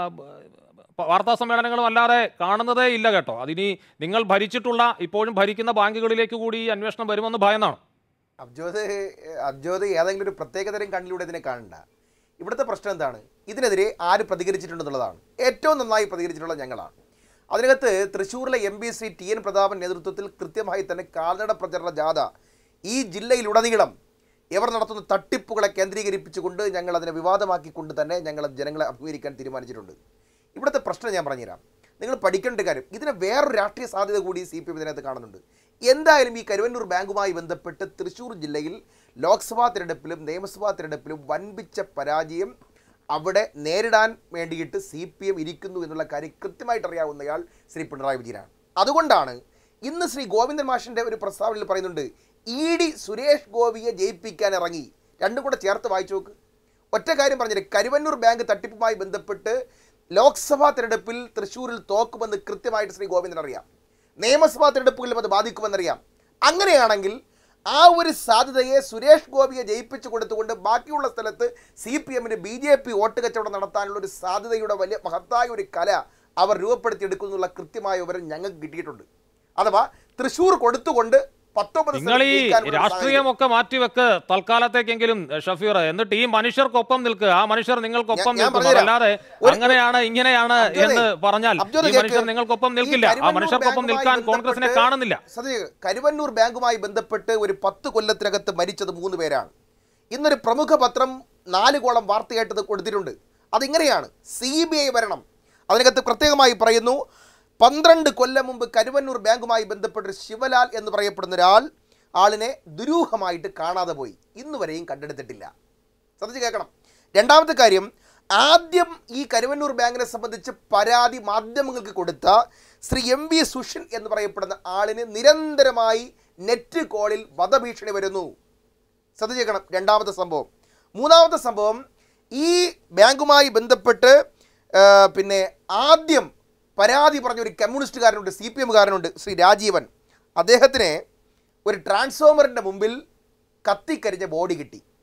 Speaker 2: ബ- വാർത്താ സമ്മേളനങ്ങളും അല്ലാതെ കാണുന്നതേ ഇല്ല കേട്ടോ അതിനി നിങ്ങൾ ഭരിച്ചിട്ടുള്ള ഇപ്പോഴും ഭരിക്കുന്ന ബാങ്കുകളിലേക്ക് കൂടി ഈ അന്വേഷണം വരുമെന്ന് ഭയന്നാണ്
Speaker 6: അബ്ജോദ് അബ്ജോദ് ഏതെങ്കിലും ഒരു പ്രത്യേകതരം കണ്ണിലൂടെ ഇതിനെ കാണണ്ട ഇവിടുത്തെ പ്രശ്നം എന്താണ് ഇതിനെതിരെ ആര് പ്രതികരിച്ചിട്ടുണ്ടെന്നുള്ളതാണ് ഏറ്റവും നന്നായി പ്രതികരിച്ചിട്ടുള്ളത് ഞങ്ങളാണ് അതിനകത്ത് തൃശ്ശൂരിലെ M P Shri T N Prathapan നേതൃത്വത്തിൽ കൃത്യമായി തന്നെ കാൽനട പ്രചരണ ജാഥ ഈ ജില്ലയിലുടനീളം ഇവർ നടത്തുന്ന തട്ടിപ്പുകളെ കേന്ദ്രീകരിപ്പിച്ചുകൊണ്ട് ഞങ്ങൾ അതിനെ വിവാദമാക്കിക്കൊണ്ട് തന്നെ ഞങ്ങൾ ജനങ്ങളെ അഭിമുഖീകരിക്കാൻ തീരുമാനിച്ചിട്ടുണ്ട് ഇവിടുത്തെ പ്രശ്നം ഞാൻ പറഞ്ഞുതരാം നിങ്ങൾ പഠിക്കേണ്ട കാര്യം ഇതിന് വേറൊരു രാഷ്ട്രീയ സാധ്യത കൂടി സി പി എം ഇതിനകത്ത് കാണുന്നുണ്ട് എന്തായാലും ഈ കരുവന്നൂർ ബാങ്കുമായി ബന്ധപ്പെട്ട് തൃശ്ശൂർ ജില്ലയിൽ ലോക്സഭാ തിരഞ്ഞെടുപ്പിലും നിയമസഭാ തിരഞ്ഞെടുപ്പിലും വൻപിച്ച പരാജയം അവിടെ നേരിടാൻ വേണ്ടിയിട്ട് സി പി എം ഇരിക്കുന്നു എന്നുള്ള കാര്യം കൃത്യമായിട്ട് അറിയാവുന്നയാൾ ശ്രീ പിണറായി വിജയനാണ് അതുകൊണ്ടാണ് ഇന്ന് ശ്രീ ഗോവിന്ദൻ മാഷിൻ്റെ ഒരു പ്രസ്താവനയിൽ പറയുന്നുണ്ട് ഇ ഡി സുരേഷ് ഗോപിയെ ജയിപ്പിക്കാൻ ഇറങ്ങി രണ്ടും കൂടെ ചേർത്ത് വായിച്ചു നോക്ക് ഒറ്റ കാര്യം പറഞ്ഞിട്ട് കരുവന്നൂർ ബാങ്ക് തട്ടിപ്പുമായി ബന്ധപ്പെട്ട് ലോക്സഭാ തിരഞ്ഞെടുപ്പിൽ തൃശ്ശൂരിൽ തോക്കുമെന്ന് കൃത്യമായിട്ട് ശ്രീ ഗോവിന്ദൻ അറിയാം നിയമസഭാ തിരഞ്ഞെടുപ്പുകളിലും അത് ബാധിക്കുമെന്നറിയാം അങ്ങനെയാണെങ്കിൽ ആ ഒരു സാധ്യതയെ സുരേഷ് ഗോപിയെ ജയിപ്പിച്ചു കൊടുത്തുകൊണ്ട് ബാക്കിയുള്ള സ്ഥലത്ത് സി പി എമ്മിന് ബി ജെ പി വോട്ട് കച്ചവടം നടത്താനുള്ള ഒരു സാധ്യതയുടെ വലിയ മഹത്തായ ഒരു കല അവർ രൂപപ്പെടുത്തിയെടുക്കുന്നുള്ള കൃത്യമായ വിവരം ഞങ്ങൾക്ക് കിട്ടിയിട്ടുണ്ട് അഥവാ തൃശ്ശൂർ കൊടുത്തുകൊണ്ട് പത്തൊമ്പത്
Speaker 2: നിങ്ങൾ ഈ രാഷ്ട്രീയമൊക്കെ മാറ്റിവെക്ക് തൽക്കാലത്തേക്കെങ്കിലും എ, ഷഫീർ എന്നിട്ട് ഈ മനുഷ്യർക്കൊപ്പം നിൽക്കുക ആ മനുഷ്യർ നിങ്ങൾക്കൊപ്പം
Speaker 6: ഞാൻ- ഞാൻ
Speaker 2: നിൽക്കും
Speaker 6: പറഞ്ഞുതരാം.
Speaker 2: അതല്ലാതെ
Speaker 6: ഒരു-
Speaker 2: അങ്ങനെയാണ് ഇങ്ങനെയാണ്
Speaker 6: അബ്ജോദേ,
Speaker 2: എന്ന് പറഞ്ഞാൽ
Speaker 6: അബ്ജോദേ
Speaker 2: ഈ മനുഷ്യർ
Speaker 6: കേൾക്ക്.
Speaker 2: നിങ്ങൾക്കൊപ്പം
Speaker 6: ഈ
Speaker 2: നിൽക്കില്ല ആ
Speaker 6: കരുവന്നൂർ
Speaker 2: മനുഷ്യർക്കൊപ്പം
Speaker 6: ബാങ്കുമായി
Speaker 2: നിൽക്കാൻ കോൺഗ്രസിനെ
Speaker 6: ബന്ധപ്പെട്ട്
Speaker 2: കാണുന്നില്ല
Speaker 6: സത്യ കരുവന്നൂർ ബാങ്കുമായി ബന്ധപ്പെട്ട് ഒരു പത്ത് കൊല്ലത്തിനകത്ത് മരിച്ചത് മൂന്ന് പേരാണ് ഇന്നൊരു പ്രമുഖ പത്രം നാല് കോളം വാർത്തയായിട്ട് കൊടുത്തിട്ടുണ്ട് അതിങ്ങനെയാണ് സി ബി ഐ വരണം അതിനകത്ത് പ്രത്യേകമായി പറയുന്നു പന്ത്രണ്ട് കൊല്ലം മുമ്പ് കരുവന്നൂർ ബാങ്കുമായി ബന്ധപ്പെട്ട് ഒരു ശിവലാൽ എന്ന് പറയപ്പെടുന്ന ഒരാൾ ആളിനെ ദുരൂഹമായിട്ട് കാണാതെ പോയി ഇന്ന് വരെയും കണ്ടെടുത്തിട്ടില്ല ശ്രദ്ധിച്ച് കേൾക്കണം രണ്ടാമത്തെ കാര്യം ആദ്യം ഈ കരുവന്നൂർ ബാങ്കിനെ സംബന്ധിച്ച് പരാതി മാധ്യമങ്ങൾക്ക് കൊടുത്ത ശ്രീ എം വി സുഷിൻ എന്ന് പറയപ്പെടുന്ന ആളിന് നിരന്തരമായി നെറ്റ് കോളിൽ വധഭീഷണി വരുന്നു ശ്രദ്ധിച്ചേക്കണം രണ്ടാമത്തെ സംഭവം മൂന്നാമത്തെ സംഭവം ഈ ബാങ്കുമായി ബന്ധപ്പെട്ട് ആ, പിന്നെ ആദ്യം പരാതി പറഞ്ഞ ഒരു കമ്മ്യൂണിസ്റ്റുകാരനുണ്ട് സി പി എമ്മുകാരനുണ്ട് ശ്രീ രാജീവൻ അദ്ദേഹത്തിന് ഒരു ട്രാൻസ്ഫോമറിൻ്റെ മുമ്പിൽ കത്തിക്കരിഞ്ഞ ബോഡി കിട്ടി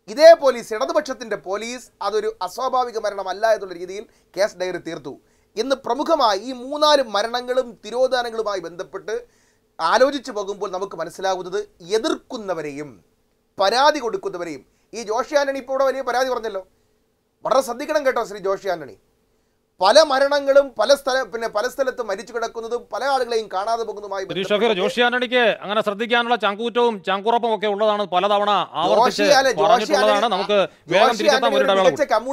Speaker 6: ഇതേ പോലീസ് ഇടതുപക്ഷത്തിൻ്റെ പോലീസ് അതൊരു അസ്വാഭാവിക മരണമല്ല എന്നുള്ള രീതിയിൽ കേസ് ഡയറി തീർത്തു ഇന്ന് പ്രമുഖമായി ഈ മൂന്നാല് മരണങ്ങളും തിരോധാനങ്ങളുമായി ബന്ധപ്പെട്ട് ആലോചിച്ചു പോകുമ്പോൾ നമുക്ക് മനസ്സിലാകുന്നത് എതിർക്കുന്നവരെയും പരാതി കൊടുക്കുന്നവരെയും ഈ ജോഷി ആന്റണി ഇപ്പോൾ ഇവിടെ വലിയ പരാതി പറഞ്ഞല്ലോ വളരെ ശ്രദ്ധിക്കണം കേട്ടോ ശ്രീ ജോഷി ആന്റണി പല മരണങ്ങളും പല സ്ഥല പിന്നെ പല സ്ഥലത്ത് മരിച്ചു കിടക്കുന്നതും പല ആളുകളെയും കാണാതെ പോകുന്നതുമായി
Speaker 2: ശ്രീ ഷഫീർ ജോഷി ആന്റണിക്ക് അങ്ങനെ ശ്രദ്ധിക്കാനുള്ള ചങ്കൂറ്റവും ചങ്കുറപ്പും ഒക്കെ ഉള്ളതാണ് പലതവണ ആവർത്തിച്ച്
Speaker 6: ജോഷി ആല- ജോഷി
Speaker 2: പറഞ്ഞിട്ടുള്ളതാണ്
Speaker 6: ആന്റണി-
Speaker 2: നമുക്ക് വേഗം
Speaker 6: ജോഷി
Speaker 2: തിരിച്ചെത്താൻ
Speaker 6: ആന്റണി
Speaker 2: ഒരു
Speaker 6: ഒരു
Speaker 2: ഇടവേള
Speaker 6: മികച്ച കമ്മ്യൂ-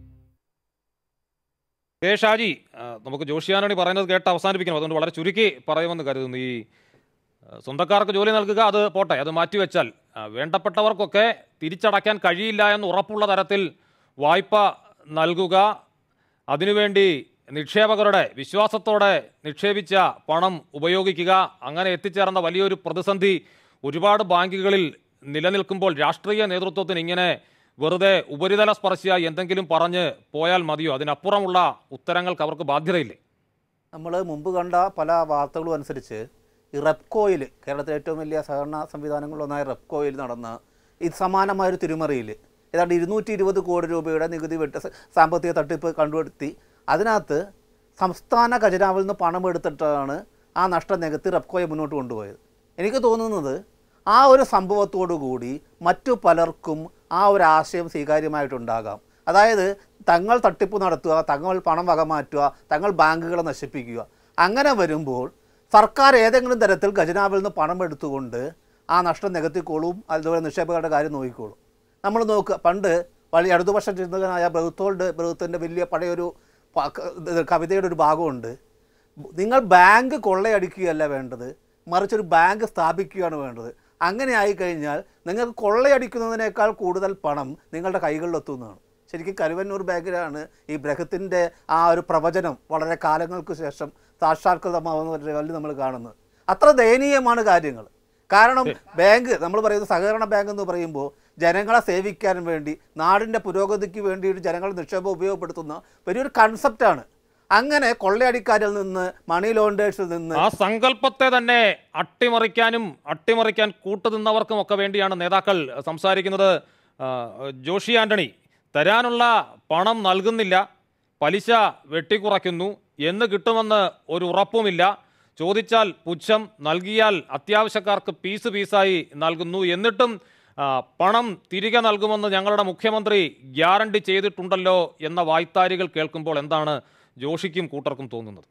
Speaker 2: കെ ഷാജി ആ, നമുക്ക് ജോഷിയാനണി പറയുന്നത് കേട്ട് അവസാനിപ്പിക്കണം അതുകൊണ്ട് വളരെ ചുരുക്കി പറയുമെന്ന് കരുതുന്നു ഈ ആ, സ്വന്തക്കാർക്ക് ജോലി നൽകുക അത് പോട്ടെ അത് മാറ്റിവെച്ചാൽ ആ, വേണ്ടപ്പെട്ടവർക്കൊക്കെ തിരിച്ചടയ്ക്കാൻ കഴിയില്ല എന്ന് ഉറപ്പുള്ള തരത്തിൽ വായ്പ നൽകുക അതിനുവേണ്ടി നിക്ഷേപകരുടെ വിശ്വാസത്തോടെ നിക്ഷേപിച്ച പണം ഉപയോഗിക്കുക അങ്ങനെ എത്തിച്ചേർന്ന വലിയൊരു പ്രതിസന്ധി ഒരുപാട് ബാങ്കുകളിൽ നിലനിൽക്കുമ്പോൾ രാഷ്ട്രീയ നേതൃത്വത്തിന് ഇങ്ങനെ വെറുതെ ഉപരിതല സ്പർശിയായി എന്തെങ്കിലും പറഞ്ഞ് പോയാൽ മതിയോ അതിനപ്പുറമുള്ള ഉത്തരങ്ങൾക്ക് അവർക്ക് ബാധ്യതയില്ലേ
Speaker 8: നമ്മൾ മുമ്പ് കണ്ട പല വാർത്തകളും അനുസരിച്ച് ഈ റെപ്കോയിൽ കേരളത്തിലെ ഏറ്റവും വലിയ സഹകരണ സംവിധാനങ്ങളിലൊന്നായ റെപ്കോയിൽ നടന്ന ഈ സമാനമായൊരു തിരുമറിയിൽ ഏതാണ്ട് ഇരുന്നൂറ്റി ഇരുപത് കോടി രൂപയുടെ നികുതി വെട്ട് സ- സാമ്പത്തിക തട്ടിപ്പ് കണ്ടുപിടുത്തി അതിനകത്ത് സംസ്ഥാന ഖജനാവിൽ നിന്ന് പണം എടുത്തിട്ടാണ് ആ നഷ്ടം നികത്തി റെപ്കോയെ മുന്നോട്ട് കൊണ്ടുപോയത് എനിക്ക് തോന്നുന്നത് ആ ഒരു സംഭവത്തോടു കൂടി മറ്റു പലർക്കും ആ ഒരു ആശയം സ്വീകാര്യമായിട്ടുണ്ടാകാം അതായത് തങ്ങൾ തട്ടിപ്പ് നടത്തുക തങ്ങൾ പണം വകമാറ്റുക തങ്ങൾ ബാങ്കുകളെ നശിപ്പിക്കുക അങ്ങനെ വരുമ്പോൾ സർക്കാർ ഏതെങ്കിലും തരത്തിൽ ഖജനാവിൽ നിന്ന് പണം എടുത്തുകൊണ്ട് ആ നഷ്ടം നികത്തിക്കോളും അതുപോലെ നിക്ഷേപകരുടെ കാര്യം നോക്കിക്കോളും നമ്മൾ നോക്കുക പണ്ട് വലിയ ഇടതുപക്ഷ ചിന്തകനായ ബെഹത്തോൾഡ് ബെഹത്തിൻ്റെ വലിയ പഴയൊരു പ- ക- ഇത് കവിതയുടെ ഒരു ഭാഗമുണ്ട് നിങ്ങൾ ബാങ്ക് കൊള്ളയടിക്കുകയല്ല വേണ്ടത് മറിച്ച് ഒരു ബാങ്ക് സ്ഥാപിക്കുകയാണ് വേണ്ടത് അങ്ങനെ ആയിക്കഴിഞ്ഞാൽ നിങ്ങൾക്ക് കൊള്ളയടിക്കുന്നതിനേക്കാൾ കൂടുതൽ പണം നിങ്ങളുടെ കൈകളിലെത്തുന്നതാണ് ശരിക്കും കരുവന്നൂർ ബാങ്കിലാണ് ഈ ബ്രഹത്തിൻ്റെ ആ ഒരു പ്രവചനം വളരെ കാലങ്ങൾക്ക് ശേഷം സാക്ഷാത്കൃതമാവുന്ന ഒരു ലെവലിൽ നമ്മൾ കാണുന്നത് അത്ര ദയനീയമാണ് കാര്യങ്ങൾ കാരണം ബാങ്ക് നമ്മൾ പറയുന്നത് സഹകരണ ബാങ്ക് എന്ന് പറയുമ്പോൾ ജനങ്ങളെ സേവിക്കാൻ വേണ്ടി നാടിൻ്റെ പുരോഗതിക്ക് വേണ്ടിയിട്ട് ജനങ്ങൾ നിക്ഷേപം ഉപയോഗപ്പെടുത്തുന്ന വലിയൊരു കൺസെപ്റ്റാണ് അങ്ങനെ കൊള്ളയടിക്കാരിൽ നിന്ന് മണി ലോണ്ടേഴ്സിൽ നിന്ന്
Speaker 2: ആ സങ്കല്പത്തെ തന്നെ അട്ടിമറിക്കാനും അട്ടിമറിക്കാൻ കൂട്ടുനിന്നവർക്കും ഒക്കെ വേണ്ടിയാണ് നേതാക്കൾ സംസാരിക്കുന്നത് ആ, ജോഷി ആന്റണി തരാനുള്ള പണം നൽകുന്നില്ല പലിശ വെട്ടിക്കുറയ്ക്കുന്നു എന്ന് കിട്ടുമെന്ന് ഒരു ഉറപ്പുമില്ല ചോദിച്ചാൽ പുച്ഛം നൽകിയാൽ അത്യാവശ്യക്കാർക്ക് പീസ് പീസായി നൽകുന്നു എന്നിട്ടും ആ, പണം തിരികെ നൽകുമെന്ന് ഞങ്ങളുടെ മുഖ്യമന്ത്രി ഗ്യാരണ്ടി ചെയ്തിട്ടുണ്ടല്ലോ എന്ന വായ്ത്താരികൾ കേൾക്കുമ്പോൾ എന്താണ് ജോഷിക്കും കൂട്ടർക്കും തോന്നുന്നത്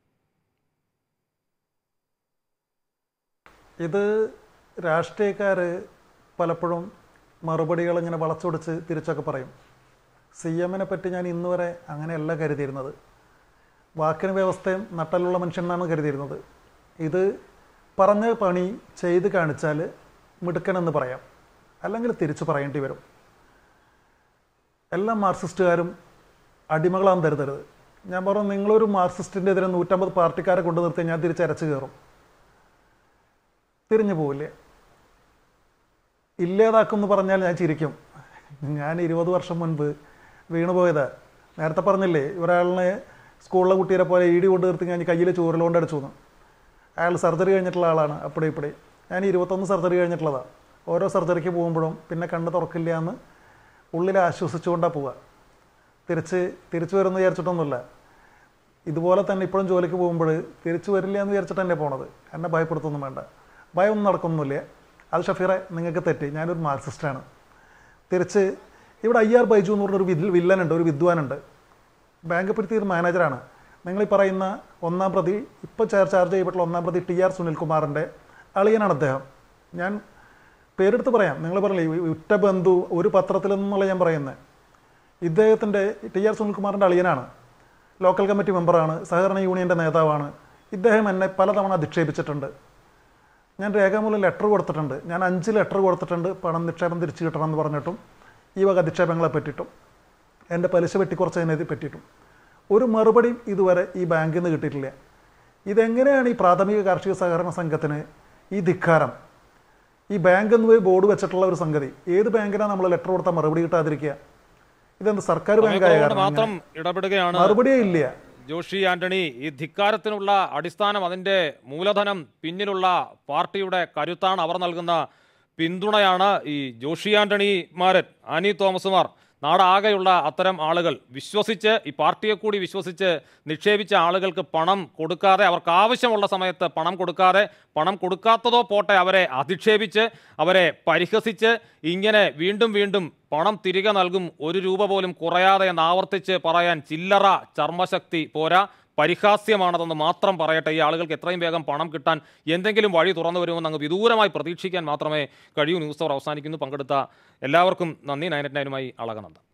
Speaker 3: ഇത് രാഷ്ട്രീയക്കാർ പലപ്പോഴും മറുപടികൾ ഇങ്ങനെ വളച്ചൊടിച്ച് തിരിച്ചൊക്കെ പറയും സി എമ്മിനെ പറ്റി ഞാൻ ഇന്ന് വരെ അങ്ങനെയല്ല കരുതിയിരുന്നത് വാക്കിന് വ്യവസ്ഥയും നട്ടലുള്ള മനുഷ്യനാണ് കരുതിയിരുന്നത് ഇത് പറഞ്ഞ പണി ചെയ്ത് കാണിച്ചാൽ മിടുക്കനെന്ന് പറയാം അല്ലെങ്കിൽ തിരിച്ചു പറയേണ്ടി വരും എല്ലാ മാർക്സിസ്റ്റുകാരും അടിമകളാന്ന് തരുതരുത് ഞാൻ പറഞ്ഞു നിങ്ങളൊരു മാർക്സിസ്റ്റിൻ്റെ എതിരെ നൂറ്റമ്പത് പാർട്ടിക്കാരെ കൊണ്ടു നിർത്തി ഞാൻ തിരിച്ചരച്ച് കയറും തിരിഞ്ഞു പോവില്ലേ ഇല്ലാതാക്കും എന്ന് പറഞ്ഞാൽ ഞാൻ ചിരിക്കും ഞാൻ ഇരുപത് വർഷം മുൻപ് വീണുപോയതാ നേരത്തെ പറഞ്ഞില്ലേ ഒരാളിനെ സ്കൂളിലെ കുട്ടിയെ പോലെ ഈടി കൊണ്ട് നിർത്തി ഞാൻ കയ്യിൽ ചോറിലുകൊണ്ട് അടിച്ചു എന്ന് അയാൾ സർജറി കഴിഞ്ഞിട്ടുള്ള ആളാണ് അപ്പടി ഇപ്പടി ഞാൻ ഇരുപത്തൊന്ന് സർജറി കഴിഞ്ഞിട്ടുള്ളതാണ് ഓരോ സർജറിക്ക് പോകുമ്പോഴും പിന്നെ കണ്ണ് തുറക്കില്ല എന്ന് ഉള്ളിൽ ആശ്വസിച്ചുകൊണ്ടാണ് പോവുക തിരിച്ച് തിരിച്ചു വരുമെന്ന് വിചാരിച്ചിട്ടൊന്നുമില്ല ഇതുപോലെ തന്നെ ഇപ്പോഴും ജോലിക്ക് പോകുമ്പോൾ തിരിച്ചു വരില്ല എന്ന് വിചാരിച്ചിട്ട് തന്നെ പോണത് എന്നെ ഭയപ്പെടുത്തൊന്നും വേണ്ട ഭയമൊന്നും നടക്കൊന്നുമില്ല അത് ഷഫീറെ നിങ്ങൾക്ക് തെറ്റി ഞാനൊരു മാർക്സിസ്റ്റാണ് തിരിച്ച് ഇവിടെ ഐ ആർ ബൈജു എന്ന് പറഞ്ഞൊരു വിൽ വില്ലനുണ്ട് ഒരു വിദ്വാനുണ്ട് ബാങ്ക് പിടുത്തിയ ഒരു മാനേജറാണ് നിങ്ങൾ ഈ പറയുന്ന ഒന്നാം പ്രതി ഇപ്പോൾ ചാർജ് ചാർജ് ചെയ്യപ്പെട്ടുള്ള ഒന്നാം പ്രതി ടി ആർ സുനിൽകുമാറിൻ്റെ അളിയനാണ് അദ്ദേഹം ഞാൻ പേരെടുത്ത് പറയാം നിങ്ങൾ പറഞ്ഞില്ലേ ഈ ഉറ്റ ബന്ധു ഒരു പത്രത്തിൽ നിന്നുള്ള ഞാൻ പറയുന്നത് ഇദ്ദേഹത്തിൻ്റെ ടി ആർ സുനിൽകുമാറിൻ്റെ അളിയനാണ് ലോക്കൽ കമ്മിറ്റി മെമ്പറാണ് സഹകരണ യൂണിയൻ്റെ നേതാവാണ് ഇദ്ദേഹം എന്നെ പലതവണ അധിക്ഷേപിച്ചിട്ടുണ്ട് ഞാൻ രേഖാമൂലം ലെറ്റർ കൊടുത്തിട്ടുണ്ട് ഞാൻ അഞ്ച് ലെറ്റർ കൊടുത്തിട്ടുണ്ട് പണം നിക്ഷേപം തിരിച്ചു കിട്ടണം എന്ന് പറഞ്ഞിട്ടും ഈ വക അധിക്ഷേപങ്ങളെ പറ്റിയിട്ടും എൻ്റെ പലിശ വെട്ടിക്കുറച്ചതിനെ പറ്റിയിട്ടും ഒരു മറുപടി ഇതുവരെ ഈ ബാങ്കിൽ നിന്ന് കിട്ടിയിട്ടില്ല ഇതെങ്ങനെയാണ് ഈ പ്രാഥമിക കാർഷിക സഹകരണ സംഘത്തിന് ഈ ധിക്കാരം ഈ ബാങ്ക് എന്ന് പോയി ബോർഡ് വെച്ചിട്ടുള്ള ഒരു സംഗതി ഏത് ബാങ്കിനാണ് നമ്മൾ ലെറ്റർ കൊടുത്താൽ മറുപടി കിട്ടാതിരിക്കുക ഇതെന്ത് സർക്കാർ ബാങ്കായ
Speaker 2: സമയക്കുറവുകൊണ്ട്
Speaker 3: കാരണം
Speaker 2: മാത്രം
Speaker 3: ഇങ്ങനെ?
Speaker 2: ഇടപെടുകയാണ്
Speaker 3: മറുപടിയേ ഇല്ല
Speaker 2: ജോഷി ആന്റണി ഈ ധിക്കാരത്തിനുള്ള അടിസ്ഥാനം അതിന്റെ മൂലധനം പിന്നിലുള്ള പാർട്ടിയുടെ കരുത്താണ് അവർ നൽകുന്ന പിന്തുണയാണ് ഈ ജോഷി ആന്റണിമാരൻ ആനി തോമസുമാർ നാടാകെയുള്ള അത്തരം ആളുകൾ വിശ്വസിച്ച് ഈ പാർട്ടിയെ കൂടി വിശ്വസിച്ച് നിക്ഷേപിച്ച ആളുകൾക്ക് പണം കൊടുക്കാതെ അവർക്ക് ആവശ്യമുള്ള സമയത്ത് പണം കൊടുക്കാതെ പണം കൊടുക്കാത്തതോ പോട്ടെ അവരെ അധിക്ഷേപിച്ച് അവരെ പരിഹസിച്ച് ഇങ്ങനെ വീണ്ടും വീണ്ടും പണം തിരികെ നൽകും ഒരു രൂപ പോലും കുറയാതെ എന്ന് ആവർത്തിച്ച് പറയാൻ ചില്ലറ ചർമ്മശക്തി പോരാ പരിഹാസ്യമാണതെന്ന് മാത്രം പറയട്ടെ ഈ ആളുകൾക്ക് എത്രയും വേഗം പണം കിട്ടാൻ എന്തെങ്കിലും വഴി തുറന്നു വരുമെന്ന് അങ്ങ് വിദൂരമായി പ്രതീക്ഷിക്കാൻ മാത്രമേ കഴിയൂ ന്യൂസ് അവർ അവസാനിക്കുന്നു പങ്കെടുത്ത എല്ലാവർക്കും നന്ദി നയനറ്റ് നയനുമായി അളകനന്ദ